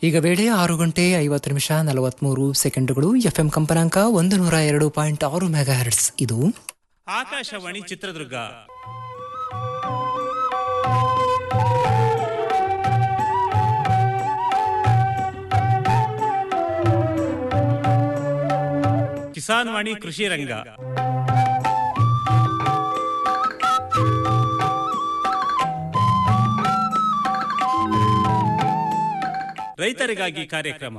ಈಗ ವೇಳೆ ಆರು ಗಂಟೆ ಐವತ್ತು ನಿಮಿಷ ನಲವತ್ಮೂರು ಸೆಕೆಂಡುಗಳು ಎಫ್ಎಂ ಕಂಪನಾಂಕ ಒಂದು ನೂರ ಎರಡು ಪಾಯಿಂಟ್ ಆರು ಮೆಗಾ ಹರ್ಟ್ಸ್ ಇದು ಆಕಾಶವಾಣಿ ಚಿತ್ರದುರ್ಗ ಕಿಸಾನ್ ವಾಣಿ ಕೃಷಿ ರಂಗ ರೈತರಿಗಾಗಿ ಕಾರ್ಯಕ್ರಮ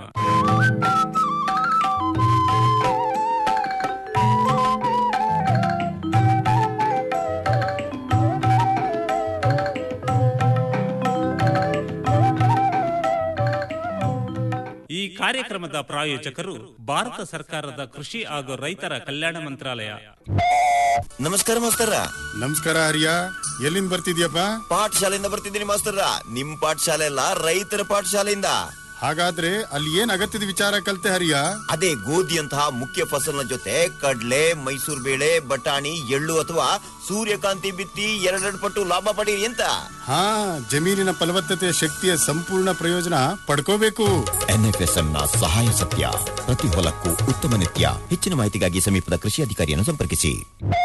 ಈ ಕಾರ್ಯಕ್ರಮದ ಪ್ರಾಯೋಜಕರು ಭಾರತ ಸರ್ಕಾರದ ಕೃಷಿ ಹಾಗೂ ರೈತರ ಕಲ್ಯಾಣ ಮಂತ್ರಾಲಯ ನಮಸ್ಕಾರ ಮಾಸ್ತರ ನಮಸ್ಕಾರ ಹರಿಯ ಎಲ್ಲಿಂದ ಬರ್ತಿದ್ಯಪ್ಪ ಪಾಠಶಾಲೆಯಿಂದ ಬರ್ತಿದ್ದೀನಿ ಮಾಸ್ತರ ನಿಮ್ ಪಾಠಶಾಲೆ ಅಲ್ಲ ರೈತರ ಪಾಠಶಾಲೆಯಿಂದ ಹಾಗಾದ್ರೆ ಅಲ್ಲಿ ಏನ್ ಅಗತ್ಯದ ವಿಚಾರ ಕಲ್ತೆ ಹರಿಯ ಅದೇ ಗೋಧಿಯಂತಹ ಮುಖ್ಯ ಫಸಲಿನ ಜೊತೆ ಕಡ್ಲೆ ಮೈಸೂರು ಬೇಳೆ ಬಟಾಣಿ ಎಳ್ಳು ಅಥವಾ ಸೂರ್ಯಕಾಂತಿ ಬಿತ್ತಿ ಎರಡೆರಡು ಪಟ್ಟು ಲಾಭ ಪಡೀರಿ ಅಂತ ಹಾ ಜಮೀನಿನ ಫಲವತ್ತತೆಯ ಶಕ್ತಿಯ ಸಂಪೂರ್ಣ ಪ್ರಯೋಜನ ಪಡ್ಕೋಬೇಕು ಎನ್ಎಫ್ಎಸ್ಎಂ ನ ಸಹಾಯ ಸತ್ಯ ಪ್ರತಿ ಹೊಲಕ್ಕೂ ಉತ್ತಮ ನಿತ್ಯ ಹೆಚ್ಚಿನ ಮಾಹಿತಿಗಾಗಿ ಸಮೀಪದ ಕೃಷಿ ಅಧಿಕಾರಿಯನ್ನು ಸಂಪರ್ಕಿಸಿ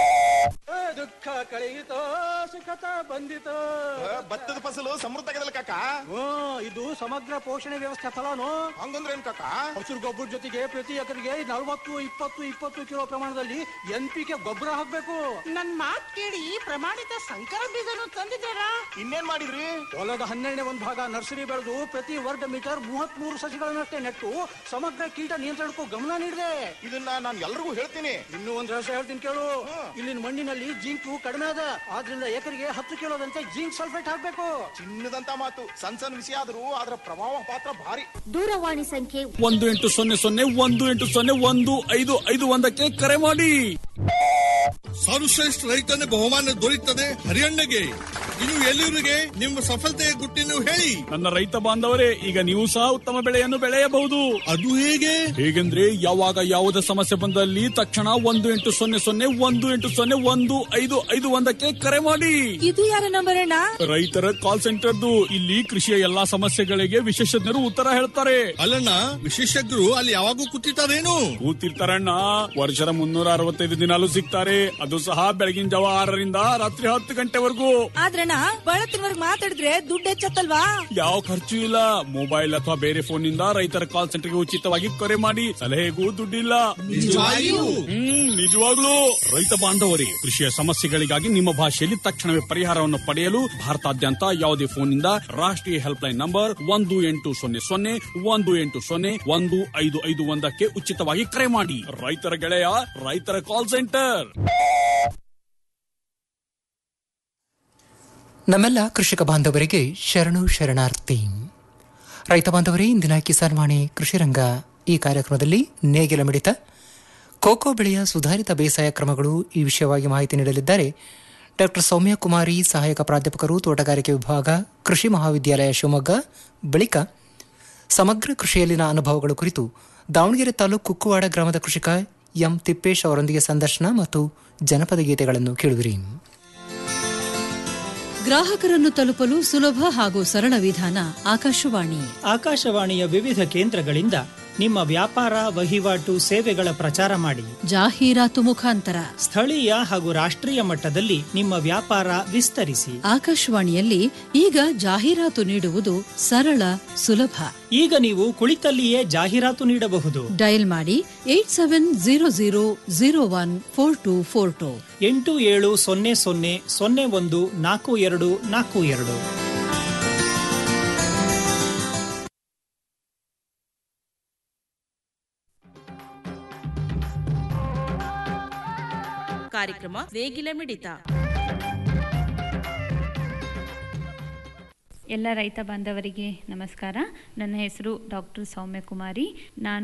ದುಃಖ ಕಳೆಯಿತೋ ಸುಖತ ಬಂದಿತೋ ಭತ್ತದ ಫಸಲು ಸಮೃದ್ಧ ಕಾಕ ಹ್ಮ್ ಇದು ಸಮಗ್ರ ಪೋಷಣೆ ವ್ಯವಸ್ಥೆ ಫಲಾನು ಹಂಗಂದ್ರೆ ಏನ್ ಕಾಕ ಹಸಿರು ಗೊಬ್ಬರ ಜೊತೆಗೆ ಪ್ರತಿ ಎಕರೆಗೆ ನಲವತ್ತು ಇಪ್ಪತ್ತು ಇಪ್ಪತ್ತು ಕಿಲೋ ಪ್ರಮಾಣದಲ್ಲಿ ಎನ್ ಪಿ ಕೆ ಗೊಬ್ಬರ ಹಾಕ್ಬೇಕು ನನ್ ಮಾತ್ ಕೇಳಿ ಪ್ರಮಾಣಿತ ಸಂಕರ ಬೀಜನು ತಂದಿದ್ದಾರಾ ಇನ್ನೇನ್ ಮಾಡಿದ್ರಿ ಹೊಲದ ಹನ್ನೆರಡನೇ ಒಂದು ಭಾಗ ನರ್ಸರಿ ಬೆಳೆದು ಪ್ರತಿ ವರ್ಗ ಮೀಟರ್ ಮೂವತ್ತ್ ಮೂರು ಸಸಿಗಳನ್ನಷ್ಟೇ ನೆಟ್ಟು ಸಮಗ್ರ ಕೀಟ ನಿಯಂತ್ರಣಕ್ಕೂ ಗಮನ ನೀಡಿದೆ ಇದನ್ನ ನಾನು ಎಲ್ರಿಗೂ ಹೇಳ್ತೀನಿ ಇನ್ನೂ ಒಂದ್ ರಹಸ್ಯ ಹೇಳ್ತೀನಿ ಕೇಳು ಇಲ್ಲಿನ ಮಣ್ಣಿನಲ್ಲಿ ಜಿಂಕು ಕಡಿಮೆ ಅದ ಆದ್ರಿಂದ ಎಕರೆಗೆ ಹತ್ತು ಕಿಲೋದಂತೆ ಜಿಂಕ್ ಸಲ್ಫೇಟ್ ಹಾಕ್ಬೇಕು ಚಿನ್ನದಂತ ಮಾತು ಸಣ್ಣ ಸಣ್ಣ ವಿಷಯ ಆದ್ರೂ ಅದರ ಪ್ರಭಾವ ಪಾತ್ರ ಭಾರಿ ದೂರವಾಣಿ ಸಂಖ್ಯೆ ಒಂದು ಎಂಟು ಸೊನ್ನೆ ಸೊನ್ನೆ ಒಂದು ಎಂಟು ಸೊನ್ನೆ ಒಂದು ಐದು ಐದು ಒಂದಕ್ಕೆ ಕರೆ ಮಾಡಿ ಸರ್ವಶ್ರೇಷ್ಠ ರೈತನ ಬಹುಮಾನ ದೊರೆಯುತ್ತದೆ ಹರಿಯಣ್ಣಗೆ ಇನ್ನು ಎಲ್ಲಿವರಿಗೆ ನಿಮ್ಮ ಸಫಲತೆಯ ಗುಟ್ಟಿನ ಹೇಳಿ ನನ್ನ ರೈತ ಬಾಂಧವರೇ ಈಗ ನೀವು ಸಹ ಉತ್ತಮ ಬೆಳೆಯನ್ನು ಬೆಳೆಯಬಹುದು ಅದು ಹೇಗೆ ಹೇಗೆಂದ್ರೆ ಯಾವಾಗ ಯಾವುದೇ ಸಮಸ್ಯೆ ಬಂದಲ್ಲಿ ತಕ್ಷಣ ಒಂದು ಎಂಟು ಸೊನ್ನೆ ಸೊನ್ನೆ ಒಂದು ಎಂಟು ಸೊನ್ನೆ ಒಂದು ಐದು ಐದು ಒಂದಕ್ಕೆ ಕರೆ ಮಾಡಿ ಇದು ಯಾರ ನಂಬರ್ ಅಣ್ಣ ರೈತರ ಕಾಲ್ ಸೆಂಟರ್ದು ಇಲ್ಲಿ ಕೃಷಿಯ ಎಲ್ಲಾ ಸಮಸ್ಯೆಗಳಿಗೆ ವಿಶೇಷಜ್ಞರು ಉತ್ತರ ಹೇಳ್ತಾರೆ ಅಲ್ಲಣ್ಣ ವಿಶೇಷಜ್ಞರು ಅಲ್ಲಿ ಯಾವಾಗೂ ಕೂತಿರ್ತಾರೇನು ಕೂತಿರ್ತಾರಣ್ಣ ವರ್ಷದ ಮುನ್ನೂರ ಅರವತ್ತೈದು ದಿನಾಲು ಸಿಗ್ತಾರೆ ಅದು ಸಹ ಬೆಳಗಿನ ಜಾವ ಆರರಿಂದ ರಾತ್ರಿ ಹತ್ತು ಗಂಟೆವರೆಗೂ ಆದ್ರಣ್ಣ ಬಳತ್ತಿನವರ್ಗ್ ಮಾತಾಡಿದ್ರೆ ದುಡ್ಡು ಹೆಚ್ಚತ್ತಲ್ವಾ ಯಾವ ಖರ್ಚು ಇಲ್ಲ ಮೊಬೈಲ್ ಅಥವಾ ಬೇರೆ ಫೋನ್ ನಿಂದ ರೈತರ ಕಾಲ್ ಸೆಂಟರ್ಗೆ ಉಚಿತವಾಗಿ ಕರೆ ಮಾಡಿ ಸಲಹೆಗೂ ದುಡ್ಡಿಲ್ಲ ನಿಜವಾಗಿಯೂ? ಹ್ಮ್ ನಿಜವಾಗ್ಲೂ ರೈತ ಬಾಂಧವರೇ ಕೃಷಿಯ ಸಮಸ್ಯೆಗಳಿಗಾಗಿ ನಿಮ್ಮ ಭಾಷೆಯಲ್ಲಿ ತಕ್ಷಣವೇ ಪರಿಹಾರವನ್ನು ಪಡೆಯಲು ಭಾರತಾದ್ಯಂತ ಯಾವುದೇ ಫೋನ್ ನಿಂದ ರಾಷ್ಟ್ರೀಯ ಹೆಲ್ಪ್ ಲೈನ್ ನಂಬರ್ ಒಂದು ಎಂಟು ಸೊನ್ನೆ ಸೊನ್ನೆ ಒಂದು ಎಂಟು ಸೊನ್ನೆ ಒಂದು ಐದು ಐದು ಒಂದಕ್ಕೆ ಉಚಿತವಾಗಿ ಕರೆ ಮಾಡಿ ರೈತರ ಗೆಳೆಯ ರೈತರ ಕಾಲ್ ಸೆಂಟರ್ ನಮ್ಮೆಲ್ಲ ಕೃಷಿಕ ಬಾಂಧವರಿಗೆ ಶರಣು ಶರಣಾರ್ಥಿ ರೈತ ಬಾಂಧವರೇ ಇಂದಿನ ಕಿಸಾನ್ ವಾಣಿ ಕೃಷಿ ರಂಗ ಈ ಕಾರ್ಯಕ್ರಮದಲ್ಲಿ ನೇಗಿಲ ಮಿಡಿತ ಕೋಕೋ ಬೆಳೆಯ ಸುಧಾರಿತ ಬೇಸಾಯ ಕ್ರಮಗಳು ಈ ವಿಷಯವಾಗಿ ಮಾಹಿತಿ ನೀಡಲಿದ್ದಾರೆ ಡಾಕ್ಟರ್ ಸೌಮ್ಯ ಕುಮಾರಿ ಸಹಾಯಕ ಪ್ರಾಧ್ಯಾಪಕರು ತೋಟಗಾರಿಕೆ ವಿಭಾಗ ಕೃಷಿ ಮಹಾವಿದ್ಯಾಲಯ ಶಿವಮೊಗ್ಗ ಬಳಿಕ ಸಮಗ್ರ ಕೃಷಿಯಲ್ಲಿನ ಅನುಭವಗಳ ಕುರಿತು ದಾವಣಗೆರೆ ತಾಲೂಕು ಕುಕ್ಕುವಾಡ ಗ್ರಾಮದ ಕೃಷಿಕ ಎಂ ತಿಪ್ಪೇಶ್ ಅವರೊಂದಿಗೆ ಸಂದರ್ಶನ ಮತ್ತು ಜನಪದ ಗೀತೆಗಳನ್ನು ಕೇಳುವಿರಿ ಗ್ರಾಹಕರನ್ನು ತಲುಪಲು ಸುಲಭ ಹಾಗೂ ಸರಳ ವಿಧಾನ ಆಕಾಶವಾಣಿ ಆಕಾಶವಾಣಿಯ ವಿವಿಧ ಕೇಂದ್ರಗಳಿಂದ ನಿಮ್ಮ ವ್ಯಾಪಾರ ವಹಿವಾಟು ಸೇವೆಗಳ ಪ್ರಚಾರ ಮಾಡಿ ಜಾಹೀರಾತು ಮುಖಾಂತರ ಸ್ಥಳೀಯ ಹಾಗೂ ರಾಷ್ಟ್ರೀಯ ಮಟ್ಟದಲ್ಲಿ ನಿಮ್ಮ ವ್ಯಾಪಾರ ವಿಸ್ತರಿಸಿ ಆಕಾಶವಾಣಿಯಲ್ಲಿ ಈಗ ಜಾಹೀರಾತು ನೀಡುವುದು ಸರಳ ಸುಲಭ ಈಗ ನೀವು ಕುಳಿತಲ್ಲಿಯೇ ಜಾಹೀರಾತು ನೀಡಬಹುದು ಡಯಲ್ ಮಾಡಿ eight seven zero zero zero one four two four two ಎಂಟು ಏಳು ಸೊನ್ನೆ ಸೊನ್ನೆ ಸೊನ್ನೆ ಒಂದು ನಾಲ್ಕು ಎರಡು ನಾಲ್ಕು ಎರಡು ಕಾರ್ಯಕ್ರಮ ನೇಗಿಲ ಮಿಡಿತ ಎಲ್ಲ ರೈತ ಬಾಂಧವರಿಗೆ ನಮಸ್ಕಾರ ನನ್ನ ಹೆಸರು ಡಾಕ್ಟರ್ ಸೌಮ್ಯ ಕುಮಾರಿ ನಾನು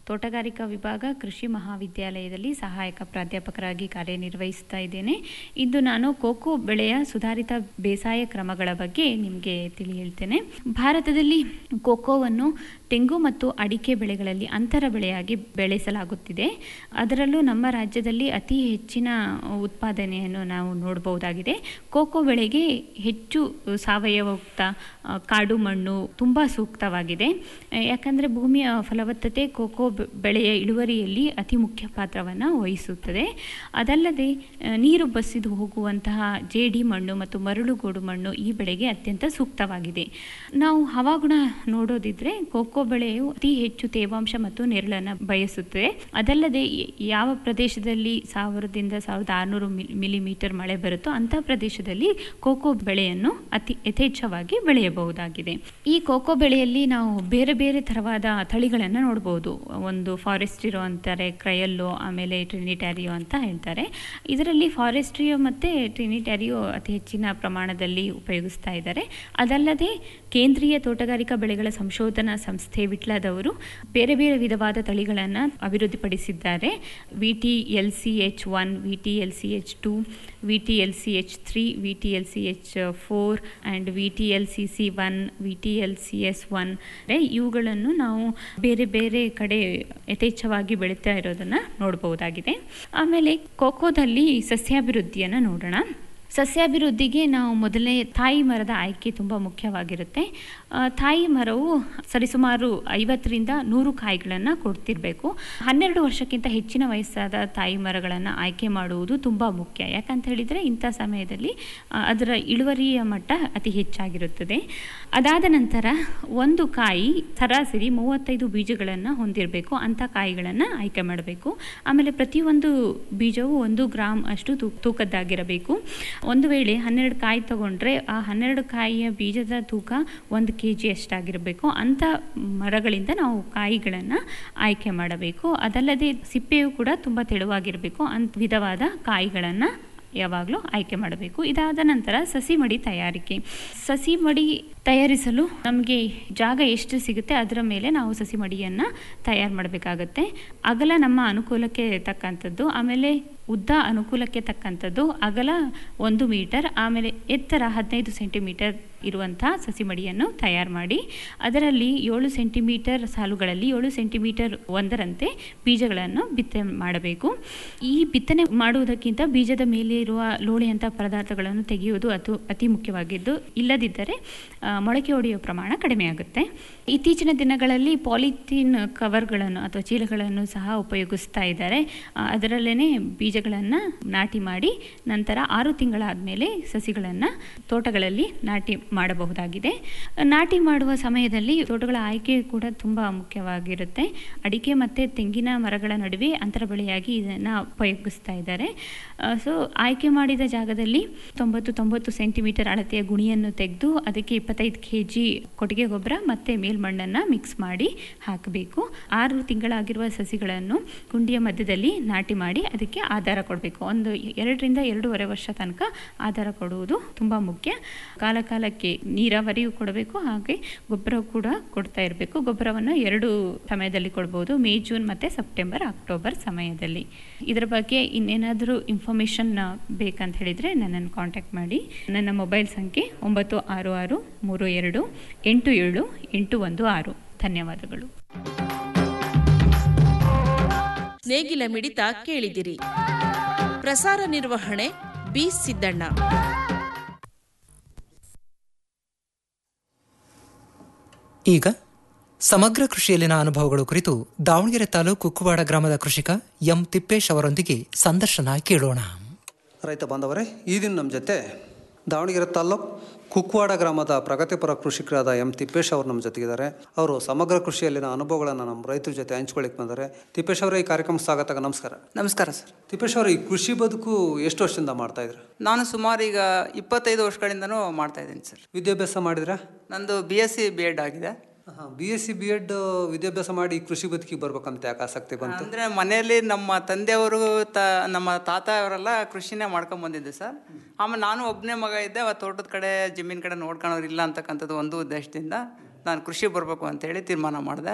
ತೋಟಗಾರಿಕಾ ವಿಭಾಗ ಕೃಷಿ ಮಹಾವಿದ್ಯಾಲಯದಲ್ಲಿ ಸಹಾಯಕ ಪ್ರಾಧ್ಯಾಪಕರಾಗಿ ಕಾರ್ಯನಿರ್ವಹಿಸ್ತಾ ಇದ್ದೇನೆ ಇಂದು ನಾನು ಕೋಕೋ ಬೆಳೆಯ ಸುಧಾರಿತ ಬೇಸಾಯ ಕ್ರಮಗಳ ಬಗ್ಗೆ ನಿಮಗೆ ತಿಳಿ ಹೇಳ್ತೇನೆ ಭಾರತದಲ್ಲಿ ಕೋಕೋವನ್ನು ತೆಂಗು ಮತ್ತು ಅಡಿಕೆ ಬೆಳೆಗಳಲ್ಲಿ ಅಂತರ ಬೆಳೆಯಾಗಿ ಬೆಳೆಸಲಾಗುತ್ತಿದೆ ಅದರಲ್ಲೂ ನಮ್ಮ ರಾಜ್ಯದಲ್ಲಿ ಅತಿ ಹೆಚ್ಚಿನ ಉತ್ಪಾದನೆಯನ್ನು ನಾವು ನೋಡಬಹುದಾಗಿದೆ ಕೋಕೋ ಬೆಳೆಗೆ ಹೆಚ್ಚು ಸಾವಯವಯುಕ್ತ ಆ, ಕಾಡು ಮಣ್ಣು ತುಂಬ ಸೂಕ್ತವಾಗಿದೆ ಆ, ಯಾಕಂದರೆ ಭೂಮಿಯ ಫಲವತ್ತತೆ ಕೋಕೋ ಬೆ- ಬೆಳೆಯ ಇಳುವರಿಯಲ್ಲಿ ಅತಿ ಮುಖ್ಯ ಪಾತ್ರವನ್ನು ವಹಿಸುತ್ತದೆ ಅದಲ್ಲದೆ ಆ, ನೀರು ಬಸಿದು ಹೋಗುವಂತಹ ಜೇಡಿ ಮಣ್ಣು ಮತ್ತು ಮರಳುಗೋಡು ಮಣ್ಣು ಈ ಬೆಳೆಗೆ ಅತ್ಯಂತ ಸೂಕ್ತವಾಗಿದೆ ನಾವು ಹವಾಗುಣ ನೋಡೋದಿದ್ರೆ ಕೋಕೋ ಬೆಳೆಯು ಅತಿ ಹೆಚ್ಚು ತೇವಾಂಶ ಮತ್ತು ನೆರಳನ್ನು ಬಯಸುತ್ತದೆ ಅದಲ್ಲದೆ ಯ- ಯಾವ ಪ್ರದೇಶದಲ್ಲಿ ಸಾವಿರದಿಂದ ಸಾವಿರದ ಆರುನೂರು ಮಿಲಿಮೀಟರ್ ಮಳೆ ಬರುತ್ತೋ ಅಂಥ ಪ್ರದೇಶದಲ್ಲಿ ಕೋಕೋ ಬೆಳೆಯನ್ನು ಅತಿ ಯಥೇಚ್ಛವಾಗಿ ಬೆಳೆಯಬಹುದಾಗಿದೆ ಈ ಕೋಕೋ ಬೆಳೆಯಲ್ಲಿ ನಾವು ಬೇರೆ ಬೇರೆ ಥರವಾದ ತಳಿಗಳನ್ನು ನೋಡ್ಬೋದು ಒಂದು ಫಾರೆಸ್ಟ್ರಿಯೋ ಅಂತಾರೆ ಕ್ರಯಲ್ಲೋ ಆಮೇಲೆ ಟ್ರಿನಿಟ್ಯಾರಿಯೋ ಅಂತ ಹೇಳ್ತಾರೆ ಇದರಲ್ಲಿ ಫಾರೆಸ್ಟ್ರಿಯೋ ಮತ್ತು ಟ್ರಿನಿಟ್ಯಾರಿಯೋ ಅತಿ ಹೆಚ್ಚಿನ ಪ್ರಮಾಣದಲ್ಲಿ ಉಪಯೋಗಿಸ್ತಾ ಇದ್ದಾರೆ ಅದಲ್ಲದೆ ಕೇಂದ್ರೀಯ ತೋಟಗಾರಿಕಾ ಬೆಳೆಗಳ ಸಂಶೋಧನಾ ಸಂಸ್ಥೆ ವಿಟ್ಲದವರು ಬೇರೆ ಬೇರೆ ವಿಧವಾದ ತಳಿಗಳನ್ನು ಅಭಿವೃದ್ಧಿಪಡಿಸಿದ್ದಾರೆ V T L C H one V T L C H two V T L C H three V T L C H four and V T L C C one V T L C S one ಇವುಗಳನ್ನು ನಾವು ಬೇರೆ ಬೇರೆ ಕಡೆ ಯಥೇಚ್ಛವಾಗಿ ಬೆಳೀತಾ ಇರೋದನ್ನು ನೋಡಬಹುದಾಗಿದೆ ಆಮೇಲೆ ಕೋಕೋದಲ್ಲಿ ಸಸ್ಯಾಭಿವೃದ್ಧಿಯನ್ನು ನೋಡೋಣ ಸಸ್ಯಾಭಿವೃದ್ಧಿಗೆ ನಾವು ಮೊದಲನೇ ತಾಯಿ ಮರದ ಆಯ್ಕೆ ತುಂಬ ಮುಖ್ಯವಾಗಿರುತ್ತೆ ಆ, ತಾಯಿ ಮರವು ಸರಿಸುಮಾರು ಐವತ್ತರಿಂದ ನೂರು ಕಾಯಿಗಳನ್ನು ಕೊಡ್ತಿರಬೇಕು ಹನ್ನೆರಡು ವರ್ಷಕ್ಕಿಂತ ಹೆಚ್ಚಿನ ವಯಸ್ಸಾದ ತಾಯಿ ಮರಗಳನ್ನು ಆಯ್ಕೆ ಮಾಡುವುದು ತುಂಬ ಮುಖ್ಯ ಯಾಕಂತ ಹೇಳಿದರೆ ಇಂಥ ಸಮಯದಲ್ಲಿ ಆ, ಅದರ ಇಳುವರಿಯ ಮಟ್ಟ ಅತಿ ಹೆಚ್ಚಾಗಿರುತ್ತದೆ ಅದಾದ ನಂತರ ಒಂದು ಕಾಯಿ ಸರಾಸರಿ ಮೂವತ್ತೈದು ಬೀಜಗಳನ್ನು ಹೊಂದಿರಬೇಕು ಅಂಥ ಕಾಯಿಗಳನ್ನು ಆಯ್ಕೆ ಮಾಡಬೇಕು ಆಮೇಲೆ ಪ್ರತಿಯೊಂದು ಬೀಜವು ಒಂದು ಗ್ರಾಮ್ ಅಷ್ಟು ತೂ ತೂಕದ್ದಾಗಿರಬೇಕು ಒಂದು ವೇಳೆ ಹನ್ನೆರಡು ಕಾಯಿ ತಗೊಂಡ್ರೆ ಆ ಹನ್ನೆರಡು ಕಾಯಿಯ ಬೀಜದ ತೂಕ ಒಂದು ಕೆ ಜಿ ಅಷ್ಟಾಗಿರಬೇಕು ಅಂಥ ಮರಗಳಿಂದ ನಾವು ಕಾಯಿಗಳನ್ನು ಆಯ್ಕೆ ಮಾಡಬೇಕು ಅದಲ್ಲದೆ ಸಿಪ್ಪೆಯು ಕೂಡ ತುಂಬ ತೆಳುವಾಗಿರಬೇಕು ಅಂಥ ವಿಧವಾದ ಕಾಯಿಗಳನ್ನು ಯಾವಾಗಲೂ ಆಯ್ಕೆ ಮಾಡಬೇಕು ಇದಾದ ನಂತರ ಸಸಿ ಮಡಿ ತಯಾರಿಕೆ ಸಸಿ ಮಡಿ ತಯಾರಿಸಲು ನಮಗೆ ಜಾಗ ಎಷ್ಟು ಸಿಗುತ್ತೆ ಅದರ ಮೇಲೆ ನಾವು ಸಸಿ ಮಡಿಯನ್ನು ತಯಾರು ಮಾಡಬೇಕಾಗತ್ತೆ ಅಗಲ ನಮ್ಮ ಅನುಕೂಲಕ್ಕೆ ತಕ್ಕಂಥದ್ದು ಆಮೇಲೆ ಉದ್ದ ಅನುಕೂಲಕ್ಕೆ ತಕ್ಕಂಥದ್ದು ಅಗಲ ಒಂದು ಮೀಟರ್ ಆಮೇಲೆ ಎತ್ತರ ಹದಿನೈದು ಸೆಂಟಿಮೀಟರ್ ಇರುವಂಥ ಸಸಿ ಮಡಿಯನ್ನು ತಯಾರು ಮಾಡಿ ಅದರಲ್ಲಿ ಏಳು ಸೆಂಟಿಮೀಟರ್ ಸಾಲುಗಳಲ್ಲಿ ಏಳು ಸೆಂಟಿಮೀಟರ್ ಒಂದರಂತೆ ಬೀಜಗಳನ್ನು ಬಿತ್ತನೆ ಮಾಡಬೇಕು ಈ ಬಿತ್ತನೆ ಮಾಡುವುದಕ್ಕಿಂತ ಬೀಜದ ಮೇಲೆ ಇರುವ ಲೋಳೆಯಂಥ ಪದಾರ್ಥಗಳನ್ನು ತೆಗೆಯುವುದು ಅತು ಅತಿ ಮುಖ್ಯವಾಗಿದ್ದು ಇಲ್ಲದಿದ್ದರೆ ಆ, ಮೊಳಕೆ ಹೊಡೆಯುವ ಪ್ರಮಾಣ ಕಡಿಮೆ ಆಗುತ್ತೆ ಇತ್ತೀಚಿನ ದಿನಗಳಲ್ಲಿ ಪಾಲಿಥೀನ್ ಕವರ್ಗಳನ್ನು ಅಥವಾ ಚೀಲಗಳನ್ನು ಸಹ ಉಪಯೋಗಿಸ್ತಾ ಇದ್ದಾರೆ ಆ, ಅದರಲ್ಲೇ ಬೀಜಗಳನ್ನು ನಾಟಿ ಮಾಡಿ ನಂತರ ಆರು ತಿಂಗಳಾದ ಮೇಲೆ ಸಸಿಗಳನ್ನು ತೋಟಗಳಲ್ಲಿ ನಾಟಿ ಮಾಡಬಹುದಾಗಿದೆ ನಾಟಿ ಮಾಡುವ ಸಮಯದಲ್ಲಿ ತೋಟಗಳ ಆಯ್ಕೆ ಕೂಡ ತುಂಬ ಮುಖ್ಯವಾಗಿರುತ್ತೆ ಅಡಿಕೆ ಮತ್ತು ತೆಂಗಿನ ಮರಗಳ ನಡುವೆ ಅಂತರ ಬೆಳೆಯಾಗಿ ಇದನ್ನು ಉಪಯೋಗಿಸ್ತಾ ಇದ್ದಾರೆ ಸೊ ಆಯ್ಕೆ ಮಾಡಿದ ಜಾಗದಲ್ಲಿ ತೊಂಬತ್ತು ತೊಂಬತ್ತು ಸೆಂಟಿಮೀಟರ್ ಅಳತೆಯ ಗುಣಿಯನ್ನು ತೆಗೆದು ಅದಕ್ಕೆ ಇಪ್ಪತ್ತೈದು ಕೆ ಜಿ ಕೊಟ್ಟಿಗೆ ಗೊಬ್ಬರ ಮತ್ತು ಮೇಲ್ಮಣ್ಣನ್ನು ಮಿಕ್ಸ್ ಮಾಡಿ ಹಾಕಬೇಕು ಆರು ತಿಂಗಳಾಗಿರುವ ಸಸಿಗಳನ್ನು ಕುಂಡಿಯ ಮಧ್ಯದಲ್ಲಿ ನಾಟಿ ಮಾಡಿ ಅದಕ್ಕೆ ಆಧಾರ ಕೊಡಬೇಕು ಒಂದು ಎರಡರಿಂದ ಎರಡೂವರೆ ವರ್ಷ ತನಕ ಆಧಾರ ಕೊಡುವುದು ತುಂಬ ಮುಖ್ಯ ಕಾಲ ಕಾಲಕ್ಕೆ ನೀರಾವರಿಯೂ ಕೊಡಬೇಕು ಹಾಗೆ ಗೊಬ್ಬರ ಕೂಡ ಕೊಡ್ತಾ ಇರಬೇಕು ಗೊಬ್ಬರವನ್ನು ಎರಡು ಸಮಯದಲ್ಲಿ ಕೊಡ್ಬೋದು ಮೇ ಜೂನ್ ಮತ್ತು ಸೆಪ್ಟೆಂಬರ್ ಅಕ್ಟೋಬರ್ ಸಮಯದಲ್ಲಿ ಇದರ ಬಗ್ಗೆ ಇನ್ನೇನಾದರೂ ಇನ್ಫಾರ್ಮೇಷನ್ ಬೇಕಂತ ಹೇಳಿದರೆ ನನ್ನನ್ನು ಕಾಂಟ್ಯಾಕ್ಟ್ ಮಾಡಿ ನನ್ನ ಮೊಬೈಲ್ ಸಂಖ್ಯೆ ಒಂಬತ್ತು ಆರು ಆರು ಮೂರು ಎರಡು ಎಂಟು ಏಳು ಎಂಟು ಒಂದು ಆರು ಧನ್ಯವಾದಗಳು ನೇಗಿಲ ಮಿಡಿತ ಕೇಳಿದಿರಿ ಪ್ರಸಾರ ನಿರ್ವಹಣೆ ಬಿ ಸಿದ್ದಣ್ಣ ಈಗ ಸಮಗ್ರ ಕೃಷಿಯಲ್ಲಿನ ಅನುಭವಗಳು ಕುರಿತು ದಾವಣಗೆರೆ ತಾಲೂಕು ಕುಕ್ಕುವಾಡ ಗ್ರಾಮದ ಕೃಷಿಕ ಎಂ ತಿಪ್ಪೇಶ್ ಅವರೊಂದಿಗೆ ಸಂದರ್ಶನ ಕೇಳೋಣ ರೈತ ಬಾಂಧವರೇ ಈ ದಿನ ನಮ್ಮ ಜೊತೆ ದಾವಣಗೆರೆ ತಾಲ್ಲೂಕು ಕುಕ್ವಾಡ ಗ್ರಾಮದ ಪ್ರಗತಿಪರ ಕೃಷಿಕರಾದ ಎಂ ತಿಪ್ಪೇಶ್ ಅವರು ನಮ್ಮ ಜೊತೆಗಿದ್ದಾರೆ ಅವರು ಸಮಗ್ರ ಕೃಷಿಯಲ್ಲಿನ ಅನುಭವಗಳನ್ನು ನಮ್ಮ ರೈತರ ಜೊತೆ ಹಂಚ್ಕೊಳ್ಳಿಕ್ಕೆ ಬಂದರೆ ತಿಪ್ಪೇಶ್ ಅವರೇ ಈ ಕಾರ್ಯಕ್ರಮ ಸ್ವಾಗತ ನಮಸ್ಕಾರ ನಮಸ್ಕಾರ ಸರ್ ತಿಪ್ಪೇಶ್ ಅವರು ಈ ಕೃಷಿ ಬದುಕು ಎಷ್ಟು ವರ್ಷದಿಂದ ಮಾಡ್ತಾ ಇದ್ರು ನಾನು ಸುಮಾರು ಈಗ ಇಪ್ಪತ್ತೈದು ವರ್ಷಗಳಿಂದನೂ ಮಾಡ್ತಾ ಇದ್ದೀನಿ ಸರ್ ವಿದ್ಯಾಭ್ಯಾಸ ಮಾಡಿದ್ರಾ ನಂದು B S C B Ed ಆಗಿದೆ B S C B Ed ವಿದ್ಯಾಭ್ಯಾಸ ಮಾಡಿ ಈ ಕೃಷಿ ಬದುಕಿಗೆ ಬರ್ಬೇಕಂತ ಯಾಕೆ ಆಸಕ್ತಿ ಬಂತು ಅಂದರೆ ಮನೆಯಲ್ಲಿ ನಮ್ಮ ತಂದೆಯವರು ತ ನಮ್ಮ ತಾತ ಅವರೆಲ್ಲ ಕೃಷಿನೇ ಮಾಡ್ಕೊಂಡ್ ಬಂದಿದ್ದೆ ಸರ್ ಆಮೇಲೆ ನಾನು ಒಬ್ಬನೇ ಮಗ ಇದ್ದೆ ಅವತ್ತು ತೋಟದ ಕಡೆ ಜಮೀನ್ ಕಡೆ ನೋಡ್ಕೊಳೋರು ಇಲ್ಲ ಅಂತಕ್ಕಂಥದ್ದು ಒಂದು ಉದ್ದೇಶದಿಂದ ನಾನು ಕೃಷಿ ಬರಬೇಕು ಅಂತೇಳಿ ತೀರ್ಮಾನ ಮಾಡಿದೆ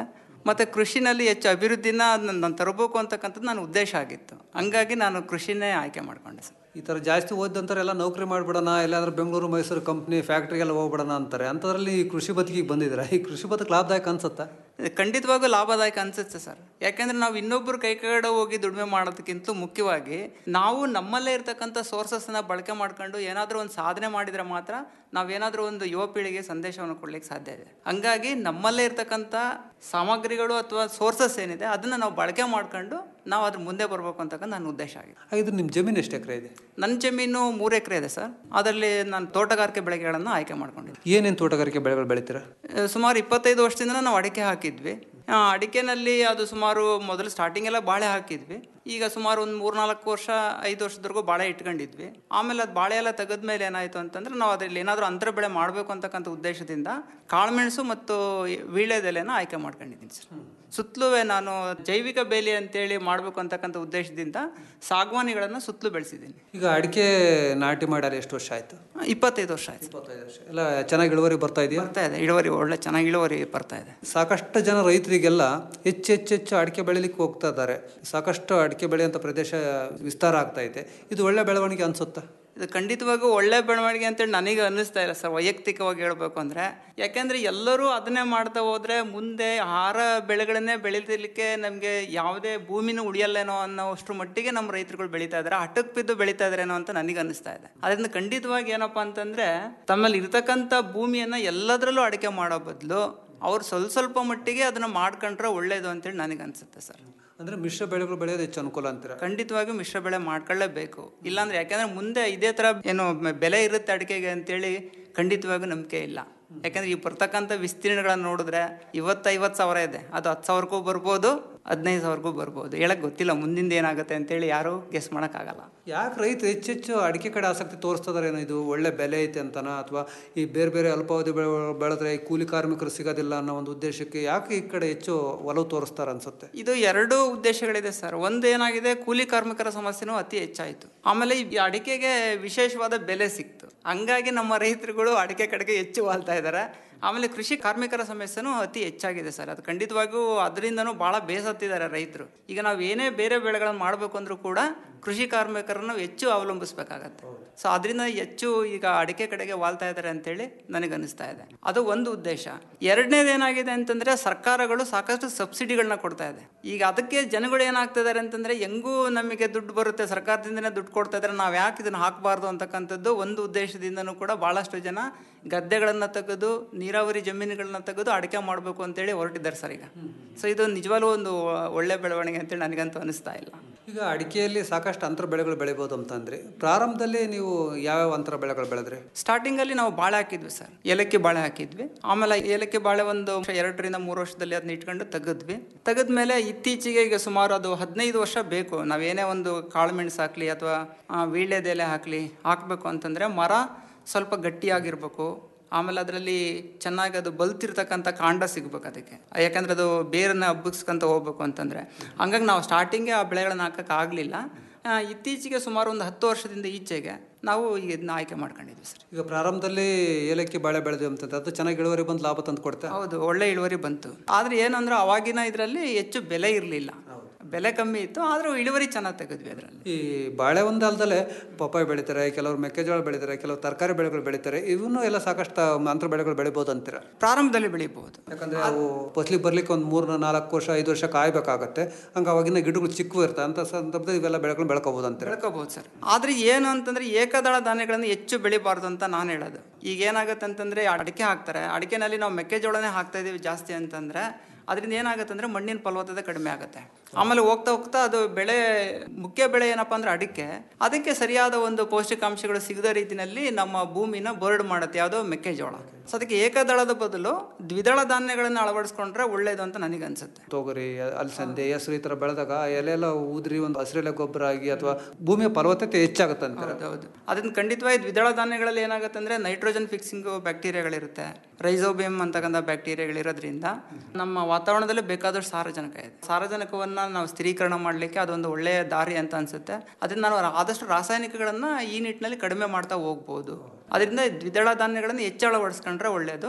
ಮತ್ತು ಕೃಷಿನಲ್ಲಿ ಹೆಚ್ಚು ಅಭಿವೃದ್ಧಿನ ನಾನು ತರಬೇಕು ಅಂತಕ್ಕಂಥದ್ದು ನನ್ನ ಉದ್ದೇಶ ಆಗಿತ್ತು ಹಂಗಾಗಿ ನಾನು ಕೃಷಿನೇ ಆಯ್ಕೆ ಮಾಡ್ಕೊಂಡೆ ಸರ್ ಈ ಥರ ಜಾಸ್ತಿ ಓದಂತಾರೆ ನೌಕರಿ ಮಾಡಿಬಿಡೋಣ ಎಲ್ಲಾದ್ರೂ ಬೆಂಗಳೂರು ಮೈಸೂರು ಕಂಪ್ನಿ ಫ್ಯಾಕ್ಟ್ರಿಗೆಲ್ಲ ಹೋಗ್ಬಿಡೋಣ ಅಂತಾರೆ ಅಂಥದ್ರಲ್ಲಿ ಈ ಕೃಷಿ ಬದುಕಿಗೆ ಬಂದಿದ್ದೀರಾ ಈ ಕೃಷಿ ಬದುಕು ಲಾಭದಾಯಕ ಅನ್ಸುತ್ತಾ ಇದು ಖಂಡಿತವಾಗೂ ಲಾಭದಾಯಕ ಅನ್ಸುತ್ತೆ ಸರ್ ಯಾಕೆಂದ್ರೆ ನಾವು ಇನ್ನೊಬ್ಬರು ಕೈ ಕಡೆ ಹೋಗಿ ದುಡಿಮೆ ಮಾಡೋದಕ್ಕಿಂತ ಮುಖ್ಯವಾಗಿ ನಾವು ನಮ್ಮಲ್ಲೇ ಇರ್ತಕ್ಕಂಥ ಸೋರ್ಸಸ್ನ ಬಳಕೆ ಮಾಡ್ಕೊಂಡು ಏನಾದರೂ ಒಂದು ಸಾಧನೆ ಮಾಡಿದರೆ ಮಾತ್ರ ನಾವೇನಾದರೂ ಒಂದು ಯುವ ಪೀಳಿಗೆ ಸಂದೇಶವನ್ನು ಕೊಡ್ಲಿಕ್ಕೆ ಸಾಧ್ಯ ಇದೆ ಹಂಗಾಗಿ ನಮ್ಮಲ್ಲೇ ಇರ್ತಕ್ಕಂಥ ಸಾಮಗ್ರಿಗಳು ಅಥವಾ ಸೋರ್ಸಸ್ ಏನಿದೆ ಅದನ್ನು ನಾವು ಬಳಕೆ ಮಾಡ್ಕೊಂಡು ನಾವು ಅದ್ರ ಮುಂದೆ ಬರಬೇಕು ಅಂತಕ್ಕಂಥ ನನ್ನ ಉದ್ದೇಶ ಆಗಿದೆ ಹಾಗಿದ್ರೆ ನಿಮ್ಮ ಜಮೀನು ಎಷ್ಟು ಎಕರೆ ಇದೆ ನನ್ನ ಜಮೀನು ಮೂರು ಎಕರೆ ಇದೆ ಸರ್ ಅದರಲ್ಲಿ ನಾನು ತೋಟಗಾರಿಕೆ ಬೆಳೆಗಳನ್ನು ಆಯ್ಕೆ ಮಾಡ್ಕೊಂಡಿದ್ದೆ ಏನೇನು ತೋಟಗಾರಿಕೆ ಬೆಳೆಗಳು ಬೆಳಿತೀರಾ ಆ, ಸುಮಾರು ಇಪ್ಪತ್ತೈದು ವರ್ಷದಿಂದ ನಾವು ಅಡಿಕೆ ಹಾಕಿದ್ವಿ ಆ, ಅಡಿಕೆನಲ್ಲಿ ಅದು ಸುಮಾರು ಮೊದಲು ಸ್ಟಾರ್ಟಿಂಗ್ ಎಲ್ಲ ಬಾಳೆ ಹಾಕಿದ್ವಿ ಈಗ ಸುಮಾರು ಒಂದು ಮೂರ್ನಾಲ್ಕು ವರ್ಷ ಐದು ವರ್ಷದವರೆಗೂ ಬಾಳೆ ಇಟ್ಕೊಂಡಿದ್ವಿ ಆಮೇಲೆ ಅದು ಬಾಳೆ ಎಲ್ಲ ತೆಗೆದ್ಮೇಲೆ ಏನಾಯಿತು ಅಂತಂದ್ರೆ ನಾವು ಅದರಲ್ಲಿ ಏನಾದರೂ ಅಂತರ ಬೆಳೆ ಮಾಡಬೇಕು ಅಂತಕ್ಕಂಥ ಉದ್ದೇಶದಿಂದ ಕಾಳುಮೆಣಸು ಮತ್ತು ವೀಳ್ಯದೆಲೆನ ಆಯ್ಕೆ ಮಾಡ್ಕೊಂಡಿದ್ದೀನಿ ಸರ್ ಸುತ್ತಲೂ ನಾನು ಜೈವಿಕ ಬೇಲಿ ಅಂತೇಳಿ ಮಾಡಬೇಕು ಅಂತಕ್ಕಂಥ ಉದ್ದೇಶದಿಂದ ಸಾಗವಾನಿಗಳನ್ನು ಸುತ್ತಲೂ ಬೆಳೆಸಿದ್ದೀನಿ ಈಗ ಅಡಿಕೆ ನಾಟಿ ಮಾಡಿ ಎಷ್ಟು ವರ್ಷ ಆಯಿತು ಇಪ್ಪತ್ತೈದು ವರ್ಷ ಆಯ್ತು ಇಪ್ಪತ್ತೈದು ವರ್ಷ ಎಲ್ಲ ಚೆನ್ನಾಗಿ ಇಳುವರಿ ಬರ್ತಾ ಇದೆಯಾ ಬರ್ತಾ ಇದೆ ಇಳುವರಿ ಒಳ್ಳೆ ಚೆನ್ನಾಗಿ ಇಳುವರಿ ಬರ್ತಾ ಇದೆ ಸಾಕಷ್ಟು ಜನ ರೈತರಿಗೆಲ್ಲ ಹೆಚ್ಚು ಹೆಚ್ಚು ಹೆಚ್ಚು ಅಡಿಕೆ ಬೆಳಿಲಿಕ್ಕೆ ಹೋಗ್ತಾ ಇದ್ದಾರೆ ಸಾಕಷ್ಟು ಅಡಿಕೆ ಬೆಳೆಯುವಂಥ ಪ್ರದೇಶ ವಿಸ್ತಾರ ಆಗ್ತಾ ಇದೆ ಇದು ಒಳ್ಳೆ ಬೆಳವಣಿಗೆ ಅನ್ಸುತ್ತಾ ಇದು ಖಂಡಿತವಾಗೂ ಒಳ್ಳೆ ಬೆಳವಣಿಗೆ ಅಂತೇಳಿ ನನಗೆ ಅನ್ನಿಸ್ತಾ ಇಲ್ಲ ಸರ್ ವೈಯಕ್ತಿಕವಾಗಿ ಹೇಳ್ಬೇಕು ಅಂದರೆ ಯಾಕೆಂದರೆ ಎಲ್ಲರೂ ಅದನ್ನೇ ಮಾಡ್ತಾ ಹೋದರೆ ಮುಂದೆ ಆಹಾರ ಬೆಳೆಗಳನ್ನೇ ಬೆಳೀಲಿಕ್ಕೆ ನಮಗೆ ಯಾವುದೇ ಭೂಮಿನೂ ಉಳಿಯಲ್ಲೇನೋ ಅನ್ನೋಷ್ಟು ಮಟ್ಟಿಗೆ ನಮ್ಮ ರೈತರುಗಳು ಬೆಳೀತಾ ಇದ್ದಾರೆ ಹಠಕ್ಕೆ ಬಿದ್ದು ಬೆಳೀತಾ ಇದ್ದಾರೇನೋ ಅಂತ ನನಗೆ ಅನ್ನಿಸ್ತಾ ಇದೆ ಅದರಿಂದ ಖಂಡಿತವಾಗಿ ಏನಪ್ಪ ಅಂತಂದರೆ ತಮ್ಮಲ್ಲಿ ಇರ್ತಕ್ಕಂಥ ಭೂಮಿಯನ್ನು ಎಲ್ಲದರಲ್ಲೂ ಅಡಿಕೆ ಮಾಡೋ ಬದಲು ಅವ್ರು ಸ್ವಲ್ಪ ಸ್ವಲ್ಪ ಮಟ್ಟಿಗೆ ಅದನ್ನು ಮಾಡ್ಕೊಂಡ್ರೆ ಒಳ್ಳೇದು ಅಂತೇಳಿ ನನಗೆ ಅನಿಸುತ್ತೆ ಸರ್ ಅಂದರೆ ಮಿಶ್ರ ಬೆಳೆಗಳು ಬೆಳೆಯೋದು ಹೆಚ್ಚು ಅನುಕೂಲ ಅಂತೀರಾ ಖಂಡಿತವಾಗಿ ಮಿಶ್ರ ಬೆಳೆ ಮಾಡ್ಕೊಳ್ಳೇಬೇಕು ಇಲ್ಲಾಂದ್ರೆ ಯಾಕೆಂದ್ರೆ ಮುಂದೆ ಇದೇ ಥರ ಏನು ಮ- ಬೆಲೆ ಇರುತ್ತೆ ಅಡಿಕೆಗೆ ಅಂತೇಳಿ ಖಂಡಿತವಾಗೂ ನಂಬಿಕೆ ಇಲ್ಲ ಯಾಕಂದ್ರೆ ಈ ಬರ್ತಕ್ಕಂಥ ವಿಸ್ತೀರ್ಣಗಳನ್ನ ನೋಡಿದ್ರೆ ಇವತ್ತು ಐವತ್ತು ಸಾವಿರ ಇದೆ ಅದು ಹತ್ತು ಸಾವಿರಕ್ಕೂ ಬರ್ಬೋದು ಹದಿನೈದು ಸಾವಿರಕ್ಕೂ ಬರ್ಬೋದು ಹೇಳಕ್ ಗೊತ್ತಿಲ್ಲ ಮುಂದಿಂದ ಏನಾಗುತ್ತೆ ಅಂತೇಳಿ ಯಾರೂ ಗೆಸ್ ಮಾಡೋಕ್ಕಾಗಲ್ಲ ಯಾಕೆ ರೈತರು ಹೆಚ್ಚೆಚ್ಚು ಅಡಿಕೆ ಕಡೆ ಆಸಕ್ತಿ ತೋರಿಸ್ತದಾರೇನೋ ಇದು ಒಳ್ಳೆ ಬೆಲೆ ಐತೆ ಅಂತನ ಅಥವಾ ಈ ಬೇರೆ ಬೇರೆ ಅಲ್ಪಾವಧಿ ಬೆಳೆ ಬೆಳೆದ್ರೆ ಈ ಕೂಲಿ ಕಾರ್ಮಿಕರು ಸಿಗೋದಿಲ್ಲ ಅನ್ನೋ ಒಂದು ಉದ್ದೇಶಕ್ಕೆ ಯಾಕೆ ಈ ಕಡೆ ಹೆಚ್ಚು ಒಲವು ತೋರಿಸ್ತಾರೆ ಅನ್ಸುತ್ತೆ ಇದು ಎರಡು ಉದ್ದೇಶಗಳಿದೆ ಸರ್ ಒಂದು ಏನಾಗಿದೆ ಕೂಲಿ ಕಾರ್ಮಿಕರ ಸಮಸ್ಯೆನೂ ಅತಿ ಹೆಚ್ಚಾಯಿತು ಆಮೇಲೆ ಈ ಅಡಿಕೆಗೆ ವಿಶೇಷವಾದ ಬೆಲೆ ಸಿಕ್ತು ಹಂಗಾಗಿ ನಮ್ಮ ರೈತರುಗಳು ಅಡಿಕೆ ಕಡೆಗೆ ಹೆಚ್ಚು ವಾಲ್ತಾ ಇದ್ದಾರೆ ಆಮೇಲೆ ಕೃಷಿ ಕಾರ್ಮಿಕರ ಸಮಸ್ಯೆನೂ ಅತಿ ಹೆಚ್ಚಾಗಿದೆ ಸರ್ ಅದು ಖಂಡಿತವಾಗಿಯೂ ಅದರಿಂದನೂ ಭಾಳ ಬೇಸತ್ತಿದ್ದಾರೆ ರೈತರು ಈಗ ನಾವು ಏನೇ ಬೇರೆ ಬೆಳೆಗಳನ್ನು ಮಾಡಬೇಕು ಅಂದರೂ ಕೂಡ ಕೃಷಿ ಕಾರ್ಮಿಕರನ್ನು ಹೆಚ್ಚು ಅವಲಂಬಿಸ್ಬೇಕಾಗತ್ತೆ ಸೊ ಅದರಿಂದ ಹೆಚ್ಚು ಈಗ ಅಡಿಕೆ ಕಡೆಗೆ ವಾಲ್ತಾ ಇದ್ದಾರೆ ಅಂತೇಳಿ ನನಗೆ ಅನಿಸ್ತಾ ಇದೆ ಅದು ಒಂದು ಉದ್ದೇಶ ಎರಡನೇದು ಏನಾಗಿದೆ ಅಂತಂದ್ರೆ ಸರ್ಕಾರಗಳು ಸಾಕಷ್ಟು ಸಬ್ಸಿಡಿಗಳನ್ನ ಕೊಡ್ತಾ ಇದೆ ಈಗ ಅದಕ್ಕೆ ಜನಗಳು ಏನಾಗ್ತಿದ್ದಾರೆ ಅಂತಂದ್ರೆ ಹೆಂಗೂ ನಮಗೆ ದುಡ್ಡು ಬರುತ್ತೆ ಸರ್ಕಾರದಿಂದನೇ ದುಡ್ಡು ಕೊಡ್ತಾ ಇದ್ದಾರೆ ನಾವು ಯಾಕೆ ಇದನ್ನ ಹಾಕಬಾರ್ದು ಅಂತಕ್ಕಂಥದ್ದು ಒಂದು ಉದ್ದೇಶದಿಂದನೂ ಕೂಡ ಬಹಳಷ್ಟು ಜನ ಗದ್ದೆಗಳನ್ನ ತೆಗೆದು ನೀರಾವರಿ ಜಮೀನುಗಳನ್ನ ತೆಗೆದು ಅಡಿಕೆ ಮಾಡಬೇಕು ಅಂತೇಳಿ ಹೊರಟಿದ್ದಾರೆ ಸರ್ ಈಗ ಸೊ ಇದು ನಿಜವಾಗ್ಲೂ ಒಂದು ಒಳ್ಳೆ ಬೆಳವಣಿಗೆ ಅಂತೇಳಿ ನನಗಂತೂ ಅನಿಸ್ತಾ ಇಲ್ಲ ಈಗ ಅಡಿಕೆಯಲ್ಲಿ ಸಾಕಷ್ಟು ಅಂತರ ಬೆಳೆಗಳು ಬೆಳಿಬೋದು ಅಂತಂದ್ರೆ ಪ್ರಾರಂಭದಲ್ಲಿ ನೀವು ಯಾವ್ಯಾವ ಅಂತರ ಬೆಳೆಗಳು ಬೆಳೆದ್ರಿ ಸ್ಟಾರ್ಟಿಂಗ್ ಅಲ್ಲಿ ನಾವು ಬಾಳೆ ಹಾಕಿದ್ವಿ ಸರ್ ಏಲಕ್ಕಿ ಬಾಳೆ ಹಾಕಿದ್ವಿ ಆಮೇಲೆ ಏಲಕ್ಕಿ ಬಾಳೆ ಒಂದು ಎರಡರಿಂದ ಮೂರು ವರ್ಷದಲ್ಲಿ ಅದನ್ನ ಇಟ್ಕೊಂಡು ತೆಗೆದ್ವಿ ತೆಗೆದ್ಮೇಲೆ ಇತ್ತೀಚೆಗೆ ಈಗ ಸುಮಾರು ಅದು ಹದಿನೈದು ವರ್ಷ ಬೇಕು ನಾವೇನೇ ಒಂದು ಕಾಳು ಮೆಣಸು ಹಾಕ್ಲಿ ಅಥವಾ ವೀಳ್ಯದೆಲೆ ಹಾಕ್ಲಿ ಹಾಕಬೇಕು ಅಂತಂದ್ರೆ ಮರ ಸ್ವಲ್ಪ ಗಟ್ಟಿಯಾಗಿರ್ಬೇಕು ಆಮೇಲೆ ಅದರಲ್ಲಿ ಚೆನ್ನಾಗಿ ಅದು ಬಲ್ತಿರ್ತಕ್ಕಂಥ ಕಾಂಡ ಸಿಗ್ಬೇಕು ಅದಕ್ಕೆ ಯಾಕಂದ್ರೆ ಅದು ಬೇರನ್ನ ಹಬ್ಬಿಸ್ಕೊಂತ ಹೋಗ್ಬೇಕು ಅಂತಂದ್ರೆ ಹಂಗಾಗಿ ನಾವು ಸ್ಟಾರ್ಟಿಂಗೇ ಆ ಬೆಳೆಗಳನ್ನ ಹಾಕಕ್ಕೆ ಆಗಲಿಲ್ಲ ಇತ್ತೀಚೆಗೆ ಸುಮಾರು ಒಂದು ಹತ್ತು ವರ್ಷದಿಂದ ಈಚೆಗೆ ನಾವು ಈಗ ಇದನ್ನ ಆಯ್ಕೆ ಮಾಡ್ಕೊಂಡಿದ್ವಿ ಸರ್ ಈಗ ಪ್ರಾರಂಭದಲ್ಲಿ ಏಲಕ್ಕಿ ಬಾಳೆ ಬೆಳೆದ್ವಿ ಅಂತಂದ್ರೆ ಅದು ಚೆನ್ನಾಗಿ ಇಳುವರಿ ಬಂದು ಲಾಭ ತಂದು ಕೊಡ್ತಾ ಹೌದು ಒಳ್ಳೆ ಇಳುವರಿ ಬಂತು ಆದ್ರೆ ಏನಂದ್ರೆ ಅವಾಗಿನ ಇದರಲ್ಲಿ ಹೆಚ್ಚು ಬೆಲೆ ಇರಲಿಲ್ಲ ಬೆಲೆ ಕಮ್ಮಿ ಇತ್ತು ಆದ್ರೂ ಇಳುವರಿ ಚೆನ್ನಾಗಿ ತೆಗೆದ್ವಿ ಅದರಲ್ಲಿ ಈ ಬಾಳೆ ಒಂದು ಅಲ್ದಲೆ ಪಪ್ಪಾಯ ಬೆಳಿತಾರೆ ಕೆಲವರು ಮೆಕ್ಕೆಜೋಳ ಬೆಳಿತಾರೆ ಕೆಲವು ತರಕಾರಿ ಬೆಳೆಗಳು ಬೆಳಿತಾರೆ ಇವನು ಎಲ್ಲ ಸಾಕಷ್ಟು ಅಂತರ ಬೆಳೆಗಳು ಬೆಳಿಬೋದು ಅಂತೀರ ಪ್ರಾರಂಭದಲ್ಲಿ ಬೆಳಿಬಹುದು ಯಾಕಂದ್ರೆ ಅವು ಫಸಲಿಗೆ ಬರ್ಲಿಕ್ಕೆ ಒಂದು ಮೂರು ನಾಲ್ಕು ವರ್ಷ ಐದು ವರ್ಷ ಕಾಯ್ಬೇಕಾಗತ್ತೆ ಹಂಗೆ ಅವಾಗಿನ ಗಿಡಗಳು ಚಿಕ್ಕವು ಇರ್ತವೆ ಅಂತ ಸಂದರ್ಭದಲ್ಲಿ ಇವೆಲ್ಲ ಬೆಳೆಗಳು ಬೆಳ್ಕೋಬೋದು ಅಂತೀರ ಬೆಳ್ಕೋಬಹುದು ಸರ್ ಆದ್ರೆ ಏನು ಅಂತಂದ್ರೆ ಏಕದಳ ಧಾನ್ಯಗಳನ್ನು ಹೆಚ್ಚು ಬೆಳಿಬಾರ್ದು ಅಂತ ನಾನು ಹೇಳೋದು ಈಗ ಏನಾಗುತ್ತೆ ಅಂತಂದ್ರೆ ಅಡಿಕೆ ಹಾಕ್ತಾರೆ ಅಡಿಕೆನಲ್ಲಿ ನಾವು ಮೆಕ್ಕೆಜೋಳನೇ ಹಾಕ್ತಾ ಇದೀವಿ ಜಾಸ್ತಿ ಅಂತಂದ್ರೆ ಅದರಿಂದ ಏನಾಗುತ್ತೆ ಅಂದ್ರೆ ಮಣ್ಣಿನ ಫಲವತ್ತತೆ ಕಡಿಮೆ ಆಗುತ್ತೆ ಆಮೇಲೆ ಹೋಗ್ತಾ ಹೋಗ್ತಾ ಅದು ಬೆಳೆ ಮುಖ್ಯ ಬೆಳೆ ಏನಪ್ಪಾ ಅಂದ್ರೆ ಅಡಿಕೆ ಅದಕ್ಕೆ ಸರಿಯಾದ ಒಂದು ಪೌಷ್ಟಿಕಾಂಶಗಳು ಸಿಗದ ರೀತಿಯಲ್ಲಿ ನಮ್ಮ ಭೂಮಿನ ಬರ್ಡ್ ಮಾಡುತ್ತೆ ಯಾವುದೋ ಮೆಕ್ಕೆಜೋಳ ಸೊ ಅದಕ್ಕೆ ಏಕದಳದ ಬದಲು ದ್ವಿದಳ ಧಾನ್ಯಗಳನ್ನು ಅಳವಡಿಸ್ಕೊಂಡ್ರೆ ಒಳ್ಳೇದು ಅಂತ ನನಗೆ ಅನ್ಸುತ್ತೆ ತೊಗರಿ ಅಲಸಂದೆ ಹೆಸರು ಈ ಥರ ಬೆಳೆದಾಗ ಆ ಎಲೆ ಎಲ್ಲ ಉದ್ರಿ ಒಂದು ಹಸಿರೆಲೆ ಗೊಬ್ಬರ ಆಗಿ ಅಥವಾ ಭೂಮಿಯ ಫಲವತ್ತತೆ ಹೆಚ್ಚಾಗುತ್ತೆ ಅಂತಾರೆ ಹೌದು ಅದನ್ನ ಖಂಡಿತವಾಗಿ ದ್ವಿದಳ ಧಾನ್ಯಗಳಲ್ಲಿ ಏನಾಗುತ್ತೆ ಅಂದ್ರೆ ನೈಟ್ರೋಜನ್ ಫಿಕ್ಸಿಂಗ್ ಬ್ಯಾಕ್ಟೀರಿಯಾಗಳಿರುತ್ತೆ ರೈಸೋಬಿಯಂ ಅಂತಕ್ಕಂಥ ಬ್ಯಾಕ್ಟೀರಿಯಾಗಳಿರೋದ್ರಿಂದ ನಮ್ಮ ವಾತಾವರಣದಲ್ಲಿ ಬೇಕಾದಷ್ಟು ಸಾರಜನಕ ಇದೆ ಸಾರಜನಕವನ್ನ ನಾವು ಸ್ಥಿರೀಕರಣ ಮಾಡಲಿಕ್ಕೆ ಅದೊಂದು ಒಳ್ಳೆಯ ದಾರಿ ಅಂತ ಅನ್ಸುತ್ತೆ ಅದರಿಂದ ನಾವು ಆದಷ್ಟು ರಾಸಾಯನಿಕಗಳನ್ನ ಈ ನಿಟ್ಟಿನಲ್ಲಿ ಕಡಿಮೆ ಮಾಡ್ತಾ ಹೋಗ್ಬೋದು ಅದರಿಂದ ದ್ವಿದಳ ಧಾನ್ಯಗಳನ್ನು ಹೆಚ್ಚು ಅಳವಡಿಸ್ಕೊಂಡ್ರೆ ಒಳ್ಳೆಯದು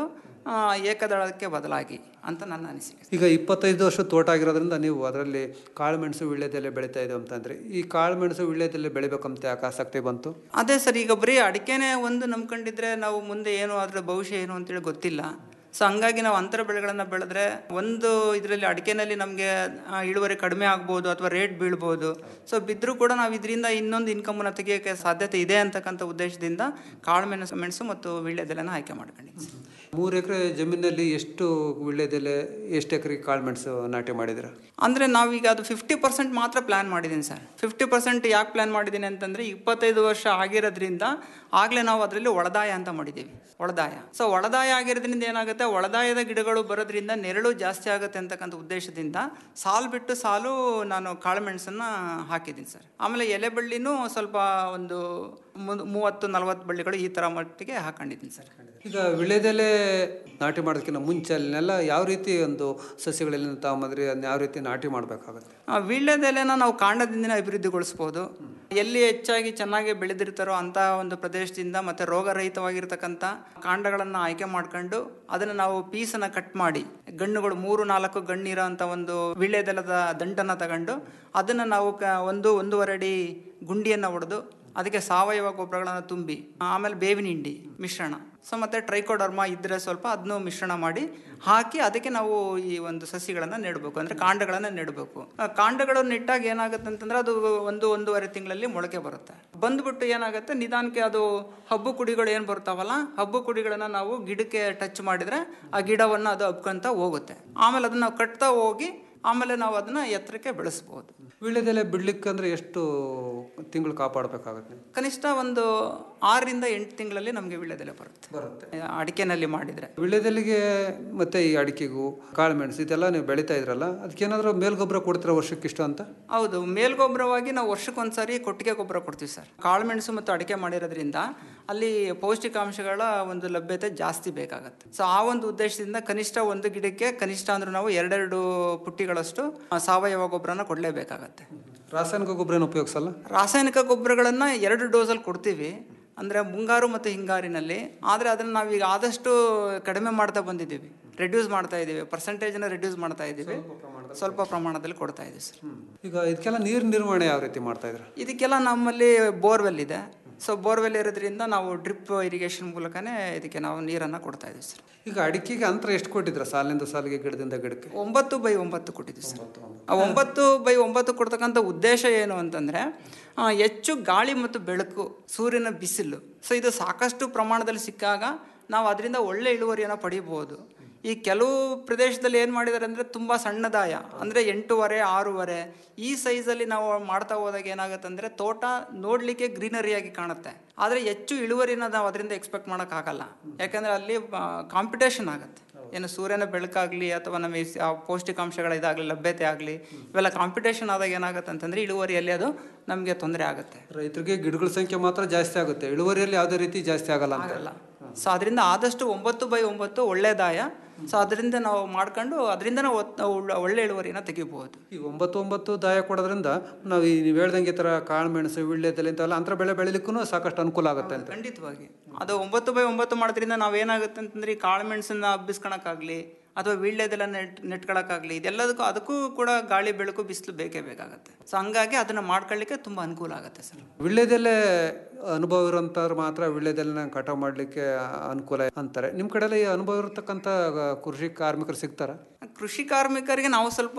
ಆ, ಏಕದಳಕ್ಕೆ ಬದಲಾಗಿ ಅಂತ ನನ್ನ ಅನಿಸಿಕೆ ಈಗ ಇಪ್ಪತ್ತೈದು ವರ್ಷ ತೋಟ ಆಗಿರೋದ್ರಿಂದ ನೀವು ಅದರಲ್ಲಿ ಕಾಳುಮೆಣಸು ವೀಳ್ಯದೆಲೆ ಬೆಳೀತಾ ಇದೆ ಅಂತಂದ್ರೆ ಈ ಕಾಳುಮೆಣಸು ವೀಳ್ಯದೆಲೆ ಬೆಳಿಬೇಕಂತ ಯಾಕೆ ಆಸಕ್ತಿ ಬಂತು ಅದೇ ಸರ್ ಈಗ ಬರೀ ಅಡಿಕೆನೇ ಒಂದು ನಂಬ್ಕೊಂಡಿದ್ರೆ ನಾವು ಮುಂದೆ ಏನು ಅದರ ಭವಿಷ್ಯ ಏನು ಅಂತೇಳಿ ಗೊತ್ತಿಲ್ಲ ಸೊ ಹಂಗಾಗಿ ನಾವು ಅಂತರ ಬೆಳೆಗಳನ್ನು ಬೆಳೆದ್ರೆ ಒಂದು ಇದರಲ್ಲಿ ಅಡಿಕೆನಲ್ಲಿ ನಮಗೆ ಇಳುವರಿ ಕಡಿಮೆ ಆಗ್ಬೋದು ಅಥವಾ ರೇಟ್ ಬೀಳ್ಬೋದು ಸೊ ಬಿದ್ದರೂ ಕೂಡ ನಾವು ಇದರಿಂದ ಇನ್ನೊಂದು ಇನ್ಕಮನ್ನು ತೆಗಿಯೋಕ್ಕೆ ಸಾಧ್ಯತೆ ಇದೆ ಅಂತಕ್ಕಂಥ ಉದ್ದೇಶದಿಂದ ಕಾಳು ಮೆಣಸು ಮೆಣಸು ಮತ್ತು ವೀಳ್ಯದೆಲೆನ ಆಯ್ಕೆ ಮಾಡ್ಕೊಂಡಿದ್ದೀನಿ ಸರ್. ಮೂರು ಎಕರೆ ಜಮೀನಲ್ಲಿ ಎಷ್ಟು ವೀಳ್ಯದೆಲೆ ಎಷ್ಟು ಎಕರೆ ಕಾಳುಮೆಣಸು ನಾಟಿ ಮಾಡಿದಿರ ಅಂದರೆ ನಾವೀಗ ಅದು ಫಿಫ್ಟಿ ಪರ್ಸೆಂಟ್ ಮಾತ್ರ ಪ್ಲ್ಯಾನ್ ಮಾಡಿದ್ದೀನಿ ಸರ್ ಫಿಫ್ಟಿ ಪರ್ಸೆಂಟ್ ಯಾಕೆ ಪ್ಲ್ಯಾನ್ ಮಾಡಿದ್ದೀನಿ ಅಂತಂದರೆ ಇಪ್ಪತ್ತೈದು ವರ್ಷ ಆಗಿರೋದ್ರಿಂದ ಆಗಲೇ ನಾವು ಅದರಲ್ಲಿ ಒಳದಾಯ ಅಂತ ಮಾಡಿದ್ದೀವಿ ಒಳದಾಯ ಸೊ ಒಳದಾಯ ಆಗಿರೋದ್ರಿಂದ ಏನಾಗುತ್ತೆ ಒಳದಾಯದ ಗಿಡಗಳು ಬರೋದ್ರಿಂದ ನೆರಳು ಜಾಸ್ತಿ ಆಗುತ್ತೆ ಅಂತಕ್ಕಂಥ ಉದ್ದೇಶದಿಂದ ಸಾಲು ಬಿಟ್ಟು ಸಾಲು ನಾನು ಕಾಳುಮೆಣಸನ್ನು ಹಾಕಿದ್ದೀನಿ ಸರ್ ಆಮೇಲೆ ಎಲೆ ಬಳ್ಳಿನೂ ಸ್ವಲ್ಪ ಒಂದು ಮು- ಮೂವತ್ತು ನಲವತ್ತು ಬಳ್ಳಿಗಳು ಈ ಥರ ಮಟ್ಟಿಗೆ ಹಾಕೊಂಡಿದ್ದೀನಿ ಸರ್ ಈಗ ವಿಳ್ಯದೆಲೆ ನಾಟಿ ಮಾಡೋದಕ್ಕಿಂತ ಮುಂಚೆ ಅಲ್ಲಿನೆಲ್ಲ ಯಾವ ರೀತಿ ಒಂದು ಸಸ್ಯಗಳಲ್ಲಿ ತಗೊಂಬಂದ್ರಿ ಅದನ್ನ ಯಾವ ರೀತಿ ನಾಟಿ ಮಾಡಬೇಕಾಗುತ್ತೆ ಆ ವೀಳ್ಯದೆಲೆನ ನಾವು ಕಾಂಡದಿಂದನೇ ಅಭಿವೃದ್ಧಿಗೊಳಿಸ್ಬೋದು ಎಲ್ಲಿ ಹೆಚ್ಚಾಗಿ ಚೆನ್ನಾಗಿ ಬೆಳೆದಿರ್ತಾರೋ ಅಂಥ ಒಂದು ಪ್ರದೇಶದಿಂದ ಮತ್ತು ರೋಗರಹಿತವಾಗಿರ್ತಕ್ಕಂಥ ಕಾಂಡಗಳನ್ನು ಆಯ್ಕೆ ಮಾಡ್ಕೊಂಡು ಅದನ್ನು ನಾವು ಪೀಸನ್ನು ಕಟ್ ಮಾಡಿ ಗಣ್ಣುಗಳು ಮೂರು ನಾಲ್ಕು ಗಣ್ಣಿರೋ ಅಂಥ ಒಂದು ವೀಳ್ಯದೆಲದ ದಂಟನ್ನು ತಗೊಂಡು ಅದನ್ನು ನಾವು ಕ ಒಂದು ಒಂದೂವರೆ ಅಡಿ ಗುಂಡಿಯನ್ನು ಹೊಡೆದು ಅದಕ್ಕೆ ಸಾವಯವ ಗೊಬ್ಬರಗಳನ್ನು ತುಂಬಿ ಆಮೇಲೆ ಬೇವಿನ ಹಿಂಡಿ ಮಿಶ್ರಣ ಸೊ ಮತ್ತು ಟ್ರೈಕೋಡರ್ಮ ಇದ್ದರೆ ಸ್ವಲ್ಪ ಅದನ್ನು ಮಿಶ್ರಣ ಮಾಡಿ ಹಾಕಿ ಅದಕ್ಕೆ ನಾವು ಈ ಒಂದು ಸಸಿಗಳನ್ನು ನೆಡಬೇಕು ಅಂದರೆ ಕಾಂಡಗಳನ್ನು ನೆಡಬೇಕು ಆ ಕಾಂಡಗಳು ನೆಟ್ಟಾಗ ಏನಾಗುತ್ತೆ ಅಂತಂದ್ರೆ ಅದು ಒಂದು ಒಂದೂವರೆ ತಿಂಗಳಲ್ಲಿ ಮೊಳಕೆ ಬರುತ್ತೆ ಬಂದ್ಬಿಟ್ಟು ಏನಾಗುತ್ತೆ ನಿಧಾನಕ್ಕೆ ಅದು ಹಬ್ಬು ಕುಡಿಗಳು ಏನು ಬರ್ತಾವಲ್ಲ ಹಬ್ಬು ಕುಡಿಗಳನ್ನು ನಾವು ಗಿಡಕ್ಕೆ ಟಚ್ ಮಾಡಿದರೆ ಆ ಗಿಡವನ್ನು ಅದು ಹಬ್ಕೊಂತ ಹೋಗುತ್ತೆ ಆಮೇಲೆ ಅದನ್ನು ನಾವು ಕಟ್ತಾ ಹೋಗಿ ಆಮೇಲೆ ನಾವು ಅದನ್ನು ಎತ್ತರಕ್ಕೆ ಬೆಳೆಸ್ಬೋದು ವೀಳ್ಯದೆಲೆ ಬಿಡ್ಲಿಕ್ಕಂದ್ರೆ ಎಷ್ಟು ತಿಂಗಳು ಕಾಪಾಡಬೇಕಾಗುತ್ತೆ ಕನಿಷ್ಠ ಒಂದು ಆರರಿಂದ ಎಂಟು ತಿಂಗಳಲ್ಲಿ ನಮಗೆ ವೀಳ್ಯದೆಲೆ ಬರುತ್ತೆ ಬರುತ್ತೆ ಅಡಿಕೆನಲ್ಲಿ ಮಾಡಿದರೆ ವೀಳ್ಯದೆಲೆಗೆ ಮತ್ತೆ ಈ ಅಡಿಕೆಗೂ ಕಾಳುಮೆಣಸು ಇದೆಲ್ಲ ನೀವು ಬೆಳೀತಾ ಇದ್ರಲ್ಲ ಅದಕ್ಕೇನಾದ್ರೂ ಮೇಲ್ಗೊಬ್ಬರ ಕೊಡ್ತೀರಾ ವರ್ಷಕ್ಕೆ ಇಷ್ಟು ಅಂತ ಹೌದು ಮೇಲ್ಗೊಬ್ಬರವಾಗಿ ನಾವು ವರ್ಷಕ್ಕೊಂದ್ಸರಿ ಕೊಟ್ಟಿಗೆ ಗೊಬ್ಬರ ಕೊಡ್ತೀವಿ ಸರ್ ಕಾಳುಮೆಣಸು ಮತ್ತು ಅಡಿಕೆ ಮಾಡಿರೋದ್ರಿಂದ ಅಲ್ಲಿ ಪೌಷ್ಟಿಕಾಂಶಗಳ ಒಂದು ಲಭ್ಯತೆ ಜಾಸ್ತಿ ಬೇಕಾಗುತ್ತೆ ಸೊ ಆ ಒಂದು ಉದ್ದೇಶದಿಂದ ಕನಿಷ್ಠ ಒಂದು ಗಿಡಕ್ಕೆ ಕನಿಷ್ಠ ಅಂದ್ರೆ ನಾವು ಎರಡೆರಡು ಪುಟ್ಟಿಗಳಷ್ಟು ಆ, ಸಾವಯವ ಗೊಬ್ಬರನ ಕೊಡಲೇಬೇಕಾಗತ್ತೆ ರಾಸಾಯನಿಕ ಗೊಬ್ಬರ ಏನು ಉಪಯೋಗಿಸಲ್ಲ ರಾಸಾಯನಿಕ ಗೊಬ್ಬರಗಳನ್ನು ಎರಡು ಡೋಸಲ್ಲಿ ಕೊಡ್ತೀವಿ ಅಂದರೆ ಮುಂಗಾರು ಮತ್ತು ಹಿಂಗಾರಿನಲ್ಲಿ ಆದರೆ ಅದನ್ನು ನಾವೀಗ ಆದಷ್ಟು ಕಡಿಮೆ ಮಾಡ್ತಾ ಬಂದಿದ್ದೀವಿ ರೆಡ್ಯೂಸ್ ಮಾಡ್ತಾ ಇದ್ದೀವಿ ಪರ್ಸೆಂಟೇಜನ್ನ ರೆಡ್ಯೂಸ್ ಮಾಡ್ತಾ ಇದ್ದೀವಿ ಸ್ವಲ್ಪ ಪ್ರಮಾಣದಲ್ಲಿ ಕೊಡ್ತಾ ಇದ್ದೀವಿ ಸರ್ ಈಗ ಇದಕ್ಕೆಲ್ಲ ನೀರು ನಿರ್ವಹಣೆ ಯಾವ ರೀತಿ ಮಾಡ್ತಾ ಇದ್ರ ಇದಕ್ಕೆಲ್ಲ ನಮ್ಮಲ್ಲಿ ಬೋರ್ವೆಲ್ ಇದೆ ಸೊ ಬೋರ್ವೆಲ್ ಇರೋದ್ರಿಂದ ನಾವು ಡ್ರಿಪ್ ಇರಿಗೇಷನ್ ಮೂಲಕನೇ ಇದಕ್ಕೆ ನಾವು ನೀರನ್ನು ಕೊಡ್ತಾ ಇದ್ದೀವಿ ಸರ್ ಈಗ ಅಡಿಕೆಗೆ ಅಂತರ ಎಷ್ಟು ಕೊಟ್ಟಿದ್ರ ಸಾಲಿನಿಂದ ಸಾಲಿಗೆ ಗಿಡದಿಂದ ಗಿಡಕ್ಕೆ ಒಂಬತ್ತು ಬೈ ಒಂಬತ್ತು ಕೊಟ್ಟಿದ್ದೀವಿ ಸರ್ ಆ ಒಂಬತ್ತು ಬೈ ಒಂಬತ್ತು ಕೊಡ್ತಕ್ಕಂಥ ಉದ್ದೇಶ ಏನು ಅಂತಂದರೆ ಹೆಚ್ಚು ಗಾಳಿ ಮತ್ತು ಬೆಳಕು ಸೂರ್ಯನ ಬಿಸಿಲು ಸೊ ಇದು ಸಾಕಷ್ಟು ಪ್ರಮಾಣದಲ್ಲಿ ಸಿಕ್ಕಾಗ ನಾವು ಅದರಿಂದ ಒಳ್ಳೆ ಇಳುವರಿಯನ್ನು ಪಡಿಬೋದು ಈ ಕೆಲವು ಪ್ರದೇಶದಲ್ಲಿ ಏನು ಮಾಡಿದ್ದಾರೆ ಅಂದರೆ ತುಂಬ ಸಣ್ಣದಾಯ ಅಂದರೆ ಎಂಟೂವರೆ ಆರೂವರೆ ಈ ಸೈಜಲ್ಲಿ ನಾವು ಮಾಡ್ತಾ ಹೋದಾಗ ಏನಾಗುತ್ತೆ ಅಂದರೆ ತೋಟ ನೋಡಲಿಕ್ಕೆ ಗ್ರೀನರಿಯಾಗಿ ಕಾಣುತ್ತೆ ಆದರೆ ಹೆಚ್ಚು ಇಳುವರಿನ ನಾವು ಅದರಿಂದ ಎಕ್ಸ್ಪೆಕ್ಟ್ ಮಾಡೋಕ್ಕಾಗಲ್ಲ ಯಾಕಂದರೆ ಅಲ್ಲಿ ಕಾಂಪಿಟೇಷನ್ ಆಗುತ್ತೆ ಏನು ಸೂರ್ಯನ ಬೆಳಕಾಗಲಿ ಅಥವಾ ನಮಗೆ ಸ- ಆ ಪೌಷ್ಟಿಕಾಂಶಗಳ ಇದಾಗಲಿ ಲಭ್ಯತೆ ಆಗಲಿ ಇವೆಲ್ಲ ಕಾಂಪಿಟೇಷನ್ ಆದಾಗ ಏನಾಗುತ್ತೆ ಅಂತಂದರೆ ಇಳುವರಿಯಲ್ಲಿ ಅದು ನಮಗೆ ತೊಂದರೆ ಆಗುತ್ತೆ ರೈತರಿಗೆ ಗಿಡಗಳ ಸಂಖ್ಯೆ ಮಾತ್ರ ಜಾಸ್ತಿ ಆಗುತ್ತೆ ಇಳುವರಿಯಲ್ಲಿ ಯಾವುದೇ ರೀತಿ ಜಾಸ್ತಿ ಆಗಲ್ಲ ಅಂತ ಆಗಲ್ಲ ಸೊ ಅದರಿಂದ ಆದಷ್ಟು ಒಂಬತ್ತು ಬೈ ಒಂಬತ್ತು ಒಳ್ಳೆಯದಾಯ ಸೊ ಅದರಿಂದ ನಾವು ಮಾಡ್ಕೊಂಡು ಅದರಿಂದನೇ ಒಳ್ಳೆ ಇಳುವರಿನ ತೆಗಿಬಹುದು ಈ ಒಂಬತ್ತು ಒಂಬತ್ತು ದಾಯ ಕೊಡೋದ್ರಿಂದ ನಾವು ಈ ನೀವು ಹೇಳ್ದಂಗೆ ಈ ಥರ ಕಾಳುಮೆಣಸು ವೀಳ್ಯದೆಲೆ ಇಂಥವೆಲ್ಲ ಅಂತರ ಬೆಳೆ ಬೆಳಿಲಿಕ್ಕೂ ಸಾಕಷ್ಟು ಅನುಕೂಲ ಆಗುತ್ತೆ ಅಂತ ಖಂಡಿತವಾಗಿ ಅದು ಒಂಬತ್ತು ಬೈ ಒಂಬತ್ತು ಮಾಡೋದ್ರಿಂದ ನಾವೇನಾಗುತ್ತೆ ಅಂತಂದ್ರೆ ಈ ಕಾಳು ಮೆಣಸನ್ನ ಹಬ್ಬಿಸ್ಕೊಳಕ್ಕಾಗಲಿ ಅಥವಾ ವೀಳ್ಯದೆಲ್ಲ ನೆಟ್ ನೆಟ್ಕೊಳಕ್ಕಾಗಲಿ ಇದೆಲ್ಲದಕ್ಕೂ ಅದಕ್ಕೂ ಕೂಡ ಗಾಳಿ ಬೆಳಕು ಬಿಸಿಲು ಬೇಕೇ ಬೇಕಾಗುತ್ತೆ ಸೊ ಹಂಗಾಗಿ ಅದನ್ನು ಮಾಡ್ಕೊಳ್ಳಿಕ್ಕೆ ತುಂಬ ಅನುಕೂಲ ಆಗುತ್ತೆ ಸರ್ ವೀಳ್ಯದೆಲೆ ಅನುಭವ ಇರೋಂಥವ್ರು ಮಾತ್ರ ವೀಳ್ಯದೆಲೆನ ಕಟಾವು ಮಾಡಲಿಕ್ಕೆ ಅನುಕೂಲ ಅಂತಾರೆ ನಿಮ್ಮ ಕಡೆಯಲ್ಲಿ ಈ ಅನುಭವ ಇರತಕ್ಕಂಥ ಕೃಷಿ ಕಾರ್ಮಿಕರು ಸಿಗ್ತಾರ ಕೃಷಿ ಕಾರ್ಮಿಕರಿಗೆ ನಾವು ಸ್ವಲ್ಪ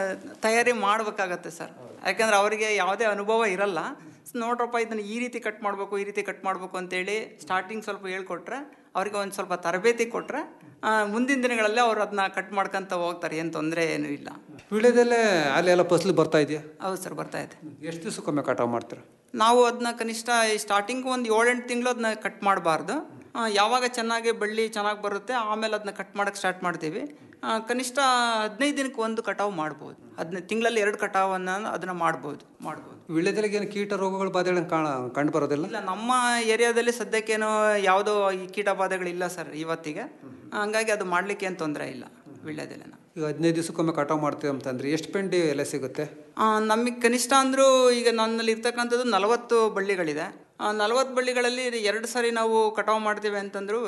ತಯಾರಿ ಮಾಡಬೇಕಾಗತ್ತೆ ಸರ್ ಯಾಕಂದ್ರೆ ಅವರಿಗೆ ಯಾವುದೇ ಅನುಭವ ಇರಲ್ಲ ಸ್ ನೋಡ್ರಪ್ಪ ಇದನ್ನು ಈ ರೀತಿ ಕಟ್ ಮಾಡಬೇಕು ಈ ರೀತಿ ಕಟ್ ಮಾಡಬೇಕು ಅಂತೇಳಿ ಸ್ಟಾರ್ಟಿಂಗ್ ಸ್ವಲ್ಪ ಹೇಳ್ಕೊಟ್ರೆ ಅವ್ರಿಗೆ ಒಂದು ಸ್ವಲ್ಪ ತರಬೇತಿ ಕೊಟ್ಟರೆ ಮುಂದಿನ ದಿನಗಳಲ್ಲಿ ಅವ್ರು ಅದನ್ನ ಕಟ್ ಮಾಡ್ಕೊಂತ ಹೋಗ್ತಾರೆ ಏನು ತೊಂದರೆ ಏನೂ ಇಲ್ಲ ವೀಳ್ಯದೆಲೆ ಅಲ್ಲಿ ಎಲ್ಲ ಫಸಲು ಬರ್ತಾ ಇದೆಯಾ ಹೌದು ಸರ್ ಬರ್ತಾ ಇದೆ ಎಷ್ಟು ದಿವಸಕ್ಕೊಮ್ಮೆ ಕಟಾವು ಮಾಡ್ತೀರಾ ನಾವು ಅದನ್ನ ಕನಿಷ್ಠ ಸ್ಟಾರ್ಟಿಂಗ್ ಒಂದು ಏಳೆಂಟು ತಿಂಗಳು ಅದನ್ನ ಕಟ್ ಮಾಡಬಾರ್ದು ಯಾವಾಗ ಚೆನ್ನಾಗಿ ಬಳ್ಳಿ ಚೆನ್ನಾಗಿ ಬರುತ್ತೆ ಆಮೇಲೆ ಅದನ್ನ ಕಟ್ ಮಾಡೋಕ್ಕೆ ಸ್ಟಾರ್ಟ್ ಮಾಡ್ತೀವಿ ಆ, ಕನಿಷ್ಠ ಹದಿನೈದು ದಿನಕ್ಕೆ ಒಂದು ಕಟಾವು ಮಾಡ್ಬೋದು ಹದಿನೈದು ತಿಂಗಳಲ್ಲಿ ಎರಡು ಕಟಾವನ್ನು ಅದನ್ನು ಮಾಡ್ಬೋದು ಮಾಡ್ಬೋದು ವೀಳ್ಯದೆಲೆಗೆ ಏನು ಕೀಟ ರೋಗಗಳ ಬಾಧೆಗಳನ್ನು ಕಾಣ ಕಂಡು ಬರೋದಿಲ್ಲ ಇಲ್ಲ ನಮ್ಮ ಏರಿಯಾದಲ್ಲಿ ಸದ್ಯಕ್ಕೇನು ಯಾವುದೋ ಈ ಕೀಟ ಬಾಧೆಗಳಿಲ್ಲ ಸರ್ ಇವತ್ತಿಗೆ ಹಂಗಾಗಿ ಅದು ಮಾಡಲಿಕ್ಕೆ ಏನು ತೊಂದರೆ ಇಲ್ಲ ವೀಳ್ಯದೆಲೆನ ಈಗ ಹದಿನೈದು ದಿವಸಕ್ಕೊಮ್ಮೆ ಕಟಾವು ಮಾಡ್ತೀವಿ ಅಂತಂದ್ರೆ ಎಷ್ಟು ಪೆಂಡಿ ಎಲೆ ಸಿಗುತ್ತೆ ನಮಗೆ ಕನಿಷ್ಠ ಅಂದರೂ ಈಗ ನನ್ನಲ್ಲಿ ಇರ್ತಕ್ಕಂಥದ್ದು ನಲವತ್ತು ಬಳ್ಳಿಗಳಿದೆ ನಲವತ್ತು ಬಳ್ಳಿಗಳಲ್ಲಿ ಎರಡು ಸಾರಿ ನಾವು ಕಟಾವು ಮಾಡ್ತೀವಿ ಅಂತಂದ್ರು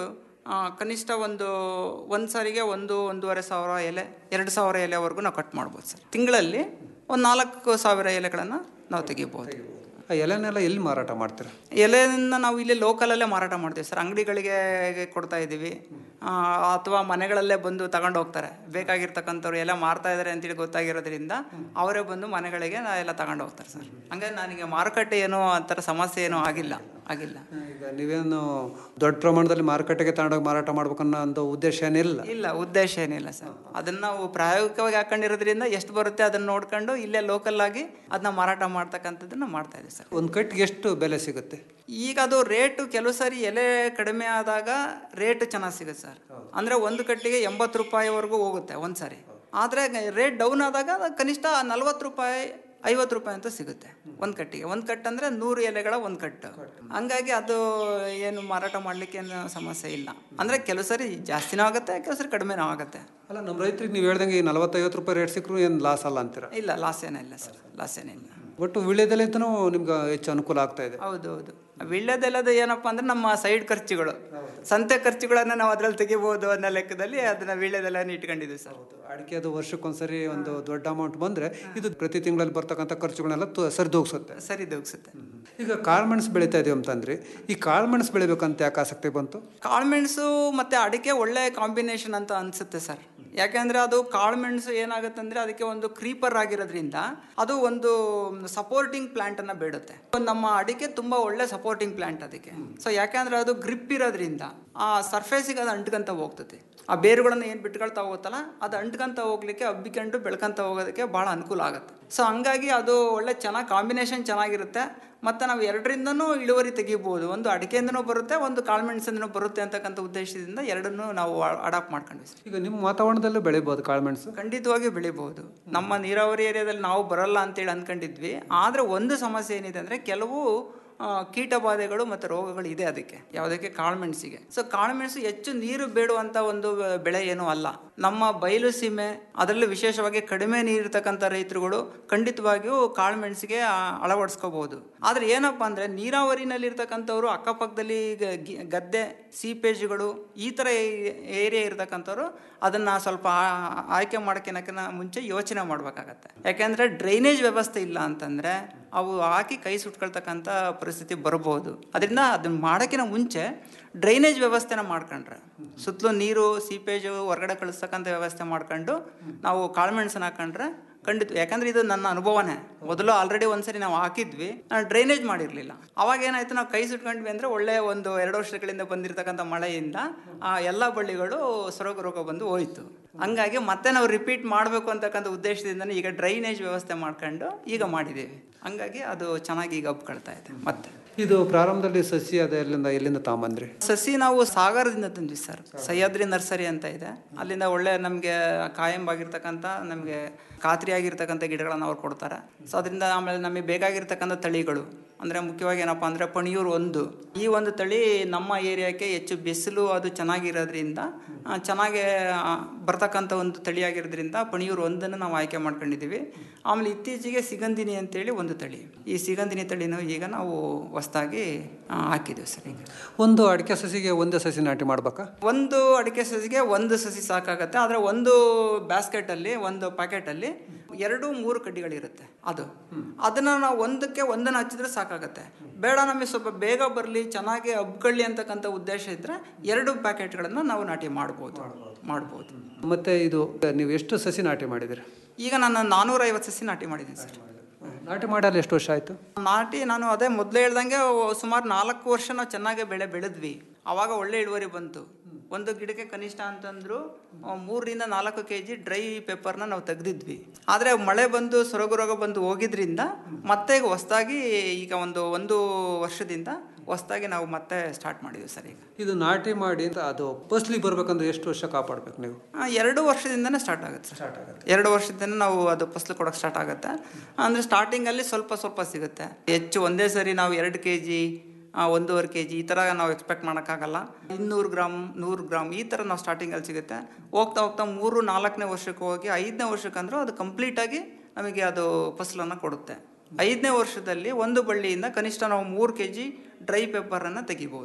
ಆ, ಕನಿಷ್ಠ ಒಂದು ಒಂದು ಸಾರಿಗೆ ಒಂದು ಒಂದೂವರೆ ಸಾವಿರ ಎಲೆ ಎರಡು ಸಾವಿರ ಎಲೆವರೆಗೂ ನಾವು ಕಟ್ ಮಾಡ್ಬೋದು ಸರ್ ತಿಂಗಳಲ್ಲಿ ಒಂದು ನಾಲ್ಕು ಸಾವಿರ ಎಲೆಗಳನ್ನು ನಾವು ತೆಗಿಬೋದು ಆ ಎಲೆನೆಲ್ಲ ಎಲ್ಲಿ ಮಾರಾಟ ಮಾಡ್ತೀರಾ ಎಲೆಯನ್ನು ನಾವು ಇಲ್ಲಿ ಲೋಕಲಲ್ಲೇ ಮಾರಾಟ ಮಾಡ್ತೀವಿ ಸರ್ ಅಂಗಡಿಗಳಿಗೆ ಕೊಡ್ತಾ ಇದ್ದೀವಿ ಆ, ಅಥವಾ ಮನೆಗಳಲ್ಲೇ ಬಂದು ತಗೊಂಡು ಹೋಗ್ತಾರೆ ಬೇಕಾಗಿರ್ತಕ್ಕಂಥವ್ರು ಎಲ್ಲ ಮಾರ್ತಾ ಇದ್ದಾರೆ ಅಂತೇಳಿ ಗೊತ್ತಾಗಿರೋದ್ರಿಂದ ಅವರೇ ಬಂದು ಮನೆಗಳಿಗೆ ನಾ ಎಲ್ಲ ತಗೊಂಡು ಹೋಗ್ತಾರೆ ಸರ್ ಹಂಗಾಗಿ ನನಗೆ ಮಾರುಕಟ್ಟೆ ಏನೋ ಆ ಥರ ಸಮಸ್ಯೆ ಏನೂ ಆಗಿಲ್ಲ ಆಗಿಲ್ಲ ಈಗ ನೀವೇನು ದೊಡ್ಡ ಪ್ರಮಾಣದಲ್ಲಿ ಮಾರುಕಟ್ಟೆಗೆ ತಗೊಂಡೋಗಿ ಮಾರಾಟ ಮಾಡ್ಬೇಕನ್ನೋ ಒಂದು ಉದ್ದೇಶ ಏನಿಲ್ಲ ಇಲ್ಲ ಉದ್ದೇಶ ಏನಿಲ್ಲ ಸರ್ ಅದನ್ನ ನಾವು ಪ್ರಾಯೋಗಿಕವಾಗಿ ಹಾಕೊಂಡಿರೋದ್ರಿಂದ ಎಷ್ಟು ಬರುತ್ತೆ ಅದನ್ನ ನೋಡ್ಕೊಂಡು ಇಲ್ಲೇ ಲೋಕಲ್ ಆಗಿ ಅದನ್ನ ಮಾರಾಟ ಮಾಡ್ತಕ್ಕಂಥದ್ದನ್ನ ಮಾಡ್ತಾ ಇದ್ದೀವಿ ಸರ್ ಒಂದು ಕಟ್ಟಿಗೆ ಎಷ್ಟು ಬೆಲೆ ಸಿಗುತ್ತೆ ಈಗ ಅದು ರೇಟು ಕೆಲವು ಸಾರಿ ಎಲೆ ಕಡಿಮೆ ಆದಾಗ ರೇಟ್ ಚೆನ್ನಾಗಿ ಸಿಗುತ್ತೆ ಸರ್ ಅಂದರೆ ಒಂದು ಕಟ್ಟಿಗೆ ಎಂಬತ್ತು ರೂಪಾಯಿವರೆಗೂ ಹೋಗುತ್ತೆ ಒಂದು ಸಾರಿ ಆದರೆ ರೇಟ್ ಡೌನ್ ಆದಾಗ ಅದು ಕನಿಷ್ಠ ನಲ್ವತ್ತು ರೂಪಾಯಿ ಐವತ್ತು ರೂಪಾಯಿ ಅಂತ ಸಿಗುತ್ತೆ ಒಂದು ಕಟ್ಟಿಗೆ ಒಂದು ಕಟ್ಟು ಅಂದರೆ ನೂರು ಎಲೆಗಳ ಒಂದು ಕಟ್ಟು ಹಂಗಾಗಿ ಅದು ಏನು ಮಾರಾಟ ಮಾಡಲಿಕ್ಕೆ ಏನು ಸಮಸ್ಯೆ ಇಲ್ಲ ಅಂದರೆ ಕೆಲವು ಸರಿ ಜಾಸ್ತಿನೂ ಆಗುತ್ತೆ ಕೆಲವು ಸರಿ ಕಡಿಮೆನೂ ಆಗುತ್ತೆ ಅಲ್ಲ ನಮ್ಮ ರೈತರಿಗೆ ನೀವು ಹೇಳ್ದಂಗೆ ಈ ನಲವತ್ತೈವತ್ತು ರೂಪಾಯಿ ರೇಟ್ ಸಿಕ್ಕರು ಏನು ಲಾಸ್ ಅಲ್ಲ ಅಂತೀರ ಇಲ್ಲ ಲಾಸ್ ಏನಿಲ್ಲ ಸರ್ ಲಾಸ್ ಏನಿಲ್ಲ ಒಟ್ಟು ವಿಳ್ಯದಲ್ಲಿಂದನೂ ನಿಮ್ಗೆ ಹೆಚ್ಚು ಅನುಕೂಲ ಆಗ್ತಾ ಇದೆ ಹೌದು ಹೌದು ವೀಳ್ಯದೆಲ್ಲದ ಏನಪ್ಪ ಅಂದ್ರೆ ನಮ್ಮ ಸೈಡ್ ಖರ್ಚುಗಳು ಸಂತೆ ಖರ್ಚುಗಳನ್ನ ನಾವು ಅದ್ರಲ್ಲಿ ತೆಗಿಬಹುದು ಅನ್ನೋ ಲೆಕ್ಕದಲ್ಲಿ ಅದನ್ನ ವೀಳ್ಯದೆಲ್ಲನ ಇಟ್ಕೊಂಡಿದ್ದೀವಿ ಸರ್ ಅಡಿಕೆ ಅದು ವರ್ಷಕ್ಕೊಂದ್ಸರಿ ಒಂದು ದೊಡ್ಡ ಅಮೌಂಟ್ ಬಂದ್ರೆ ಇದು ಪ್ರತಿ ತಿಂಗಳಲ್ಲಿ ಬರ್ತಕ್ಕಂಥ ಖರ್ಚುಗಳನ್ನೆಲ್ಲ ತು- ಸರಿದೂಗಿಸುತ್ತೆ ಸರಿ ದೂಗ್ಸುತ್ತೆ ಈಗ ಕಾಳುಮೆಣಸು ಬೆಳೀತಾ ಇದೀವಿ ಅಂತಂದ್ರಿ ಈ ಕಾಳುಮೆಣಸು ಬೆಳಿಬೇಕಂತ ಯಾಕೆ ಆಸಕ್ತಿ ಬಂತು ಕಾಳುಮೆಣಸು ಮತ್ತೆ ಅಡಿಕೆ ಒಳ್ಳೆ ಕಾಂಬಿನೇಷನ್ ಅಂತ ಅನ್ಸುತ್ತೆ ಸರ್ ಯಾಕೆಂದ್ರೆ ಅದು ಕಾಳುಮೆಣಸು ಏನಾಗುತ್ತೆ ಅಂದ್ರೆ ಅದಕ್ಕೆ ಒಂದು ಕ್ರೀಪರ್ ಆಗಿರೋದ್ರಿಂದ ಅದು ಒಂದು ಸಪೋರ್ಟಿಂಗ್ ಪ್ಲಾಂಟ್ ಅನ್ನ ಬೇಡುತ್ತೆ ನಮ್ಮ ಅಡಿಕೆ ತುಂಬಾ ಒಳ್ಳೆ ಸಪೋರ್ಟಿಂಗ್ ಪ್ಲಾಂಟ್ ಅದಕ್ಕೆ ಸೊ ಯಾಕೆಂದ್ರೆ ಅದು ಗ್ರಿಪ್ ಇರೋದ್ರಿಂದ ಆ ಸರ್ಫೇಸಿಗೆ ಅದು ಅಂಟ್ಕೊಂತ ಹೋಗ್ತದೆ ಆ ಬೇರುಗಳನ್ನ ಏನು ಬಿಟ್ಕೊಳ್ತಾ ಹೋಗುತ್ತಲ್ಲ ಅದು ಅಂಟ್ಕೊಂತ ಹೋಗ್ಲಿಕ್ಕೆ ಹಬ್ಬಿಕೊಂಡು ಬೆಳ್ಕೊಂತ ಹೋಗೋದಕ್ಕೆ ಭಾಳ ಅನುಕೂಲ ಆಗುತ್ತೆ ಸೊ ಹಂಗಾಗಿ ಅದು ಒಳ್ಳೆ ಚೆನ್ನಾಗಿ ಕಾಂಬಿನೇಷನ್ ಚೆನ್ನಾಗಿರುತ್ತೆ ಮತ್ತು ನಾವು ಎರಡರಿಂದನೂ ಇಳುವರಿ ತೆಗಿಬೋದು ಒಂದು ಅಡಿಕೆಯಿಂದನೂ ಬರುತ್ತೆ ಒಂದು ಕಾಳುಮೆಣಸಿಂದನೂ ಬರುತ್ತೆ ಅಂತಕ್ಕಂಥ ಉದ್ದೇಶದಿಂದ ಎರಡನ್ನೂ ನಾವು ಅಡಾಪ್ಟ್ ಮಾಡ್ಕೊಂಡ್ವಿ ಸರ್ ಈಗ ನಿಮ್ಮ ವಾತಾವರಣದಲ್ಲೂ ಬೆಳಿಬೋದು ಕಾಳುಮೆಣಸು ಖಂಡಿತವಾಗಿ ಬೆಳಿಬಹುದು ನಮ್ಮ ನೀರಾವರಿ ಏರಿಯಾದಲ್ಲಿ ನಾವು ಬರಲ್ಲ ಅಂತೇಳಿ ಅಂದ್ಕೊಂಡಿದ್ವಿ ಆದರೆ ಒಂದು ಸಮಸ್ಯೆ ಏನಿದೆ ಅಂದರೆ ಕೆಲವು ಆ, ಕೀಟಬಾಧೆಗಳು ಮತ್ತು ರೋಗಗಳು ಇದೆ ಅದಕ್ಕೆ ಯಾವುದಕ್ಕೆ ಕಾಳುಮೆಣಸಿಗೆ ಸೊ ಕಾಳುಮೆಣಸು ಹೆಚ್ಚು ನೀರು ಬೇಡುವಂಥ ಒಂದು ಬೆಳೆ ಏನೂ ಅಲ್ಲ ನಮ್ಮ ಬಯಲು ಸೀಮೆ ಅದರಲ್ಲೂ ವಿಶೇಷವಾಗಿ ಕಡಿಮೆ ನೀರಿರ್ತಕ್ಕಂಥ ರೈತರುಗಳು ಖಂಡಿತವಾಗಿಯೂ ಕಾಳುಮೆಣಸಿಗೆ ಆ, ಅಳವಡಿಸ್ಕೋಬಹುದು ಆದರೆ ಏನಪ್ಪ ಅಂದರೆ ನೀರಾವರಿನಲ್ಲಿರ್ತಕ್ಕಂಥವ್ರು ಅಕ್ಕಪಕ್ಕದಲ್ಲಿ ಗ- ಗಿ- ಗದ್ದೆ ಸೀಪೇಜ್ಗಳು ಈ ಥರ ಏರಿಯಾ ಇರ್ತಕ್ಕಂಥವ್ರು ಅದನ್ನು ಸ್ವಲ್ಪ ಆ- ಆಯ್ಕೆ ಮಾಡೋಕ್ಕಿನ್ನಕ್ಕಿಂತ ಮುಂಚೆ ಯೋಚನೆ ಮಾಡಬೇಕಾಗತ್ತೆ ಯಾಕೆಂದರೆ ಡ್ರೈನೇಜ್ ವ್ಯವಸ್ಥೆ ಇಲ್ಲ ಅಂತಂದರೆ ಅವು ಹಾಕಿ ಕೈ ಸುಟ್ಕೊಳ್ತಕ್ಕಂಥ ಪರಿಸ್ಥಿತಿ ಬರ್ಬೋದು ಅದರಿಂದ ಅದನ್ನ ಮಾಡೋಕ್ಕಿಂತ ಮುಂಚೆ ಡ್ರೈನೇಜ್ ವ್ಯವಸ್ಥೆನ ಮಾಡ್ಕೊಂಡ್ರೆ ಸುತ್ತಲೂ ನೀರು ಸೀಪೇಜು ಹೊರಗಡೆ ಕಳಿಸ್ತಕ್ಕಂಥ ವ್ಯವಸ್ಥೆ ಮಾಡ್ಕೊಂಡು ನಾವು ಕಾಳುಮೆಣಸನ್ನ ಹಾಕೊಂಡ್ರೆ ಖಂಡಿತ ಯಾಕಂದ್ರೆ ಇದು ನನ್ನ ಅನುಭವನೇ ಮೊದಲು ಆಲ್ರೆಡಿ ಒಂದ್ಸರಿ ನಾವು ಹಾಕಿದ್ವಿ ನಾನು ಡ್ರೈನೇಜ್ ಮಾಡಿರಲಿಲ್ಲ ಅವಾಗ ಏನಾಯ್ತು ನಾವು ಕೈ ಸುಟ್ಕೊಂಡ್ವಿ ಅಂದರೆ ಒಳ್ಳೆ ಒಂದು ಎರಡು ವರ್ಷಗಳಿಂದ ಬಂದಿರತಕ್ಕಂಥ ಮಳೆಯಿಂದ ಆ ಎಲ್ಲ ಬಳ್ಳಿಗಳು ಸೊರಗ ರೋಗ ಬಂದು ಹೋಯ್ತು ಹಂಗಾಗಿ ಮತ್ತೆ ನಾವು ರಿಪೀಟ್ ಮಾಡಬೇಕು ಅಂತಕ್ಕಂಥ ಉದ್ದೇಶದಿಂದನೇ ಈಗ ಡ್ರೈನೇಜ್ ವ್ಯವಸ್ಥೆ ಮಾಡ್ಕೊಂಡು ಈಗ ಮಾಡಿದ್ದೀವಿ ಹಂಗಾಗಿ ಅದು ಚೆನ್ನಾಗಿ ಈಗ ಹಬ್ಕೊಳ್ತಾ ಇದೆ ಮತ್ತೆ ಇದು ಪ್ರಾರಂಭದಲ್ಲಿ ಸಸಿ ಅದ ಎಲ್ಲಿಂದ ಎಲ್ಲಿಂದ ತಾಂಬಂದ್ರಿ ಸಸಿ ನಾವು ಸಾಗರದಿಂದ ತಂದ್ವಿ ಸರ್ ಸಹ್ಯಾದ್ರಿ ನರ್ಸರಿ ಅಂತ ಇದೆ ಅಲ್ಲಿಂದ ಒಳ್ಳೆ ನಮಗೆ ಕಾಯಂ ಆಗಿರ್ತಕ್ಕಂಥ ನಮಗೆ ಖಾತ್ರಿ ಆಗಿರ್ತಕ್ಕಂಥ ಗಿಡಗಳನ್ನು ಅವ್ರು ಕೊಡ್ತಾರೆ ಸೊ ಅದರಿಂದ ಆಮೇಲೆ ನಮಗೆ ಬೇಕಾಗಿರ್ತಕ್ಕಂಥ ತಳಿಗಳು ಅಂದರೆ ಮುಖ್ಯವಾಗಿ ಏನಪ್ಪ ಅಂದರೆ ಪಣಿಯೂರು ಒಂದು ಈ ಒಂದು ತಳಿ ನಮ್ಮ ಏರಿಯಾಕ್ಕೆ ಹೆಚ್ಚು ಬಿಸಿಲು ಅದು ಚೆನ್ನಾಗಿರೋದ್ರಿಂದ ಆ, ಚೆನ್ನಾಗಿ ಆ, ಬರ್ತಕ್ಕಂಥ ಒಂದು ತಳಿಯಾಗಿರೋದ್ರಿಂದ ಪಣಿಯೂರು ಒಂದನ್ನು ನಾವು ಆಯ್ಕೆ ಮಾಡ್ಕೊಂಡಿದ್ದೀವಿ ಆಮೇಲೆ ಇತ್ತೀಚೆಗೆ ಸಿಗಂದಿನಿ ಅಂತೇಳಿ ಒಂದು ತಳಿ ಈ ಸಿಗಂದಿನಿ ತಳಿನೂ ಈಗ ನಾವು ಹೊಸದಾಗಿ ಹಾಕಿದ್ದೀವಿ ಸರ್ ಈಗ ಒಂದು ಅಡಿಕೆ ಸಸಿಗೆ ಒಂದೇ ಸಸಿ ನಾಟಿ ಮಾಡ್ಬೇಕಾ ಒಂದು ಅಡಿಕೆ ಸಸಿಗೆ ಒಂದು ಸಸಿ ಸಾಕಾಗತ್ತೆ ಆದರೆ ಒಂದು ಬ್ಯಾಸ್ಕೆಟಲ್ಲಿ ಒಂದು ಪ್ಯಾಕೆಟಲ್ಲಿ ಎರಡು ಮೂರು ಕಡ್ಡಿಗಳಿರುತ್ತೆ ಅದು ಅದನ್ನ ನಾವು ಒಂದಕ್ಕೆ ಒಂದನ್ನು ಹಚ್ಚಿದ್ರೆ ಸಾಕಾಗತ್ತೆ ಬೇಡ ನಮಗೆ ಸ್ವಲ್ಪ ಬೇಗ ಬರಲಿ ಚೆನ್ನಾಗಿ ಹಬ್ಕೊಳ್ಳಿ ಅಂತಕ್ಕಂಥ ಉದ್ದೇಶ ಇದ್ದರೆ ಎರಡು ಪ್ಯಾಕೆಟ್ಗಳನ್ನು ನಾವು ನಾಟಿ ಮಾಡ್ಬೋದು ಮಾಡ್ಬೋದು ಮತ್ತೆ ಇದು ನೀವು ಎಷ್ಟು ಸಸಿ ನಾಟಿ ಮಾಡಿದಿರಿ ಈಗ ನಾನು ನಾನ್ನೂರೈವತ್ತು ಸಸಿ ನಾಟಿ ಮಾಡಿದ್ದೀನಿ ಸರ್ ನಾಟಿ ಮಾಡಲು ಎಷ್ಟು ವರ್ಷ ಆಯಿತು ನಾಟಿ ನಾನು ಅದೇ ಮೊದಲೇ ಹೇಳ್ದಂಗೆ ಸುಮಾರು ನಾಲ್ಕು ವರ್ಷ ನಾವು ಚೆನ್ನಾಗಿ ಬೆಳೆ ಬೆಳೆದ್ವಿ ಆವಾಗ ಒಳ್ಳೆ ಇಳುವರಿ ಬಂತು ಒಂದು ಗಿಡಕ್ಕೆ ಕನಿಷ್ಠ ಅಂತಂದ್ರು ಆ, ಮೂರರಿಂದ ನಾಲ್ಕು ಕೆ ಜಿ ಡ್ರೈ ಪೇಪರ್ನ ನಾವು ತೆಗೆದಿದ್ವಿ ಆದರೆ ಮಳೆ ಬಂದು ಸೊರಗು ರೋಗ ಬಂದು ಹೋಗಿದ್ರಿಂದ ಮತ್ತೆ ಈಗ ಹೊಸದಾಗಿ ಈಗ ಒಂದು ಒಂದು ವರ್ಷದಿಂದ ಹೊಸದಾಗಿ ನಾವು ಮತ್ತೆ ಸ್ಟಾರ್ಟ್ ಮಾಡಿದ್ವಿ ಸರ್ ಈಗ ಇದು ನಾಟಿ ಮಾಡಿ ಅದು ಫಸ್ಲಿಗೆ ಬರ್ಬೇಕಂದ್ರೆ ಎಷ್ಟು ವರ್ಷ ಕಾಪಾಡ್ಬೇಕು ನೀವು ಆ, ಎರಡು ವರ್ಷದಿಂದನೇ ಸ್ಟಾರ್ಟ್ ಆಗುತ್ತೆ ಸ್ಟಾರ್ಟ್ ಆಗುತ್ತೆ ಎರಡು ವರ್ಷದಿಂದ ನಾವು ಅದು ಫಸಲು ಕೊಡೋಕೆ ಸ್ಟಾರ್ಟ್ ಆಗುತ್ತೆ ಅಂದರೆ ಸ್ಟಾರ್ಟಿಂಗಲ್ಲಿ ಸ್ವಲ್ಪ ಸ್ವಲ್ಪ ಸಿಗುತ್ತೆ ಹೆಚ್ಚು ಒಂದೇ ಸರಿ ನಾವು ಎರಡು ಕೆ ಜಿ ಒಂದೂವರೆ ಕೆ ಜಿ ಈ ಥರ ನಾವು ಎಕ್ಸ್ಪೆಕ್ಟ್ ಮಾಡೋಕ್ಕಾಗಲ್ಲ ಇನ್ನೂರು ಗ್ರಾಮ್ ನೂರು ಗ್ರಾಮ್ ಈ ಥರ ನಾವು ಸ್ಟಾರ್ಟಿಂಗಲ್ಲಿ ಸಿಗುತ್ತೆ ಹೋಗ್ತಾ ಹೋಗ್ತಾ ಮೂರು ನಾಲ್ಕನೇ ವರ್ಷಕ್ಕೆ ಹೋಗಿ ಐದನೇ ವರ್ಷಕ್ಕೆ ಅಂದ್ರೆ ಅದು ಕಂಪ್ಲೀಟಾಗಿ ನಮಗೆ ಅದು ಫಸಲನ್ನು ಕೊಡುತ್ತೆ ಐದನೇ ವರ್ಷದಲ್ಲಿ ಒಂದು ಬಳ್ಳಿಯಿಂದ ಕನಿಷ್ಠ ನಾವು ಮೂರು ಕೆ ಜಿ ಡ್ರೈ ಪೇಪರನ್ನು ತೆಗಿಬೋದು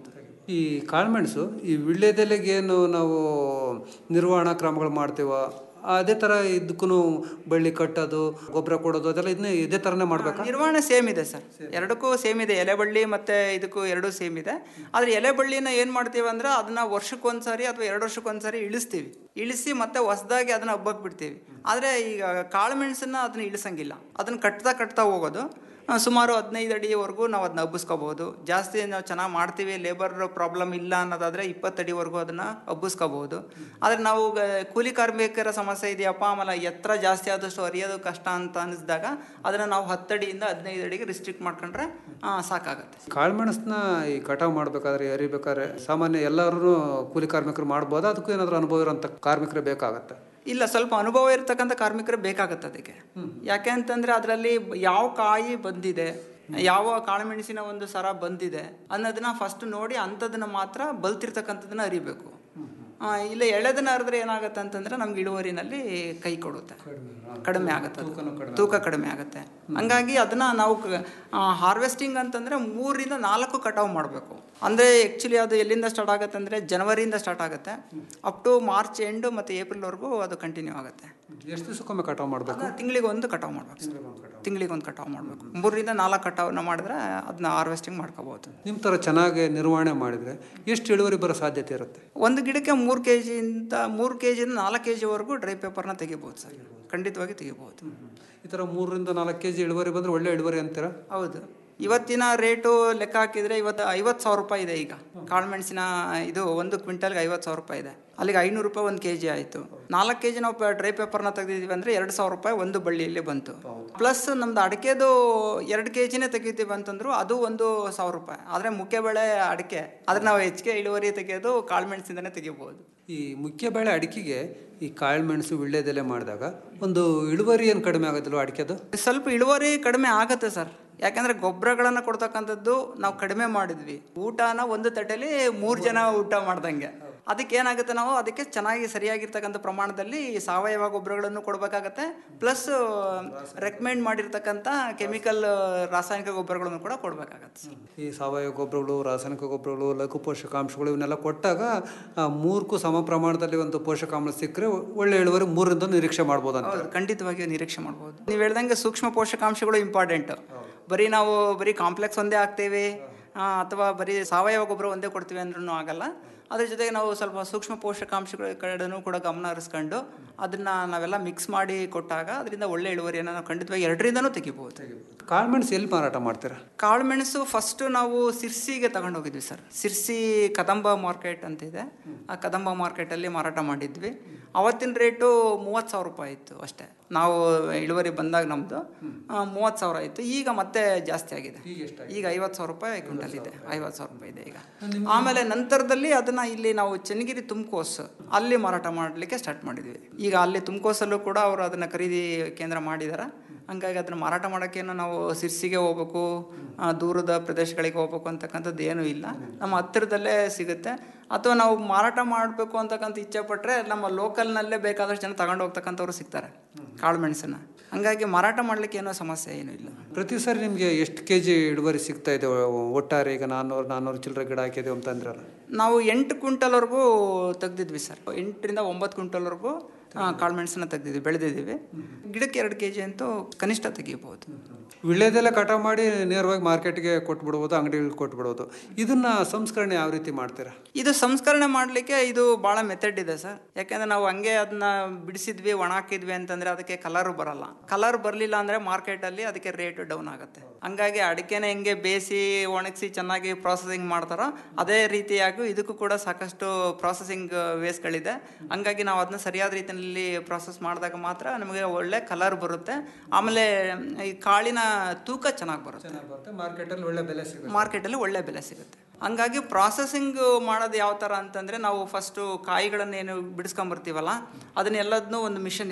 ಈ ಕಾಳುಮೆಣಸು ಈ ವಿಳ್ಯದೆಲೆಗೆ ಏನು ನಾವು ನಿರ್ವಹಣಾ ಕ್ರಮಗಳು ಮಾಡ್ತೀವೋ ಅದೇ ಥರ ಇದಕ್ಕೂ ಬಳ್ಳಿ ಕಟ್ಟೋದು ಗೊಬ್ಬರ ಕೊಡೋದು ಅದೆಲ್ಲ ಇದನ್ನೇ ಇದೇ ಥರನೇ ಮಾಡ್ಬೇಕಾ ನಿರ್ವಹಣೆ ಸೇಮ್ ಇದೆ ಸರ್ ಎರಡಕ್ಕೂ ಸೇಮ್ ಇದೆ ಎಲೆ ಬಳ್ಳಿ ಮತ್ತೆ ಇದಕ್ಕೂ ಎರಡೂ ಸೇಮ್ ಇದೆ ಆದ್ರೆ ಎಲೆ ಬಳ್ಳಿನ ಏನು ಮಾಡ್ತೀವಿ ಅಂದ್ರೆ ಅದನ್ನ ವರ್ಷಕ್ಕೊಂದ್ಸರಿ ಅಥವಾ ಎರಡು ವರ್ಷಕ್ಕೊಂದ್ಸರಿ ಇಳಿಸ್ತೀವಿ ಇಳಿಸಿ ಮತ್ತೆ ಹೊಸದಾಗಿ ಅದನ್ನ ಹಬ್ಬಕ್ಕೆ ಬಿಡ್ತೀವಿ ಆದರೆ ಈಗ ಕಾಳು ಮೆಣಸನ್ನ ಅದನ್ನ ಇಳಿಸಂಗಿಲ್ಲ ಅದನ್ನ ಕಟ್ತಾ ಕಟ್ತಾ ಹೋಗೋದು ಆ, ಸುಮಾರು ಹದಿನೈದು ಅಡಿವರೆಗೂ ನಾವು ಅದನ್ನ ಹಬ್ಬಿಸ್ಕೋಬಹುದು ಜಾಸ್ತಿ ನಾವು ಚೆನ್ನಾಗಿ ಮಾಡ್ತೀವಿ ಲೇಬರ್ ಪ್ರಾಬ್ಲಮ್ ಇಲ್ಲ ಅನ್ನೋದಾದ್ರೆ ಇಪ್ಪತ್ತು ಅಡಿವರೆಗೂ ಅದನ್ನ ಹಬ್ಬಿಸ್ಕೋಬಹುದು ಆದರೆ ನಾವು ಗ- ಕೂಲಿ ಕಾರ್ಮಿಕರ ಸಮಸ್ಯೆ ಇದೆಯಪ್ಪ ಆಮೇಲೆ ಎತ್ತರ ಜಾಸ್ತಿ ಆದಷ್ಟು ಅರಿಯೋದು ಕಷ್ಟ ಅಂತ ಅನಿಸಿದಾಗ ಅದನ್ನ ನಾವು ಹತ್ತಡಿಯಿಂದ ಹದಿನೈದು ಅಡಿಗೆ ರಿಸ್ಟ್ರಿಕ್ಟ್ ಮಾಡ್ಕೊಂಡ್ರೆ ಆ, ಸಾಕಾಗತ್ತೆ ಕಾಳುಮೆಣಸನ್ನ ಈ ಕಟಾವು ಮಾಡ್ಬೇಕಾದ್ರೆ ಎರಿಬೇಕಾದ್ರೆ ಸಾಮಾನ್ಯ ಎಲ್ಲರೂ ಕೂಲಿ ಕಾರ್ಮಿಕರು ಮಾಡ್ಬೋದಾ ಅದಕ್ಕೂ ಏನಾದರೂ ಅನುಭವ ಇರೋಂಥ ಕಾರ್ಮಿಕರೇ ಬೇಕಾಗತ್ತೆ ಇಲ್ಲ ಸ್ವಲ್ಪ ಅನುಭವ ಇರ್ತಕ್ಕಂಥ ಕಾರ್ಮಿಕರು ಬೇಕಾಗತ್ತೆ ಅದಕ್ಕೆ ಯಾಕೆ ಅಂತಂದ್ರೆ ಅದರಲ್ಲಿ ಯಾವ ಕಾಯಿ ಬಂದಿದೆ ಯಾವ ಕಾಳುಮೆಣಸಿನ ಒಂದು ಸರ ಬಂದಿದೆ ಅನ್ನೋದನ್ನ ಫಸ್ಟ್ ನೋಡಿ ಅಂಥದನ್ನ ಮಾತ್ರ ಬಲ್ತಿರ್ತಕ್ಕಂಥದ್ದನ್ನ ಅರಿಬೇಕು ಆ, ಇಲ್ಲ ಎಳೆದನ್ನ ಅರಿದ್ರೆ ಏನಾಗುತ್ತೆ ಅಂತಂದ್ರೆ ನಮ್ಗೆ ಇಳುವರಿನಲ್ಲಿ ಕೈ ಕೊಡುತ್ತೆ ಕಡಿಮೆ ಆಗುತ್ತೆ ಅದು. ತೂಕ ಕಡಿಮೆ ಆಗುತ್ತೆ ಹಂಗಾಗಿ ಅದನ್ನ ನಾವು ಹಾರ್ವೆಸ್ಟಿಂಗ್ ಅಂತಂದ್ರೆ ಮೂರರಿಂದ ನಾಲ್ಕು ಕಟಾವು ಮಾಡಬೇಕು ಅಂದ್ರೆ ಆ್ಯಕ್ಚುಲಿ ಅದು ಎಲ್ಲಿಂದ ಸ್ಟಾರ್ಟ್ ಆಗುತ್ತೆ ಅಂದ್ರೆ ಜನವರಿಯಿಂದ ಸ್ಟಾರ್ಟ್ ಆಗುತ್ತೆ ಅಪ್ ಟು ಮಾರ್ಚ್ ಎಂಡ್ ಮತ್ತು ಏಪ್ರಿಲ್ವರೆಗೂ ಅದು ಕಂಟಿನ್ಯೂ ಆಗುತ್ತೆ ಎಷ್ಟು ದಿವಸಕ್ಕೊಮ್ಮೆ ಕಟಾವು ಮಾಡಬೇಕು ತಿಂಗಳಿಗೆ ಒಂದು ಕಟಾವು ಮಾಡ್ಬೇಕು ತಿಂಗಳಿಗೆ ಒಂದು ಕಟಾವು ಮಾಡಬೇಕು ಮೂರರಿಂದ ನಾಲ್ಕು ಕಟಾವನ್ನ ಮಾಡಿದ್ರೆ ಅದನ್ನ ಹಾರ್ವೆಸ್ಟಿಂಗ್ ಮಾಡ್ಕೋಬಹುದು ನಿಮ್ಮ ಥರ ಚೆನ್ನಾಗಿ ನಿರ್ವಹಣೆ ಮಾಡಿದರೆ ಎಷ್ಟು ಇಳುವರಿ ಬರೋ ಸಾಧ್ಯತೆ ಇರುತ್ತೆ ಒಂದು ಗಿಡಕ್ಕೆ ಮೂರು ಕೆ ಜಿಯಿಂದ ಮೂರು ಕೆ ಜಿಯಿಂದ ನಾಲ್ಕು ಕೆ ಜಿವರೆಗೂ ಡ್ರೈ ಪೇಪರ್ನ ತೆಗಿಬೋದು ಸರ್ ಖಂಡಿತವಾಗಿ ತೆಗಿಬೋದು ಈ ಥರ ಮೂರರಿಂದ ನಾಲ್ಕು ಕೆ ಜಿ ಇಳುವರಿ ಬಂದರೆ ಒಳ್ಳೆ ಇಳುವರಿ ಅಂತೀರಾ ಹೌದು ಇವತ್ತಿನ ರೇಟು ಲೆಕ್ಕ ಹಾಕಿದ್ರೆ ಇವತ್ತು ಐವತ್ತು ಸಾವಿರ ರೂಪಾಯಿ ಇದೆ ಈಗ ಕಾಳುಮೆಣಸಿನ ಇದು ಒಂದು ಕ್ವಿಂಟಲ್ಗೆ ಐವತ್ತು ಸಾವಿರ ರೂಪಾಯಿ ಇದೆ ಅಲ್ಲಿಗೆ ಐನೂರು ರೂಪಾಯಿ ಒಂದು ಕೆ ಜಿ ಆಯಿತು ನಾಲ್ಕು ಕೆ ಜಿ ನಾವು ಡ್ರೈ ಪೇಪರ್ನ ತೆಗೆದಿದ್ದೀವಿ ಅಂದರೆ ಎರಡು ಸಾವಿರ ರೂಪಾಯಿ ಒಂದು ಬಳ್ಳಿಯಲ್ಲಿ ಬಂತು ಪ್ಲಸ್ ನಮ್ದು ಅಡಿಕೆದು ಎರಡು ಕೆ ಜಿನೇ ತೆಗಿತೀವಿ ಅಂತಂದ್ರು ಅದು ಒಂದು ಸಾವಿರ ರೂಪಾಯಿ ಆದರೆ ಮುಖ್ಯ ಬೆಳೆ ಅಡಿಕೆ ಆದರೆ ನಾವು ಹೆಚ್ಚಿಗೆ ಇಳುವರಿ ತೆಗೆಯೋದು ಕಾಳುಮೆಣಸಿಂದನೇ ತೆಗಿಬೋದು ಈ ಮುಖ್ಯ ಬೆಳೆ ಅಡಿಕೆಗೆ ಈ ಕಾಳುಮೆಣಸು ವಿಳ್ಯದೆಲೆ ಮಾಡಿದಾಗ ಒಂದು ಇಳುವರಿ ಏನು ಕಡಿಮೆ ಆಗೋದಿಲ್ವ ಅಡಿಕೆದು ಸ್ವಲ್ಪ ಇಳುವರಿ ಕಡಿಮೆ ಆಗತ್ತೆ ಸರ್ ಯಾಕಂದ್ರೆ ಗೊಬ್ಬರಗಳನ್ನ ಕೊಡ್ತಕ್ಕಂಥದ್ದು ನಾವು ಕಡಿಮೆ ಮಾಡಿದ್ವಿ ಊಟನ ಒಂದು ತಟ್ಟೆಲಿ ಮೂರು ಜನ ಊಟ ಮಾಡ್ದಂಗೆ ಅದಕ್ಕೆ ಏನಾಗುತ್ತೆ ನಾವು ಅದಕ್ಕೆ ಚೆನ್ನಾಗಿ ಸರಿಯಾಗಿರ್ತಕ್ಕಂಥ ಪ್ರಮಾಣದಲ್ಲಿ ಸಾವಯವ ಗೊಬ್ಬರಗಳನ್ನು ಕೊಡಬೇಕಾಗತ್ತೆ ಪ್ಲಸ್ ರೆಕಮೆಂಡ್ ಮಾಡಿರ್ತಕ್ಕಂಥ ಕೆಮಿಕಲ್ ರಾಸಾಯನಿಕ ಗೊಬ್ಬರಗಳನ್ನು ಕೂಡ ಕೊಡಬೇಕಾಗತ್ತೆ ಸರ್ ಈ ಸಾವಯವ ಗೊಬ್ಬರಗಳು ರಾಸಾಯನಿಕ ಗೊಬ್ಬರಗಳು ಲಘು ಪೋಷಕಾಂಶಗಳು ಇವನ್ನೆಲ್ಲ ಕೊಟ್ಟಾಗ ಆ, ಮೂರಕ್ಕೂ ಸಮ ಪ್ರಮಾಣದಲ್ಲಿ ಒಂದು ಪೋಷಕಾಂಶ ಸಿಕ್ಕರೆ ಒಳ್ಳೆ ಇಳುವರಿ ಮೂರರಿಂದ ನಿರೀಕ್ಷೆ ಮಾಡ್ಬೋದು ಅಂತ ಹೌದು ಖಂಡಿತವಾಗಿಯೂ ನಿರೀಕ್ಷೆ ಮಾಡ್ಬೋದು ನೀವು ಹೇಳ್ದಂಗೆ ಸೂಕ್ಷ್ಮ ಪೋಷಕಾಂಶಗಳು ಇಂಪಾರ್ಟೆಂಟ್ ಬರೀ ನಾವು ಬರೀ ಕಾಂಪ್ಲೆಕ್ಸ್ ಒಂದೇ ಹಾಕ್ತೇವೆ ಆ, ಅಥವಾ ಬರೀ ಸಾವಯವ ಗೊಬ್ಬರ ಒಂದೇ ಕೊಡ್ತೀವಿ ಅಂದ್ರೂ ಆಗಲ್ಲ ಅದ್ರ ಜೊತೆಗೆ ನಾವು ಸ್ವಲ್ಪ ಸೂಕ್ಷ್ಮ ಪೋಷಕಾಂಶಗಳ ಕಡೆನೂ ಕೂಡ ಗಮನ ಹರಿಸ್ಕೊಂಡು ಅದನ್ನ ನಾವೆಲ್ಲ ಮಿಕ್ಸ್ ಮಾಡಿ ಕೊಟ್ಟಾಗ ಅದರಿಂದ ಒಳ್ಳೆ ಇಳುವರಿಯನ್ನು ನಾವು ಖಂಡಿತವಾಗಿ ಎರಡರಿಂದನೂ ತೆಗಿಬಹುದು ಕಾಳುಮೆಣಸು ಎಲ್ಲಿ ಮಾರಾಟ ಮಾಡ್ತೀರಾ ಕಾಳುಮೆಣಸು ಫಸ್ಟ್ ನಾವು ಸಿರ್ಸಿಗೆ ತಗೊಂಡು ಹೋಗಿದ್ವಿ ಸರ್ ಸಿರ್ಸಿ ಕದಂಬ ಮಾರ್ಕೆಟ್ ಅಂತ ಇದೆ ಆ ಕದಂಬ ಮಾರ್ಕೆಟಲ್ಲಿ ಮಾರಾಟ ಮಾಡಿದ್ವಿ ಅವತ್ತಿನ ರೇಟು ಮೂವತ್ತು ಸಾವಿರ ರೂಪಾಯಿ ಇತ್ತು ಅಷ್ಟೇ ನಾವು ಇಳುವರಿ ಬಂದಾಗ ನಮ್ಮದು ಮೂವತ್ತು ಸಾವಿರ ಇತ್ತು ಈಗ ಮತ್ತೆ ಜಾಸ್ತಿ ಆಗಿದೆ ಈಗ ಐವತ್ತು ಸಾವಿರ ರೂಪಾಯಿ ಕ್ವಿಂಟಲ್ ಇದೆ ಐವತ್ತು ಸಾವಿರ ರೂಪಾಯಿ ಇದೆ ಈಗ ಆಮೇಲೆ ನಂತರದಲ್ಲಿ ಅದನ್ನ ಇಲ್ಲಿ ನಾವು ಚನ್ನಗಿರಿ ತುಮಕೋಸ್ ಅಲ್ಲಿ ಮಾರಾಟ ಮಾಡಲಿಕ್ಕೆ ಸ್ಟಾರ್ಟ್ ಮಾಡಿದ್ವಿ ಈಗ ಅಲ್ಲಿ ತುಮಕೋಸಲ್ಲೂ ಕೂಡ ಅವರು ಅದನ್ನ ಖರೀದಿ ಕೇಂದ್ರ ಮಾಡಿದ್ದಾರೆ ಹಂಗಾಗಿ ಅದನ್ನ ಮಾರಾಟ ಮಾಡೋಕ್ಕೇನು ನಾವು ಸಿರ್ಸಿಗೆ ಹೋಗ್ಬೇಕು ಆ, ದೂರದ ಪ್ರದೇಶಗಳಿಗೆ ಹೋಗ್ಬೇಕು ಅಂತಕ್ಕಂಥದ್ದು ಏನೂ ಇಲ್ಲ ನಮ್ಮ ಹತ್ತಿರದಲ್ಲೇ ಸಿಗುತ್ತೆ ಅಥವಾ ನಾವು ಮಾರಾಟ ಮಾಡಬೇಕು ಅಂತಕ್ಕಂಥ ಇಚ್ಛೆ ಪಟ್ಟರೆ ನಮ್ಮ ಲೋಕಲ್ನಲ್ಲೇ ಬೇಕಾದಷ್ಟು ಜನ ತಗೊಂಡು ಹೋಗ್ತಕ್ಕಂಥವ್ರು ಸಿಗ್ತಾರೆ ಕಾಳು ಮೆಣಸನ್ನ ಹಂಗಾಗಿ ಮಾರಾಟ ಮಾಡ್ಲಿಕ್ಕೆ ಏನೋ ಸಮಸ್ಯೆ ಏನೂ ಇಲ್ಲ ಪ್ರತಿ ಸಾರಿ ನಿಮಗೆ ಎಷ್ಟು ಕೆ ಜಿ ಇಳುವರಿ ಸಿಗ್ತಾ ಇದೆ ಒ- ಒಟ್ಟಾರೆ ಈಗ ನಾನ್ನೂರು ನಾನ್ನೂರು ಚಿಲ್ಲರೆ ಗಿಡ ಹಾಕಿದ್ದೀವಿ ಅಂತ ಅಂದ್ರಲ್ಲ ನಾವು ಎಂಟು ಕ್ವಿಂಟಲ್ವರೆಗೂ ತೆಗ್ದಿದ್ವಿ ಸರ್ ಎಂಟರಿಂದ ಒಂಬತ್ತು ಕ್ವಿಂಟಲ್ವರೆಗೂ ಕಾಳುಮೆಣಸನ್ನ ತೆಗ್ದಿದ್ವಿ ಬೆಳೆದಿದ್ದೀವಿ ಗಿಡಕ್ಕೆ ಎರಡು ಕೆ ಜಿ ಅಂತೂ ಕನಿಷ್ಠ ತೆಗಿಬೋದು ವಿಳ್ಯದೆಲ್ಲ ಕಟಾವು ಮಾಡಿ ನೇರವಾಗಿ ಮಾರ್ಕೆಟ್ಗೆ ಕೊಟ್ಬಿಡ್ಬೋದು ಅಂಗಡಿಗಳಿಗೆ ಕೊಟ್ಬಿಡ್ಬೋದು ಇದನ್ನ ಸಂಸ್ಕರಣೆ ಯಾವ ರೀತಿ ಮಾಡ್ತೀರಾ ಇದು ಸಂಸ್ಕರಣೆ ಮಾಡಲಿಕ್ಕೆ ಇದು ಭಾಳ ಮೆಥಡ್ ಇದೆ ಸರ್ ಯಾಕೆಂದ್ರೆ ನಾವು ಹಂಗೆ ಅದನ್ನ ಬಿಡಿಸಿದ್ವಿ ಒಣ ಹಾಕಿದ್ವಿ ಅಂತಂದ್ರೆ ಅದಕ್ಕೆ ಕಲರ್ ಬರಲ್ಲ ಕಲರ್ ಬರಲಿಲ್ಲ ಅಂದ್ರೆ ಮಾರ್ಕೆಟಲ್ಲಿ ಅದಕ್ಕೆ ರೇಟ್ ಡೌನ್ ಆಗುತ್ತೆ ಹಂಗಾಗಿ ಅಡಿಕೆನ ಹೆಂಗೆ ಬೇಯಿಸಿ ಒಣಗಿಸಿ ಚೆನ್ನಾಗಿ ಪ್ರಾಸೆಸಿಂಗ್ ಮಾಡ್ತಾರೋ ಅದೇ ರೀತಿಯಾಗಿ ಇದಕ್ಕೂ ಕೂಡ ಸಾಕಷ್ಟು ಪ್ರಾಸೆಸಿಂಗ್ ವೇಸ್ಗಳಿದೆ ಹಂಗಾಗಿ ನಾವು ಅದನ್ನ ಸರಿಯಾದ ರೀತಿಯಲ್ಲಿ ಪ್ರಾಸೆಸ್ ಮಾಡಿದಾಗ ಮಾತ್ರ ನಮಗೆ ಒಳ್ಳೆ ಕಲರ್ ಬರುತ್ತೆ ಆಮೇಲೆ ಈ ಕಾಳಿನ ತೂಕ ಚೆನ್ನಾಗಿ ಬರುತ್ತೆ ಮಾರ್ಕೆಟಲ್ಲಿ ಒಳ್ಳೆ ಬೆಲೆ ಸಿಗುತ್ತೆ ಮಾರ್ಕೆಟಲ್ಲಿ ಒಳ್ಳೆ ಬೆಲೆ ಸಿಗುತ್ತೆ ಹಂಗಾಗಿ ಪ್ರಾಸೆಸಿಂಗ್ ಮಾಡೋದು ಯಾವ ಥರ ಅಂತಂದರೆ ನಾವು ಫಸ್ಟು ಕಾಯಿಗಳನ್ನೇನು ಬಿಡಿಸ್ಕೊಂಬರ್ತೀವಲ್ಲ ಅದನ್ನೆಲ್ಲದನ್ನೂ ಒಂದು ಮಿಷನ್ ಇದೆ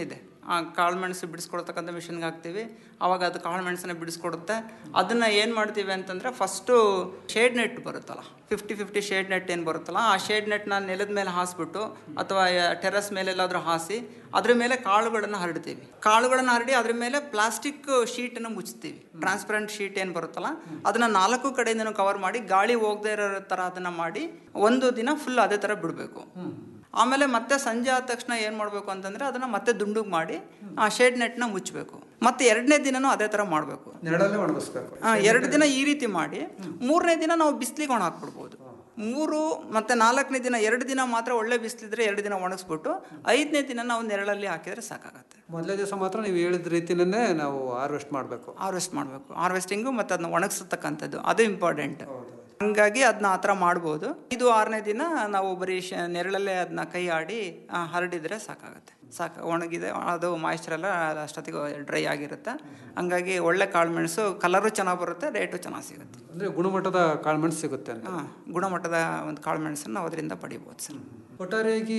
ಆ ಕಾಳುಮೆಣಸು ಬಿಡಿಸ್ಕೊಡ್ತಕ್ಕಂಥ ಮಿಷನ್ಗೆ ಹಾಕ್ತೀವಿ ಅವಾಗ ಅದು ಕಾಳುಮೆಣಸನ್ನ ಬಿಡಿಸ್ಕೊಡುತ್ತೆ ಅದನ್ನು ಏನು ಮಾಡ್ತೀವಿ ಅಂತಂದರೆ ಫಸ್ಟು ಶೇಡ್ ನೆಟ್ ಬರುತ್ತಲ್ಲ ಫಿಫ್ಟಿ ಫಿಫ್ಟಿ ಶೇಡ್ ನೆಟ್ ಏನು ಬರುತ್ತಲ್ಲ ಆ ಶೇಡ್ ನೆಟ್ನ ನೆಲದ ಮೇಲೆ ಹಾಸ್ಬಿಟ್ಟು ಅಥವಾ ಟೆರಸ್ ಮೇಲೆಲ್ಲಾದರೂ ಹಾಸಿ ಅದ್ರ ಮೇಲೆ ಕಾಳುಗಳನ್ನು ಹರಡ್ತೀವಿ ಕಾಳುಗಳನ್ನು ಹರಡಿ ಅದ್ರ ಮೇಲೆ ಪ್ಲಾಸ್ಟಿಕ್ ಶೀಟನ್ನು ಮುಚ್ತೀವಿ ಟ್ರಾನ್ಸ್ಪರೆಂಟ್ ಶೀಟ್ ಏನು ಬರುತ್ತಲ್ಲ ಅದನ್ನು ನಾಲ್ಕು ಕಡೆಯಿಂದನೂ ಕವರ್ ಮಾಡಿ ಗಾಳಿ ಹೋಗದೇ ಇರೋ ಥರ ಅದನ್ನು ಮಾಡಿ ಒಂದು ದಿನ ಫುಲ್ ಅದೇ ಥರ ಬಿಡಬೇಕು ಆಮೇಲೆ ಮತ್ತೆ ಸಂಜೆ ಆದ ತಕ್ಷಣ ಏನು ಮಾಡಬೇಕು ಅಂತಂದರೆ ಅದನ್ನು ಮತ್ತೆ ದುಂಡುಗೆ ಮಾಡಿ ಆ ಶೇಡ್ ನೆಟ್ನ ಮುಚ್ಚಬೇಕು ಮತ್ತೆ ಎರಡನೇ ದಿನನೂ ಅದೇ ಥರ ಮಾಡಬೇಕು ನೆರಳಲ್ಲೇ ಒಣಗಿಸ್ಬೇಕು ಎರಡು ದಿನ ಈ ರೀತಿ ಮಾಡಿ ಮೂರನೇ ದಿನ ನಾವು ಬಿಸಿಲಿಗೆ ಒಣ ಹಾಕ್ಬಿಡ್ಬೋದು ಮೂರು ಮತ್ತೆ ನಾಲ್ಕನೇ ದಿನ ಎರಡು ದಿನ ಮಾತ್ರ ಒಳ್ಳೆ ಬಿಸಿಲಿದ್ರೆ ಎರಡು ದಿನ ಒಣಗಿಸ್ಬಿಟ್ಟು ಐದನೇ ದಿನ ನಾವು ನೆರಳಲ್ಲಿ ಹಾಕಿದ್ರೆ ಸಾಕಾಗತ್ತೆ ಮೊದಲನೇ ದಿವಸ ಮಾತ್ರ ನೀವು ಹೇಳಿದ ರೀತಿನೇ ನಾವು ಹಾರ್ವೆಸ್ಟ್ ಮಾಡಬೇಕು ಹಾರ್ವೆಸ್ಟ್ ಮಾಡಬೇಕು ಹಾರ್ವೆಸ್ಟಿಂಗು ಮತ್ತು ಅದನ್ನ ಒಣಗಿಸ್ತಕ್ಕಂಥದ್ದು ಅದು ಇಂಪಾರ್ಟೆಂಟ್ ಹಂಗಾಗಿ ಅದನ್ನ ಆ ಥರ ಮಾಡ್ಬೋದು ಇದು ಆರನೇ ದಿನ ನಾವು ಬರೀ ಶ ನೆರಳಲ್ಲೇ ಅದನ್ನ ಕೈ ಆಡಿ ಆ, ಹರಡಿದ್ರೆ ಸಾಕಾಗುತ್ತೆ ಸಾಕು ಒಣಗಿದೆ ಅದು ಮಾಯಿಶ್ಚರ್ ಎಲ್ಲ ಅಷ್ಟೊತ್ತಿಗೆ ಡ್ರೈ ಆಗಿರುತ್ತೆ ಹಂಗಾಗಿ ಒಳ್ಳೆ ಕಾಳು ಮೆಣಸು ಕಲರು ಚೆನ್ನಾಗಿ ಬರುತ್ತೆ ರೇಟು ಚೆನ್ನಾಗಿ ಸಿಗುತ್ತೆ ಅಂದರೆ ಗುಣಮಟ್ಟದ ಕಾಳುಮೆಣಸು ಸಿಗುತ್ತೆ ಅಂತ ಹಾಂ ಗುಣಮಟ್ಟದ ಒಂದು ಕಾಳು ಮೆಣಸನ್ನು ನಾವು ಅದರಿಂದ ಪಡಿಬೋದು ಸರ್ ಒಟ್ಟಾರೆಯಾಗಿ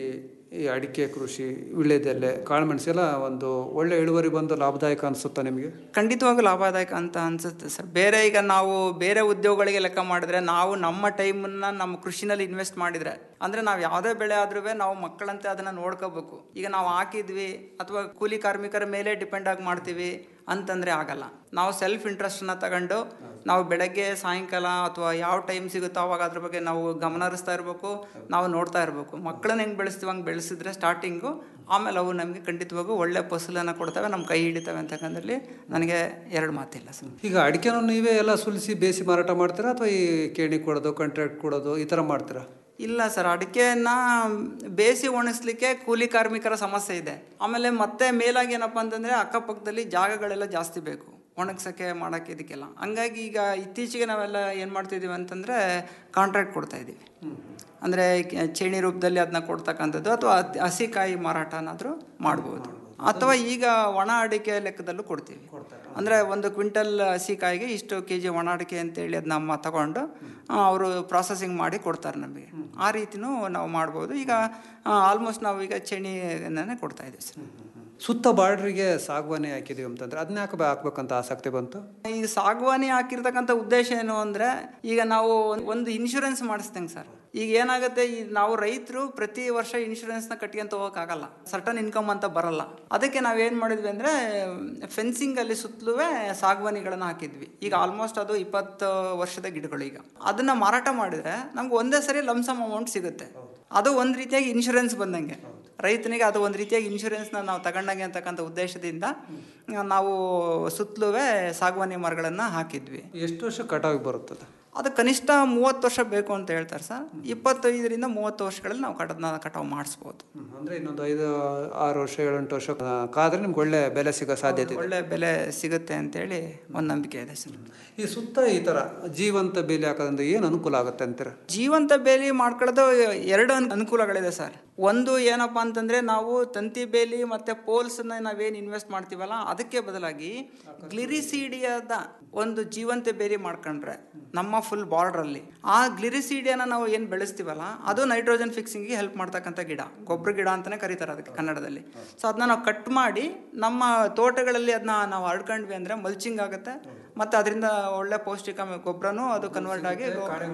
ಈ ಅಡಿಕೆ ಕೃಷಿ ವಿಳ್ಯದೆಲೆ ಕಾಳುಮೆಣಸು ಎಲ್ಲ ಒಂದು ಒಳ್ಳೆ ಇಳುವರಿ ಬಂದು ಲಾಭದಾಯಕ ಅನಿಸುತ್ತಾ ನಿಮಗೆ ಖಂಡಿತವಾಗೂ ಲಾಭದಾಯಕ ಅಂತ ಅನ್ಸುತ್ತೆ ಸರ್ ಬೇರೆ ಈಗ ನಾವು ಬೇರೆ ಉದ್ಯೋಗಗಳಿಗೆ ಲೆಕ್ಕ ಮಾಡಿದ್ರೆ ನಾವು ನಮ್ಮ ಟೈಮನ್ನ ನಮ್ಮ ಕೃಷಿನಲ್ಲಿ ಇನ್ವೆಸ್ಟ್ ಮಾಡಿದ್ರೆ ಅಂದ್ರೆ ನಾವು ಯಾವುದೇ ಬೆಳೆ ಆದ್ರೂ ನಾವು ಮಕ್ಕಳಂತೆ ಅದನ್ನ ನೋಡ್ಕೋಬೇಕು ಈಗ ನಾವು ಹಾಕಿದ್ವಿ ಅಥವಾ ಕೂಲಿ ಕಾರ್ಮಿಕರ ಮೇಲೆ ಡಿಪೆಂಡ್ ಆಗಿ ಮಾಡ್ತೀವಿ ಅಂತಂದ್ರೆ ಆಗಲ್ಲ ನಾವು ಸೆಲ್ಫ್ ಇಂಟ್ರೆಸ್ಟನ್ನ ತಗೊಂಡು ನಾವು ಬೆಳಗ್ಗೆ ಸಾಯಂಕಾಲ ಅಥವಾ ಯಾವ ಟೈಮ್ ಸಿಗುತ್ತೋ ಅವಾಗ ಅದ್ರ ಬಗ್ಗೆ ನಾವು ಗಮನ ಹರಿಸ್ತಾ ಇರಬೇಕು ನಾವು ನೋಡ್ತಾ ಇರಬೇಕು ಮಕ್ಕಳನ್ನ ಹೆಂಗೆ ಬೆಳೆಸ್ತೀವಿ ಹಂಗೆ ಬೆಳೆಸಿದ್ರೆ ಸ್ಟಾರ್ಟಿಂಗು ಆಮೇಲೆ ಅವು ನಮಗೆ ಖಂಡಿತವಾಗೂ ಒಳ್ಳೆ ಫಸಲನ್ನು ಕೊಡ್ತವೆ ನಮ್ಮ ಕೈ ಹಿಡಿತವೆ ಅಂತಕ್ಕಂಥದ್ರಲ್ಲಿ ನನಗೆ ಎರಡು ಮಾತಿಲ್ಲ ಸರ್ ಈಗ ಅಡಿಕೆನೂ ನೀವೇ ಎಲ್ಲ ಸುಲಿಸಿ ಬೇಯಿಸಿ ಮಾರಾಟ ಮಾಡ್ತೀರಾ ಅಥವಾ ಈ ಕೇಣಿ ಕೊಡೋದು ಕಾಂಟ್ರಾಕ್ಟ್ ಕೊಡೋದು ಈ ಥರ ಮಾಡ್ತೀರಾ ಇಲ್ಲ ಸರ್ ಅಡಿಕೆನ ಬೇಯಿಸಿ ಒಣಗಿಸ್ಲಿಕ್ಕೆ ಕೂಲಿ ಕಾರ್ಮಿಕರ ಸಮಸ್ಯೆ ಇದೆ ಆಮೇಲೆ ಮತ್ತೆ ಮೇಲಾಗಿ ಏನಪ್ಪ ಅಂತಂದರೆ ಅಕ್ಕಪಕ್ಕದಲ್ಲಿ ಜಾಗಗಳೆಲ್ಲ ಜಾಸ್ತಿ ಬೇಕು ಒಣಗ್ಸೋಕ್ಕೆ ಮಾಡೋಕ್ಕೆ ಇದಕ್ಕೆಲ್ಲ ಹಂಗಾಗಿ ಈಗ ಇತ್ತೀಚೆಗೆ ನಾವೆಲ್ಲ ಏನು ಮಾಡ್ತಿದ್ದೀವಿ ಅಂತಂದರೆ ಕಾಂಟ್ರಾಕ್ಟ್ ಕೊಡ್ತಾ ಇದ್ದೀವಿ ಅಂದರೆ ಚೇಣಿ ರೂಪದಲ್ಲಿ ಅದನ್ನ ಕೊಡ್ತಕ್ಕಂಥದ್ದು ಅಥವಾ ಹತ್- ಹಸಿಕಾಯಿ ಮಾರಾಟನಾದರೂ ಮಾಡ್ಬೋದು ಅಥವಾ ಈಗ ಒಣ ಅಡಿಕೆ ಲೆಕ್ಕದಲ್ಲೂ ಕೊಡ್ತೀವಿ ಅಂದರೆ ಒಂದು ಕ್ವಿಂಟಲ್ ಹಸಿಕಾಯಿಗೆ ಇಷ್ಟು ಕೆ ಜಿ ಒಣ ಅಡಿಕೆ ಅಂತೇಳಿ ಅದು ನಮ್ಮ ತಗೊಂಡು ಅವರು ಪ್ರಾಸೆಸಿಂಗ್ ಮಾಡಿ ಕೊಡ್ತಾರೆ ನಮಗೆ ಆ ರೀತಿನೂ ನಾವು ಮಾಡ್ಬೋದು ಈಗ ಆಲ್ಮೋಸ್ಟ್ ನಾವು ಈಗ ಚೇಣಿನೇ ಕೊಡ್ತಾ ಇದ್ದೀವಿ ಸರ್ ಸುತ್ತ ಬಾರ್ಡ್ರಿಗೆ ಸಾಗವಾನಿ ಹಾಕಿದೀವಿ ಅಂತಂದ್ರೆ ಅದನ್ನ ಯಾಕೆ ಹಾಕ್ಬೇಕಂತ ಆಸಕ್ತಿ ಬಂತು ಈಗ ಸಾಗವಾನಿ ಹಾಕಿರ್ತಕ್ಕಂಥ ಉದ್ದೇಶ ಏನು ಅಂದರೆ ಈಗ ನಾವು ಒಂದು ಇನ್ಶೂರೆನ್ಸ್ ಮಾಡಿಸ್ತೇವೆ ಸರ್ ಈಗ ಏನಾಗುತ್ತೆ ಈ ನಾವು ರೈತರು ಪ್ರತಿ ವರ್ಷ ಇನ್ಶೂರೆನ್ಸ್ನ ಕಟ್ಕೊಂತ ಹೋಗೋಕ್ಕಾಗಲ್ಲ ಸರ್ಟನ್ ಇನ್ಕಮ್ ಅಂತ ಬರಲ್ಲ ಅದಕ್ಕೆ ನಾವೇನು ಮಾಡಿದ್ವಿ ಅಂದರೆ ಫೆನ್ಸಿಂಗಲ್ಲಿ ಸುತ್ತಲೂ ಸಾಗವಾನಿಗಳನ್ನು ಹಾಕಿದ್ವಿ ಈಗ ಆಲ್ಮೋಸ್ಟ್ ಅದು ಇಪ್ಪತ್ತು ವರ್ಷದ ಗಿಡಗಳು ಈಗ ಅದನ್ನು ಮಾರಾಟ ಮಾಡಿದ್ರೆ ನಮ್ಗೆ ಒಂದೇ ಸರಿ ಲಮ್ಸಮ್ ಅಮೌಂಟ್ ಸಿಗುತ್ತೆ ಅದು ಒಂದು ರೀತಿಯಾಗಿ ಇನ್ಶೂರೆನ್ಸ್ ಬಂದಂಗೆ ರೈತನಿಗೆ ಅದು ಒಂದು ರೀತಿಯಾಗಿ ಇನ್ಶೂರೆನ್ಸ್ನ ನಾವು ತಗೊಂಡಂಗೆ ಅಂತಕ್ಕಂಥ ಉದ್ದೇಶದಿಂದ ನಾವು ಸುತ್ತಲೂ ಸಾಗವಾನಿ ಮರಗಳನ್ನು ಹಾಕಿದ್ವಿ ಎಷ್ಟು ವರ್ಷ ಕಟಾವಿಗೆ ಬರುತ್ತದೆ ಅದು ಕನಿಷ್ಠ ಮೂವತ್ತು ವರ್ಷ ಬೇಕು ಅಂತ ಹೇಳ್ತಾರೆ ಸರ್ ಇಪ್ಪತ್ತೈದರಿಂದ ಮೂವತ್ತು ವರ್ಷಗಳಲ್ಲಿ ನಾವು ಕಟನ ಕಟಾವು ಮಾಡಿಸ್ಬೋದು ಅಂದ್ರೆ ಇನ್ನೊಂದು ಐದು ಆರು ವರ್ಷ ಏಳೆಂಟು ವರ್ಷ ಆ, ಕಾದ್ರೆ ನಿಮ್ಗೆ ಒಳ್ಳೆ ಬೆಲೆ ಸಿಗೋ ಸಾಧ್ಯತೆ ಇದೆ ಒಳ್ಳೆ ಬೆಲೆ ಸಿಗುತ್ತೆ ಅಂತೇಳಿ ಒಂದು ನಂಬಿಕೆ ಇದೆ ಸರ್ ಈ ಸುತ್ತ ಈ ತರ ಜೀವಂತ ಬೇಲಿ ಹಾಕೋದ್ರಿಂದ ಏನು ಅನುಕೂಲ ಆಗುತ್ತೆ ಅಂತೀರ ಜೀವಂತ ಬೇಲಿ ಮಾಡ್ಕೊಳ್ಳೋದು ಎರಡು ಅನ್- ಅನುಕೂಲಗಳಿದೆ ಸರ್ ಒಂದು ಏನಪ್ಪ ಅಂತಂದ್ರೆ ನಾವು ತಂತಿ ಬೇಲಿ ಮತ್ತೆ ಪೋಲ್ಸ್ನ ನಾವೇನು ಇನ್ವೆಸ್ಟ್ ಮಾಡ್ತೀವಲ್ಲ ಅದಕ್ಕೆ ಬದಲಾಗಿ ಗ್ಲಿರಿಸೀಡಿಯಾದ ಒಂದು ಜೀವಂತ ಬೇಲಿ ಮಾಡ್ಕೊಂಡ್ರೆ ನಮ್ಮ ಫುಲ್ ಬಾರ್ಡ್ರಲ್ಲಿ ಆ ಗ್ಲಿರಿಸೀಡಿಯಾನ ನಾವು ಏನು ಬೆಳೆಸ್ತೀವಲ್ಲ ಅದು ನೈಟ್ರೋಜನ್ ಫಿಕ್ಸಿಂಗ್ಗೆ ಹೆಲ್ಪ್ ಮಾಡ್ತಕ್ಕಂಥ ಗಿಡ ಗೊಬ್ಬರ ಗಿಡ ಅಂತಾನೆ ಕರೀತಾರೆ ಅದಕ್ಕೆ ಕನ್ನಡದಲ್ಲಿ ಸೊ ಅದನ್ನ ನಾವು ಕಟ್ ಮಾಡಿ ನಮ್ಮ ತೋಟಗಳಲ್ಲಿ ಅದನ್ನ ನಾವು ಹರಡ್ಕೊಂಡ್ವಿ ಅಂದ್ರೆ ಮಲ್ಚಿಂಗ್ ಆಗುತ್ತೆ ಮತ್ತೆ ಅದರಿಂದ ಒಳ್ಳೆ ಪೌಷ್ಟಿಕ ಗೊಬ್ಬರನೂ ಅದು ಕನ್ವರ್ಟ್ ಆಗಿ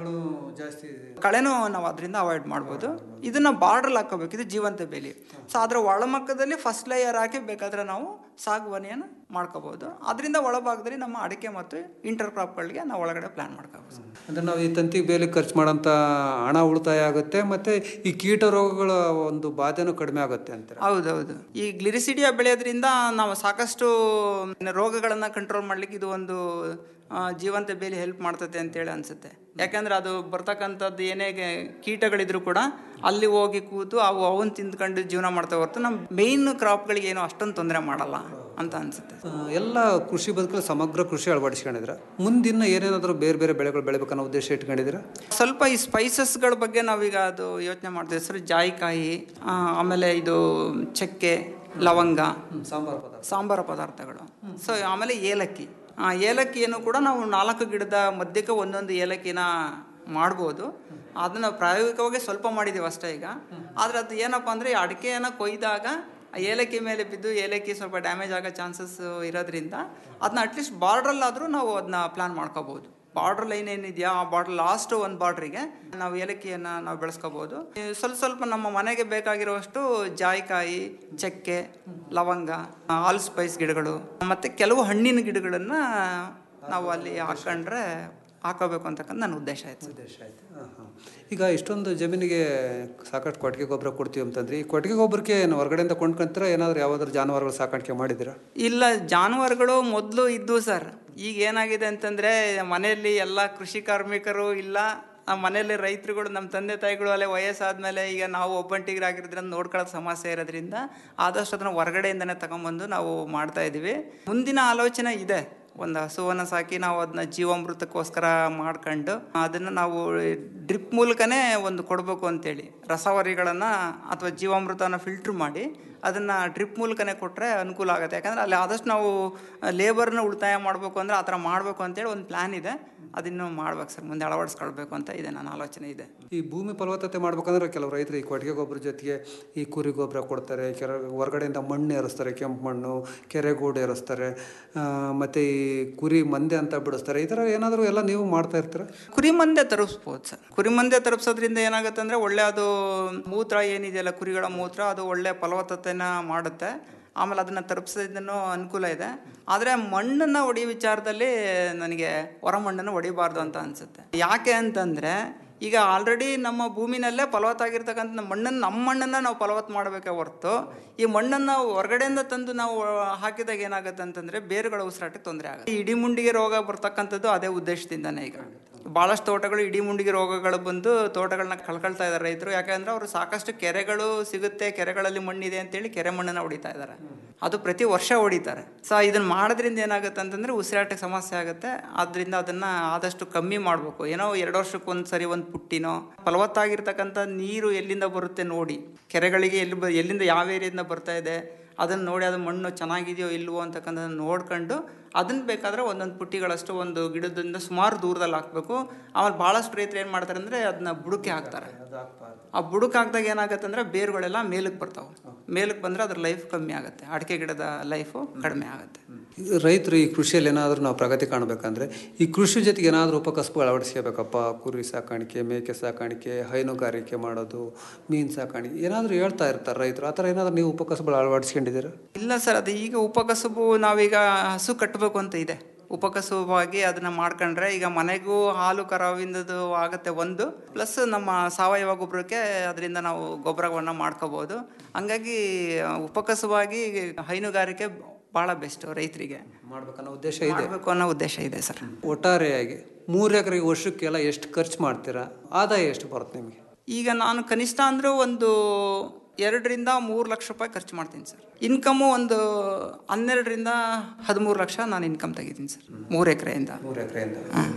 ಜಾಸ್ತಿ ಕಳೆನೂ ನಾವು ಅದರಿಂದ ಅವಾಯ್ಡ್ ಮಾಡ್ಬೋದು ಇದನ್ನ ಬಾರ್ಡ್ರಲ್ಲಿ ಹಾಕೋಬೇಕು ಇದು ಜೀವಂತ ಬೇಲಿ ಸೊ ಅದರ ಒಳಮಕ್ಕದಲ್ಲಿ ಫಸ್ಟ್ ಲೇಯರ್ ಹಾಕಿ ಬೇಕಾದ್ರೆ ನಾವು ಸಾಗುವಾನಿಯನ್ನು ಮಾಡ್ಕೋಬಹುದು ಅದರಿಂದ ಒಳಭಾಗದಲ್ಲಿ ನಮ್ಮ ಅಡಿಕೆ ಮತ್ತು ಇಂಟರ್ ಕ್ರಾಪ್ಗಳಿಗೆ ನಾವು ಒಳಗಡೆ ಪ್ಲಾನ್ ಮಾಡ್ಕೋಬಹುದು ಅಂದ್ರೆ ನಾವು ಈ ತಂತಿ ಬೇಲಿ ಖರ್ಚು ಮಾಡೋಂಥ ಹಣ ಉಳಿತಾಯ ಆಗುತ್ತೆ ಮತ್ತೆ ಈ ಕೀಟ ರೋಗಗಳ ಒಂದು ಬಾಧೆನೂ ಕಡಿಮೆ ಆಗುತ್ತೆ ಅಂತೀರ ಹೌದೌದು ಈ ಗ್ಲಿರಿಸಿಡಿಯಾ ಬೆಳೆಯೋದ್ರಿಂದ ನಾವು ಸಾಕಷ್ಟು ರೋಗಗಳನ್ನು ಕಂಟ್ರೋಲ್ ಮಾಡ್ಲಿಕ್ಕೆ ಇದು ಒಂದು ಆ, ಜೀವಂತ ಬೇಲಿ ಹೆಲ್ಪ್ ಮಾಡ್ತದೆ ಅಂತೇಳಿ ಅನ್ಸುತ್ತೆ ಯಾಕಂದ್ರೆ ಅದು ಬರ್ತಕ್ಕಂಥದ್ದು ಏನೇ ಗೆ- ಕೀಟಗಳಿದ್ರು ಕೂಡ ಅಲ್ಲಿ ಹೋಗಿ ಕೂತು ಅವು ಅವನ್ ತಿಂದ್ಕೊಂಡು ಜೀವನ ಮಾಡ್ತಾ ಹೊರತು ನಮ್ಮ ಮೇಯ್ನ್ ಕ್ರಾಪ್ಗಳಿಗೆ ಏನು ಅಷ್ಟೊಂದು ತೊಂದರೆ ಮಾಡಲ್ಲ ಅಂತ ಅನ್ಸುತ್ತೆ ಆ, ಎಲ್ಲ ಕೃಷಿ ಬದುಕಲ್ಲಿ ಸಮಗ್ರ ಕೃಷಿ ಅಳವಡಿಸ್ಕೊಂಡಿದ್ರ ಮುಂದಿನ ಏನೇನಾದರೂ ಬೇರೆ ಬೇರೆ ಬೆಳೆಗಳು ಬೆಳಿಬೇಕನ್ನೋ ಉದ್ದೇಶ ಇಟ್ಕೊಂಡಿದ್ದೀರಾ ಸ್ವಲ್ಪ ಈ ಸ್ಪೈಸಸ್ಗಳ ಬಗ್ಗೆ ನಾವೀಗ ಅದು ಯೋಚನೆ ಮಾಡ್ತೀವಿ ಸರ್ ಜಾಯಿಕಾಯಿ ಆ, ಆಮೇಲೆ ಇದು ಚಕ್ಕೆ ಲವಂಗ ಸಾಂಬಾರು ಪದಾರ್ಥ ಸಾಂಬಾರ ಪದಾರ್ಥಗಳು ಸೊ ಆಮೇಲೆ ಏಲಕ್ಕಿ ಆ ಏಲಕ್ಕಿಯನ್ನು ಕೂಡ ನಾವು ನಾಲ್ಕು ಗಿಡದ ಮಧ್ಯಕ್ಕೆ ಒಂದೊಂದು ಏಲಕ್ಕಿನ ಮಾಡ್ಬೋದು ಅದನ್ನು ಪ್ರಾಯೋಗಿಕವಾಗಿ ಸ್ವಲ್ಪ ಮಾಡಿದ್ದೀವಿ ಅಷ್ಟೇ ಈಗ ಆದರೆ ಅದು ಏನಪ್ಪ ಅಂದರೆ ಅಡಿಕೆಯನ್ನು ಕೊಯ್ದಾಗ ಆ ಏಲಕ್ಕಿ ಮೇಲೆ ಬಿದ್ದು ಏಲಕ್ಕಿ ಸ್ವಲ್ಪ ಡ್ಯಾಮೇಜ್ ಆಗೋ ಚಾನ್ಸಸ್ ಇರೋದ್ರಿಂದ ಅದನ್ನ ಅಟ್ಲೀಸ್ಟ್ ಬಾರ್ಡ್ರಲ್ಲಾದರೂ ನಾವು ಅದನ್ನ ಪ್ಲಾನ್ ಮಾಡ್ಕೋಬೋದು ಬಾರ್ಡರ್ ಲೈನ್ ಏನಿದೆಯಾ ಆ ಬಾರ್ಡರ್ ಲಾಸ್ಟ್ ಒಂದು ಬಾರ್ಡ್ರಿಗೆ ನಾವು ಏಲಕ್ಕಿಯನ್ನು ನಾವು ಬೆಳೆಸ್ಕೋಬೋದು ಈ ಸ್ವಲ್ಪ ಸ್ವಲ್ಪ ನಮ್ಮ ಮನೆಗೆ ಬೇಕಾಗಿರುವಷ್ಟು ಜಾಯಿಕಾಯಿ ಚಕ್ಕೆ ಲವಂಗ ಆಲ್ ಸ್ಪೈಸ್ ಗಿಡಗಳು ಮತ್ತು ಕೆಲವು ಹಣ್ಣಿನ ಗಿಡಗಳನ್ನು ನಾವು ಅಲ್ಲಿ ಹಾಕೊಂಡ್ರೆ ಹಾಕೋಬೇಕು ಅಂತಕ್ಕಂಥ ನನ್ನ ಉದ್ದೇಶ ಆಯ್ತು ಉದ್ದೇಶ ಆಯ್ತು ಹಾಂ ಹಾಂ ಈಗ ಇಷ್ಟೊಂದು ಜಮೀನಿಗೆ ಸಾಕಷ್ಟು ಕೊಟ್ಟಿಗೆ ಗೊಬ್ಬರ ಕೊಡ್ತೀವಿ ಅಂತಂದ್ರೆ ಈ ಕೊಟ್ಟಿಗೆ ಗೊಬ್ಬರಕ್ಕೆ ಏನು ಹೊರಗಡೆಯಿಂದ ಕೊಂಡ್ಕೊಂತೀರಾ ಏನಾದರೂ ಯಾವುದಾದ್ರು ಜಾನುವಾರುಗಳು ಸಾಕಾಣಿಕೆ ಮಾಡಿದ್ದೀರಾ ಇಲ್ಲ ಜಾನುವಾರುಗಳು ಮೊದಲು ಇದ್ದು ಸರ್ ಈಗ ಏನಾಗಿದೆ ಅಂತಂದರೆ ಮನೆಯಲ್ಲಿ ಎಲ್ಲ ಕೃಷಿ ಕಾರ್ಮಿಕರು ಇಲ್ಲ ಆ ಮನೆಯಲ್ಲಿ ರೈತರುಗಳು ನಮ್ಮ ತಂದೆ ತಾಯಿಗಳು ಅಲ್ಲೇ ವಯಸ್ಸಾದ್ಮೇಲೆ ಈಗ ನಾವು ಒಬ್ಬಂಟಿಗರಾಗಿರೋದ್ರಿಂದ ನೋಡ್ಕೊಳ್ಳೋ ಸಮಸ್ಯೆ ಇರೋದ್ರಿಂದ ಆದಷ್ಟು ಅದನ್ನು ಹೊರಗಡೆಯಿಂದನೇ ತಗೊಂಬಂದು ನಾವು ಮಾಡ್ತಾ ಇದ್ದೀವಿ ಮುಂದಿನ ಆಲೋಚನೆ ಇದೆ ಒಂದು ಹಸುವನ್ನು ಸಾಕಿ ನಾವು ಅದನ್ನ ಜೀವಾಮೃತಕ್ಕೋಸ್ಕರ ಮಾಡ್ಕೊಂಡು ಅದನ್ನು ನಾವು ಡ್ರಿಪ್ ಮೂಲಕನೇ ಒಂದು ಕೊಡಬೇಕು ಅಂತೇಳಿ ರಸವರಿಗಳನ್ನು ಅಥವಾ ಜೀವಾಮೃತನ ಫಿಲ್ಟ್ರ್ ಮಾಡಿ ಅದನ್ನು ಡ್ರಿಪ್ ಮೂಲಕನೇ ಕೊಟ್ಟರೆ ಅನುಕೂಲ ಆಗುತ್ತೆ ಯಾಕಂದರೆ ಅಲ್ಲಿ ಆದಷ್ಟು ನಾವು ಲೇಬರ್ನ ಉಳಿತಾಯ ಮಾಡಬೇಕು ಅಂದರೆ ಆ ಥರ ಮಾಡಬೇಕು ಅಂತೇಳಿ ಒಂದು ಪ್ಲ್ಯಾನ್ ಇದೆ ಅದನ್ನು ಮಾಡ್ಬೇಕು ಸರ್ ಮುಂದೆ ಅಳವಡಿಸ್ಕೊಳ್ಬೇಕು ಅಂತ ಇದೆ ನನ್ನ ಆಲೋಚನೆ ಇದೆ ಈ ಭೂಮಿ ಫಲವತ್ತತೆ ಮಾಡ್ಬೇಕಂದ್ರೆ ಕೆಲವು ರೈತರು ಈ ಕೊಟ್ಟಿಗೆ ಗೊಬ್ಬರ ಜೊತೆಗೆ ಈ ಕುರಿ ಗೊಬ್ಬರ ಕೊಡ್ತಾರೆ ಕೆರೆ ಹೊರಗಡೆಯಿಂದ ಮಣ್ಣು ಏರಿಸ್ತಾರೆ ಕೆಂಪು ಮಣ್ಣು ಕೆರೆಗೂಡು ಏರಿಸ್ತಾರೆ ಮತ್ತು ಈ ಕುರಿ ಮಂದೆ ಅಂತ ಬಿಡಿಸ್ತಾರೆ ಈ ಥರ ಏನಾದರೂ ಎಲ್ಲ ನೀವು ಮಾಡ್ತಾ ಇರ್ತೀರಾ ಕುರಿ ಮಂದೆ ತರಿಸ್ಬೋದು ಸರ್ ಕುರಿ ಮಂದೆ ತರಿಸೋದ್ರಿಂದ ಏನಾಗುತ್ತೆ ಅಂದರೆ ಒಳ್ಳೆ ಅದು ಮೂತ್ರ ಏನಿದೆಯಲ್ಲ ಕುರಿಗಳ ಮೂತ್ರ ಅದು ಒಳ್ಳೆ ಫಲವತ್ತತೆನ ಮಾಡುತ್ತೆ ಆಮೇಲೆ ಅದನ್ನು ತರಿಸೋದನ್ನು ಅನುಕೂಲ ಇದೆ ಆದರೆ ಮಣ್ಣನ್ನು ಹೊಡೆಯೋ ವಿಚಾರದಲ್ಲಿ ನನಗೆ ಹೊರ ಮಣ್ಣನ್ನು ಹೊಡಿಬಾರ್ದು ಅಂತ ಅನಿಸುತ್ತೆ ಯಾಕೆ ಅಂತಂದರೆ ಈಗ ಆಲ್ರೆಡಿ ನಮ್ಮ ಭೂಮಿನಲ್ಲೇ ಫಲವತ್ತಾಗಿರ್ತಕ್ಕಂಥ ಮಣ್ಣನ್ನು ನಮ್ಮ ಮಣ್ಣನ್ನು ನಾವು ಫಲವತ್ತು ಮಾಡಬೇಕೇ ಹೊರತು ಈ ಮಣ್ಣನ್ನು ಹೊರಗಡೆಯಿಂದ ತಂದು ನಾವು ಹಾಕಿದಾಗ ಏನಾಗುತ್ತೆ ಅಂತಂದರೆ ಬೇರುಗಳ ಉಸಿರಾಟಕ್ಕೆ ತೊಂದರೆ ಆಗುತ್ತೆ ಈ ಇಡಿಮುಂಡಿಗೆ ರೋಗ ಬರ್ತಕ್ಕಂಥದ್ದು ಅದೇ ಉದ್ದೇಶದಿಂದನೇ ಈಗ ಭಾಳಷ್ಟು ತೋಟಗಳು ಇಡೀ ಮುಂಡಿಗೆ ರೋಗಗಳು ಬಂದು ತೋಟಗಳನ್ನ ಕಳ್ಕೊಳ್ತಾ ಇದ್ದಾರೆ ರೈತರು ಯಾಕಂದ್ರೆ ಅವರು ಸಾಕಷ್ಟು ಕೆರೆಗಳು ಸಿಗುತ್ತೆ ಕೆರೆಗಳಲ್ಲಿ ಮಣ್ಣಿದೆ ಅಂತೇಳಿ ಕೆರೆ ಮಣ್ಣನ್ನು ಹೊಡಿತಾ ಇದ್ದಾರೆ ಅದು ಪ್ರತಿ ವರ್ಷ ಹೊಡಿತಾರೆ ಸೊ ಇದನ್ನ ಮಾಡೋದ್ರಿಂದ ಏನಾಗುತ್ತೆ ಅಂತಂದ್ರೆ ಉಸಿರಾಟಕ್ಕೆ ಸಮಸ್ಯೆ ಆಗುತ್ತೆ ಆದ್ರಿಂದ ಅದನ್ನ ಆದಷ್ಟು ಕಮ್ಮಿ ಮಾಡಬೇಕು ಏನೋ ಎರಡು ವರ್ಷಕ್ಕೆ ಒಂದು ಸರಿ ಒಂದು ಪುಟ್ಟಿನೋ ಫಲವತ್ತಾಗಿರ್ತಕ್ಕಂಥ ನೀರು ಎಲ್ಲಿಂದ ಬರುತ್ತೆ ನೋಡಿ ಕೆರೆಗಳಿಗೆ ಎಲ್ಲಿ ಬ ಎಲ್ಲಿಂದ ಯಾವ ಏರಿಯಿಂದ ಬರ್ತಾ ಇದೆ ಅದನ್ನು ನೋಡಿ ಅದು ಮಣ್ಣು ಚೆನ್ನಾಗಿದೆಯೋ ಇಲ್ವೋ ಅಂತಕ್ಕಂಥದ್ದನ್ನು ನೋಡ್ಕೊಂಡು ಅದನ್ನು ಬೇಕಾದರೆ ಒಂದೊಂದು ಪುಟ್ಟಿಗಳಷ್ಟು ಒಂದು ಗಿಡದಿಂದ ಸುಮಾರು ದೂರದಲ್ಲಿ ಹಾಕಬೇಕು ಆಮೇಲೆ ಭಾಳಷ್ಟು ರೈತರು ಏನು ಮಾಡ್ತಾರೆ ಅಂದರೆ ಅದನ್ನ ಬುಡಕ್ಕೆ ಹಾಕ್ತಾರೆ ಆ ಬುಡಕ್ಕೆ ಹಾಕಿದಾಗ ಏನಾಗುತ್ತೆ ಅಂದರೆ ಬೇರುಗಳೆಲ್ಲ ಮೇಲಕ್ಕೆ ಬರ್ತಾವೆ ಮೇಲಕ್ಕೆ ಬಂದರೆ ಅದ್ರ ಲೈಫ್ ಕಮ್ಮಿ ಆಗುತ್ತೆ ಅಡಿಕೆ ಗಿಡದ ಲೈಫು ಕಡಿಮೆ ಆಗುತ್ತೆ ಈಗ ರೈತರು ಈ ಕೃಷಿಯಲ್ಲಿ ಏನಾದರೂ ನಾವು ಪ್ರಗತಿ ಕಾಣಬೇಕಂದ್ರೆ ಈ ಕೃಷಿ ಜೊತೆಗೆ ಏನಾದರೂ ಉಪಕಸಬು ಅಳವಡಿಸ್ಕೋಬೇಕಪ್ಪ ಕುರಿ ಸಾಕಾಣಿಕೆ ಮೇಕೆ ಸಾಕಾಣಿಕೆ ಹೈನುಗಾರಿಕೆ ಮಾಡೋದು ಮೀನು ಸಾಕಾಣಿಕೆ ಏನಾದರೂ ಹೇಳ್ತಾ ಇರ್ತಾರೆ ರೈತರು ಆ ಥರ ಏನಾದರೂ ನೀವು ಉಪಕಸಬುಗಳು ಅಳವಡಿಸ್ಕೊಂಡಿದ್ದೀರಾ ಇಲ್ಲ ಸರ್ ಅದು ಈಗ ಉಪಕಸಬು ನಾವೀಗ ಹಸು ಕಟ್ಟಬೇಕು ಅಂತ ಇದೆ ಉಪಕಸುವಾಗಿ ಅದನ್ನ ಮಾಡ್ಕೊಂಡ್ರೆ ಈಗ ಮನೆಗೂ ಹಾಲು ಕರಾವಿಂದದು ಆಗುತ್ತೆ ಒಂದು ಪ್ಲಸ್ ನಮ್ಮ ಸಾವಯವ ಗೊಬ್ಬರಕ್ಕೆ ಅದರಿಂದ ನಾವು ಗೊಬ್ಬರವನ್ನು ಮಾಡ್ಕೋಬೋದು ಹಂಗಾಗಿ ಉಪಕಸವಾಗಿ ಹೈನುಗಾರಿಕೆ ಭಾಳ ಬೆಸ್ಟ್ ರೈತರಿಗೆ ಮಾಡ್ಬೇಕನ್ನೋ ಉದ್ದೇಶ ಇದೆ ಮಾಡಬೇಕು ಅನ್ನೋ ಉದ್ದೇಶ ಇದೆ ಸರ್ ಒಟ್ಟಾರೆಯಾಗಿ ಮೂರು ಎಕರೆಗೆ ವರ್ಷಕ್ಕೆಲ್ಲ ಎಷ್ಟು ಖರ್ಚು ಮಾಡ್ತೀರಾ ಆದಾಯ ಎಷ್ಟು ಬರುತ್ತೆ ನಿಮಗೆ ಈಗ ನಾನು ಕನಿಷ್ಠ ಅಂದರೂ ಒಂದು ಎರಡರಿಂದ ಮೂರು ಲಕ್ಷ ರೂಪಾಯಿ ಖರ್ಚು ಮಾಡ್ತೀನಿ ಸರ್ ಇನ್ಕಮು ಒಂದು ಹನ್ನೆರಡರಿಂದ ಹದಿಮೂರು ಲಕ್ಷ ನಾನು ಇನ್ಕಮ್ ತೆಗಿತೀನಿ ಸರ್ ಮೂರು ಎಕರೆಯಿಂದ ಮೂರು ಎಕರೆಯಿಂದ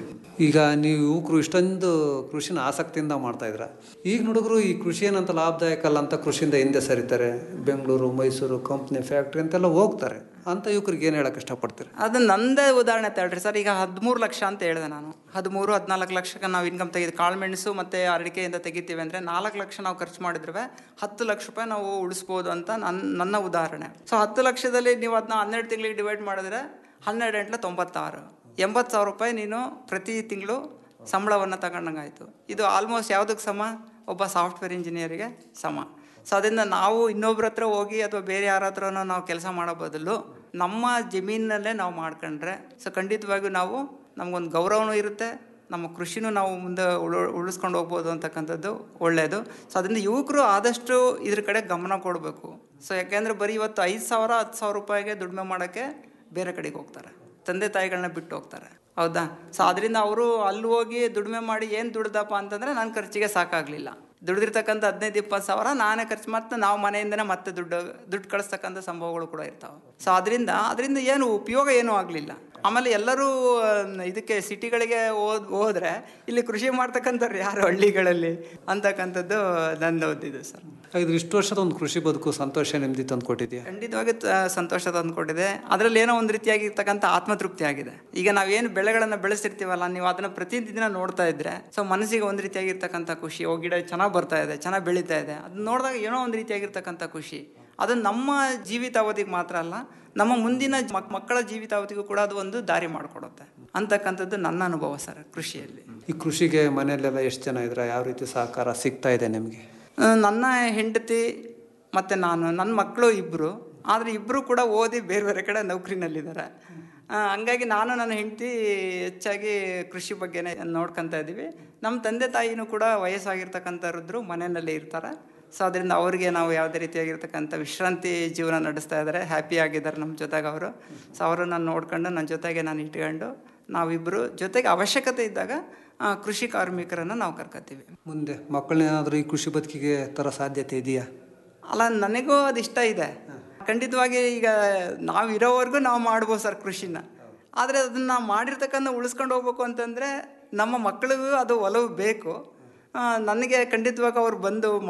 ಈಗ ನೀವು ಯುವಕರು ಇಷ್ಟೊಂದು ಕೃಷಿನ ಆಸಕ್ತಿಯಿಂದ ಮಾಡ್ತಾ ಇದ್ರ ಈಗ ಹುಡುಗರು ಈ ಕೃಷಿ ಏನಂತ ಲಾಭದಾಯಕ ಅಲ್ಲ ಅಂತ ಕೃಷಿಯಿಂದ ಹಿಂದೆ ಸರಿತಾರೆ ಬೆಂಗಳೂರು ಮೈಸೂರು ಕಂಪ್ನಿ ಫ್ಯಾಕ್ಟ್ರಿ ಅಂತೆಲ್ಲ ಹೋಗ್ತಾರೆ ಅಂತ ಯುವಕರಿಗೆ ಏನು ಹೇಳಕ್ಕೆ ಇಷ್ಟಪಡ್ತೀರಿ ಅದು ನಂದೇ ಉದಾಹರಣೆ ತಗೊಳ್ರಿ ಸರ್ ಈಗ ಹದಿಮೂರು ಲಕ್ಷ ಅಂತ ಹೇಳಿದೆ ನಾನು ಹದಿಮೂರು ಹದಿನಾಲ್ಕು ಲಕ್ಷಕ್ಕೆ ನಾವು ಇನ್ಕಮ್ ತೆಗೆದು ಕಾಳುಮೆಣಸು ಮತ್ತು ಅಡಿಕೆಯಿಂದ ತೆಗಿತೀವಿ ಅಂದರೆ ನಾಲ್ಕು ಲಕ್ಷ ನಾವು ಖರ್ಚು ಮಾಡಿದ್ರೆ ಹತ್ತು ಲಕ್ಷ ರೂಪಾಯಿ ನಾವು ಉಳಿಸ್ಬೋದು ಅಂತ ನನ್ನ ನನ್ನ ಉದಾಹರಣೆ ಸೊ ಹತ್ತು ಲಕ್ಷದಲ್ಲಿ ನೀವು ಅದನ್ನ ಹನ್ನೆರಡು ತಿಂಗಳಿಗೆ ಡಿವೈಡ್ ಮಾಡಿದ್ರೆ ಹನ್ನೆರಡು ಎಂಟ್ಲ ತೊಂಬತ್ತಾರು ಎಂಬತ್ತು ಸಾವಿರ ರೂಪಾಯಿ ನೀನು ಪ್ರತಿ ತಿಂಗಳು ಸಂಬಳವನ್ನು ತಗೊಂಡಂಗಾಯ್ತು ಇದು ಆಲ್ಮೋಸ್ಟ್ ಯಾವುದಕ್ಕೆ ಸಮ ಒಬ್ಬ ಸಾಫ್ಟ್ವೇರ್ ಇಂಜಿನಿಯರಿಗೆ ಸಮ ಸೊ ಅದರಿಂದ ನಾವು ಇನ್ನೊಬ್ರ ಹತ್ರ ಹೋಗಿ ಅಥವಾ ಬೇರೆ ಯಾರ ಹತ್ರನೋ ನಾವು ಕೆಲಸ ಮಾಡೋ ಬದಲು ನಮ್ಮ ಜಮೀನಲ್ಲೇ ನಾವು ಮಾಡ್ಕೊಂಡ್ರೆ ಸೊ ಖಂಡಿತವಾಗಿಯೂ ನಾವು ನಮಗೊಂದು ಗೌರವನೂ ಇರುತ್ತೆ ನಮ್ಮ ಕೃಷಿನೂ ನಾವು ಮುಂದೆ ಉಳು ಉಳಿಸ್ಕೊಂಡು ಹೋಗ್ಬೋದು ಅಂತಕ್ಕಂಥದ್ದು ಒಳ್ಳೆಯದು ಸೊ ಅದರಿಂದ ಯುವಕರು ಆದಷ್ಟು ಇದ್ರ ಕಡೆ ಗಮನ ಕೊಡಬೇಕು ಸೊ ಯಾಕೆಂದರೆ ಬರೀ ಇವತ್ತು ಐದು ಸಾವಿರ ಹತ್ತು ಸಾವಿರ ರೂಪಾಯಿಗೆ ದುಡಿಮೆ ಮಾಡೋಕ್ಕೆ ಬೇರೆ ಕಡೆಗೆ ಹೋಗ್ತಾರೆ ತಂದೆ ತಾಯಿಗಳನ್ನ ಬಿಟ್ಟು ಹೋಗ್ತಾರೆ ಹೌದಾ ಸೊ ಅದರಿಂದ ಅವರು ಅಲ್ಲಿ ಹೋಗಿ ದುಡಿಮೆ ಮಾಡಿ ಏನು ದುಡ್ದಪ್ಪ ಅಂತಂದರೆ ನನ್ನ ಖರ್ಚಿಗೆ ಸಾಕಾಗಲಿಲ್ಲ ದುಡಿದಿರ್ತಕ್ಕಂಥ ಹದಿನೈದು ಇಪ್ಪತ್ತು ಸಾವಿರ ನಾನೇ ಖರ್ಚು ಮತ್ತೆ ನಾವು ಮನೆಯಿಂದನೇ ಮತ್ತೆ ದುಡ್ಡು ದುಡ್ಡು ಕಳಿಸ್ತಕ್ಕಂಥ ಸಂಭವಗಳು ಕೂಡ ಇರ್ತಾವೆ ಸೊ ಅದರಿಂದ ಅದರಿಂದ ಏನು ಉಪಯೋಗ ಏನೂ ಆಗಲಿಲ್ಲ ಆಮೇಲೆ ಎಲ್ಲರೂ ಇದಕ್ಕೆ ಸಿಟಿಗಳಿಗೆ ಹೋದ್ ಹೋದ್ರೆ ಇಲ್ಲಿ ಕೃಷಿ ಮಾಡ್ತಕ್ಕಂಥವ್ರು ಯಾರು ಹಳ್ಳಿಗಳಲ್ಲಿ ಅಂತಕ್ಕಂಥದ್ದು ನನ್ನ ಇದು ಸರ್ ಇದು ಇಷ್ಟು ವರ್ಷದ ಒಂದು ಕೃಷಿ ಬದುಕು ಸಂತೋಷ ನೆಮ್ಮದಿ ತಂದು ಕೊಟ್ಟಿದೆಯಾ ಖಂಡಿತವಾಗಿ ತ- ಸಂತೋಷ ತಂದುಕೊಟ್ಟಿದೆ ಅದರಲ್ಲಿ ಏನೋ ಒಂದು ರೀತಿಯಾಗಿರ್ತಕ್ಕಂಥ ಆತ್ಮತೃಪ್ತಿ ಆಗಿದೆ ಈಗ ನಾವೇನು ಬೆಳೆಗಳನ್ನು ಬೆಳೆಸಿರ್ತೀವಲ್ಲ ನೀವು ಅದನ್ನು ಪ್ರತಿದಿನ ನೋಡ್ತಾ ಇದ್ರೆ ಸೊ ಮನಸ್ಸಿಗೆ ಒಂದು ರೀತಿಯಾಗಿರ್ತಕ್ಕಂಥ ಖುಷಿ ಓ ಗಿಡ ಚೆನ್ನಾಗಿ ಬರ್ತಾ ಇದೆ ಚೆನ್ನಾಗಿ ಬೆಳೀತಾ ಇದೆ ಅದನ್ನ ನೋಡಿದಾಗ ಏನೋ ಒಂದು ರೀತಿಯಾಗಿರ್ತಕ್ಕಂಥ ಖುಷಿ ಅದು ನಮ್ಮ ಜೀವಿತಾವಧಿಗೆ ಮಾತ್ರ ಅಲ್ಲ ನಮ್ಮ ಮುಂದಿನ ಮಕ್- ಮಕ್ಕಳ ಜೀವಿತಾವಧಿಗೂ ಕೂಡ ಅದು ಒಂದು ದಾರಿ ಮಾಡಿಕೊಡುತ್ತೆ ಅಂತಕ್ಕಂಥದ್ದು ನನ್ನ ಅನುಭವ ಸರ್ ಕೃಷಿಯಲ್ಲಿ ಈ ಕೃಷಿಗೆ ಮನೆಯಲ್ಲೆಲ್ಲ ಎಷ್ಟು ಜನ ಇದ್ರೆ ಯಾವ ರೀತಿ ಸಹಕಾರ ಸಿಗ್ತಾ ಇದೆ ನಿಮಗೆ ಆ, ನನ್ನ ಹೆಂಡತಿ ಮತ್ತು ನಾನು ನನ್ನ ಮಕ್ಕಳು ಇಬ್ಬರು ಆದರೆ ಇಬ್ಬರು ಕೂಡ ಓದಿ ಬೇರೆ ಬೇರೆ ಕಡೆ ನೌಕರಿನಲ್ಲಿದ್ದಾರೆ ಆ, ಹಂಗಾಗಿ ನಾನು ನನ್ನ ಹೆಂಡತಿ ಹೆಚ್ಚಾಗಿ ಕೃಷಿ ಬಗ್ಗೆನೇ ನೋಡ್ಕೊತಾ ಇದ್ದೀವಿ ನಮ್ಮ ತಂದೆ ತಾಯಿನೂ ಕೂಡ ವಯಸ್ಸಾಗಿರ್ತಕ್ಕಂಥವ್ರಿದ್ರು ಮನೆಯಲ್ಲೇ ಇರ್ತಾರೆ ಸೊ ಅದರಿಂದ ಅವ್ರಿಗೆ ನಾವು ಯಾವುದೇ ರೀತಿಯಾಗಿರ್ತಕ್ಕಂಥ ವಿಶ್ರಾಂತಿ ಜೀವನ ನಡೆಸ್ತಾ ಇದ್ದಾರೆ ಹ್ಯಾಪಿ ಆಗಿದ್ದಾರೆ ನಮ್ಮ ಜೊತೆಗೆ ಅವರು ಸೊ ಅವರನ್ನು ನೋಡ್ಕೊಂಡು ನನ್ನ ಜೊತೆಗೆ ನಾನು ಇಟ್ಕೊಂಡು ನಾವಿಬ್ಬರು ಜೊತೆಗೆ ಅವಶ್ಯಕತೆ ಇದ್ದಾಗ ಆ, ಕೃಷಿ ಕಾರ್ಮಿಕರನ್ನು ನಾವು ಕರ್ಕೊತೀವಿ ಮುಂದೆ ಮಕ್ಕಳನ್ನೇನಾದರೂ ಈ ಕೃಷಿ ಬದುಕಿಗೆ ತರ ಸಾಧ್ಯತೆ ಇದೆಯಾ ಅಲ್ಲ ನನಗೂ ಅದು ಇಷ್ಟ ಇದೆ ಖಂಡಿತವಾಗಿ ಈಗ ನಾವು ಇರೋವರೆಗೂ ನಾವು ಮಾಡ್ಬೋದು ಸರ್ ಕೃಷಿನ ಆದರೆ ಅದನ್ನು ನಾವು ಮಾಡಿರ್ತಕ್ಕಂಥ ಉಳಿಸ್ಕೊಂಡು ಹೋಗ್ಬೇಕು ಅಂತಂದರೆ ನಮ್ಮ ಮಕ್ಕಳಿಗೂ ಅದು ಒಲವು ಬೇಕು ಆ, ನನಗೆ ಖಂಡಿತವಾಗಿ ಅವ್ರು ಬಂದು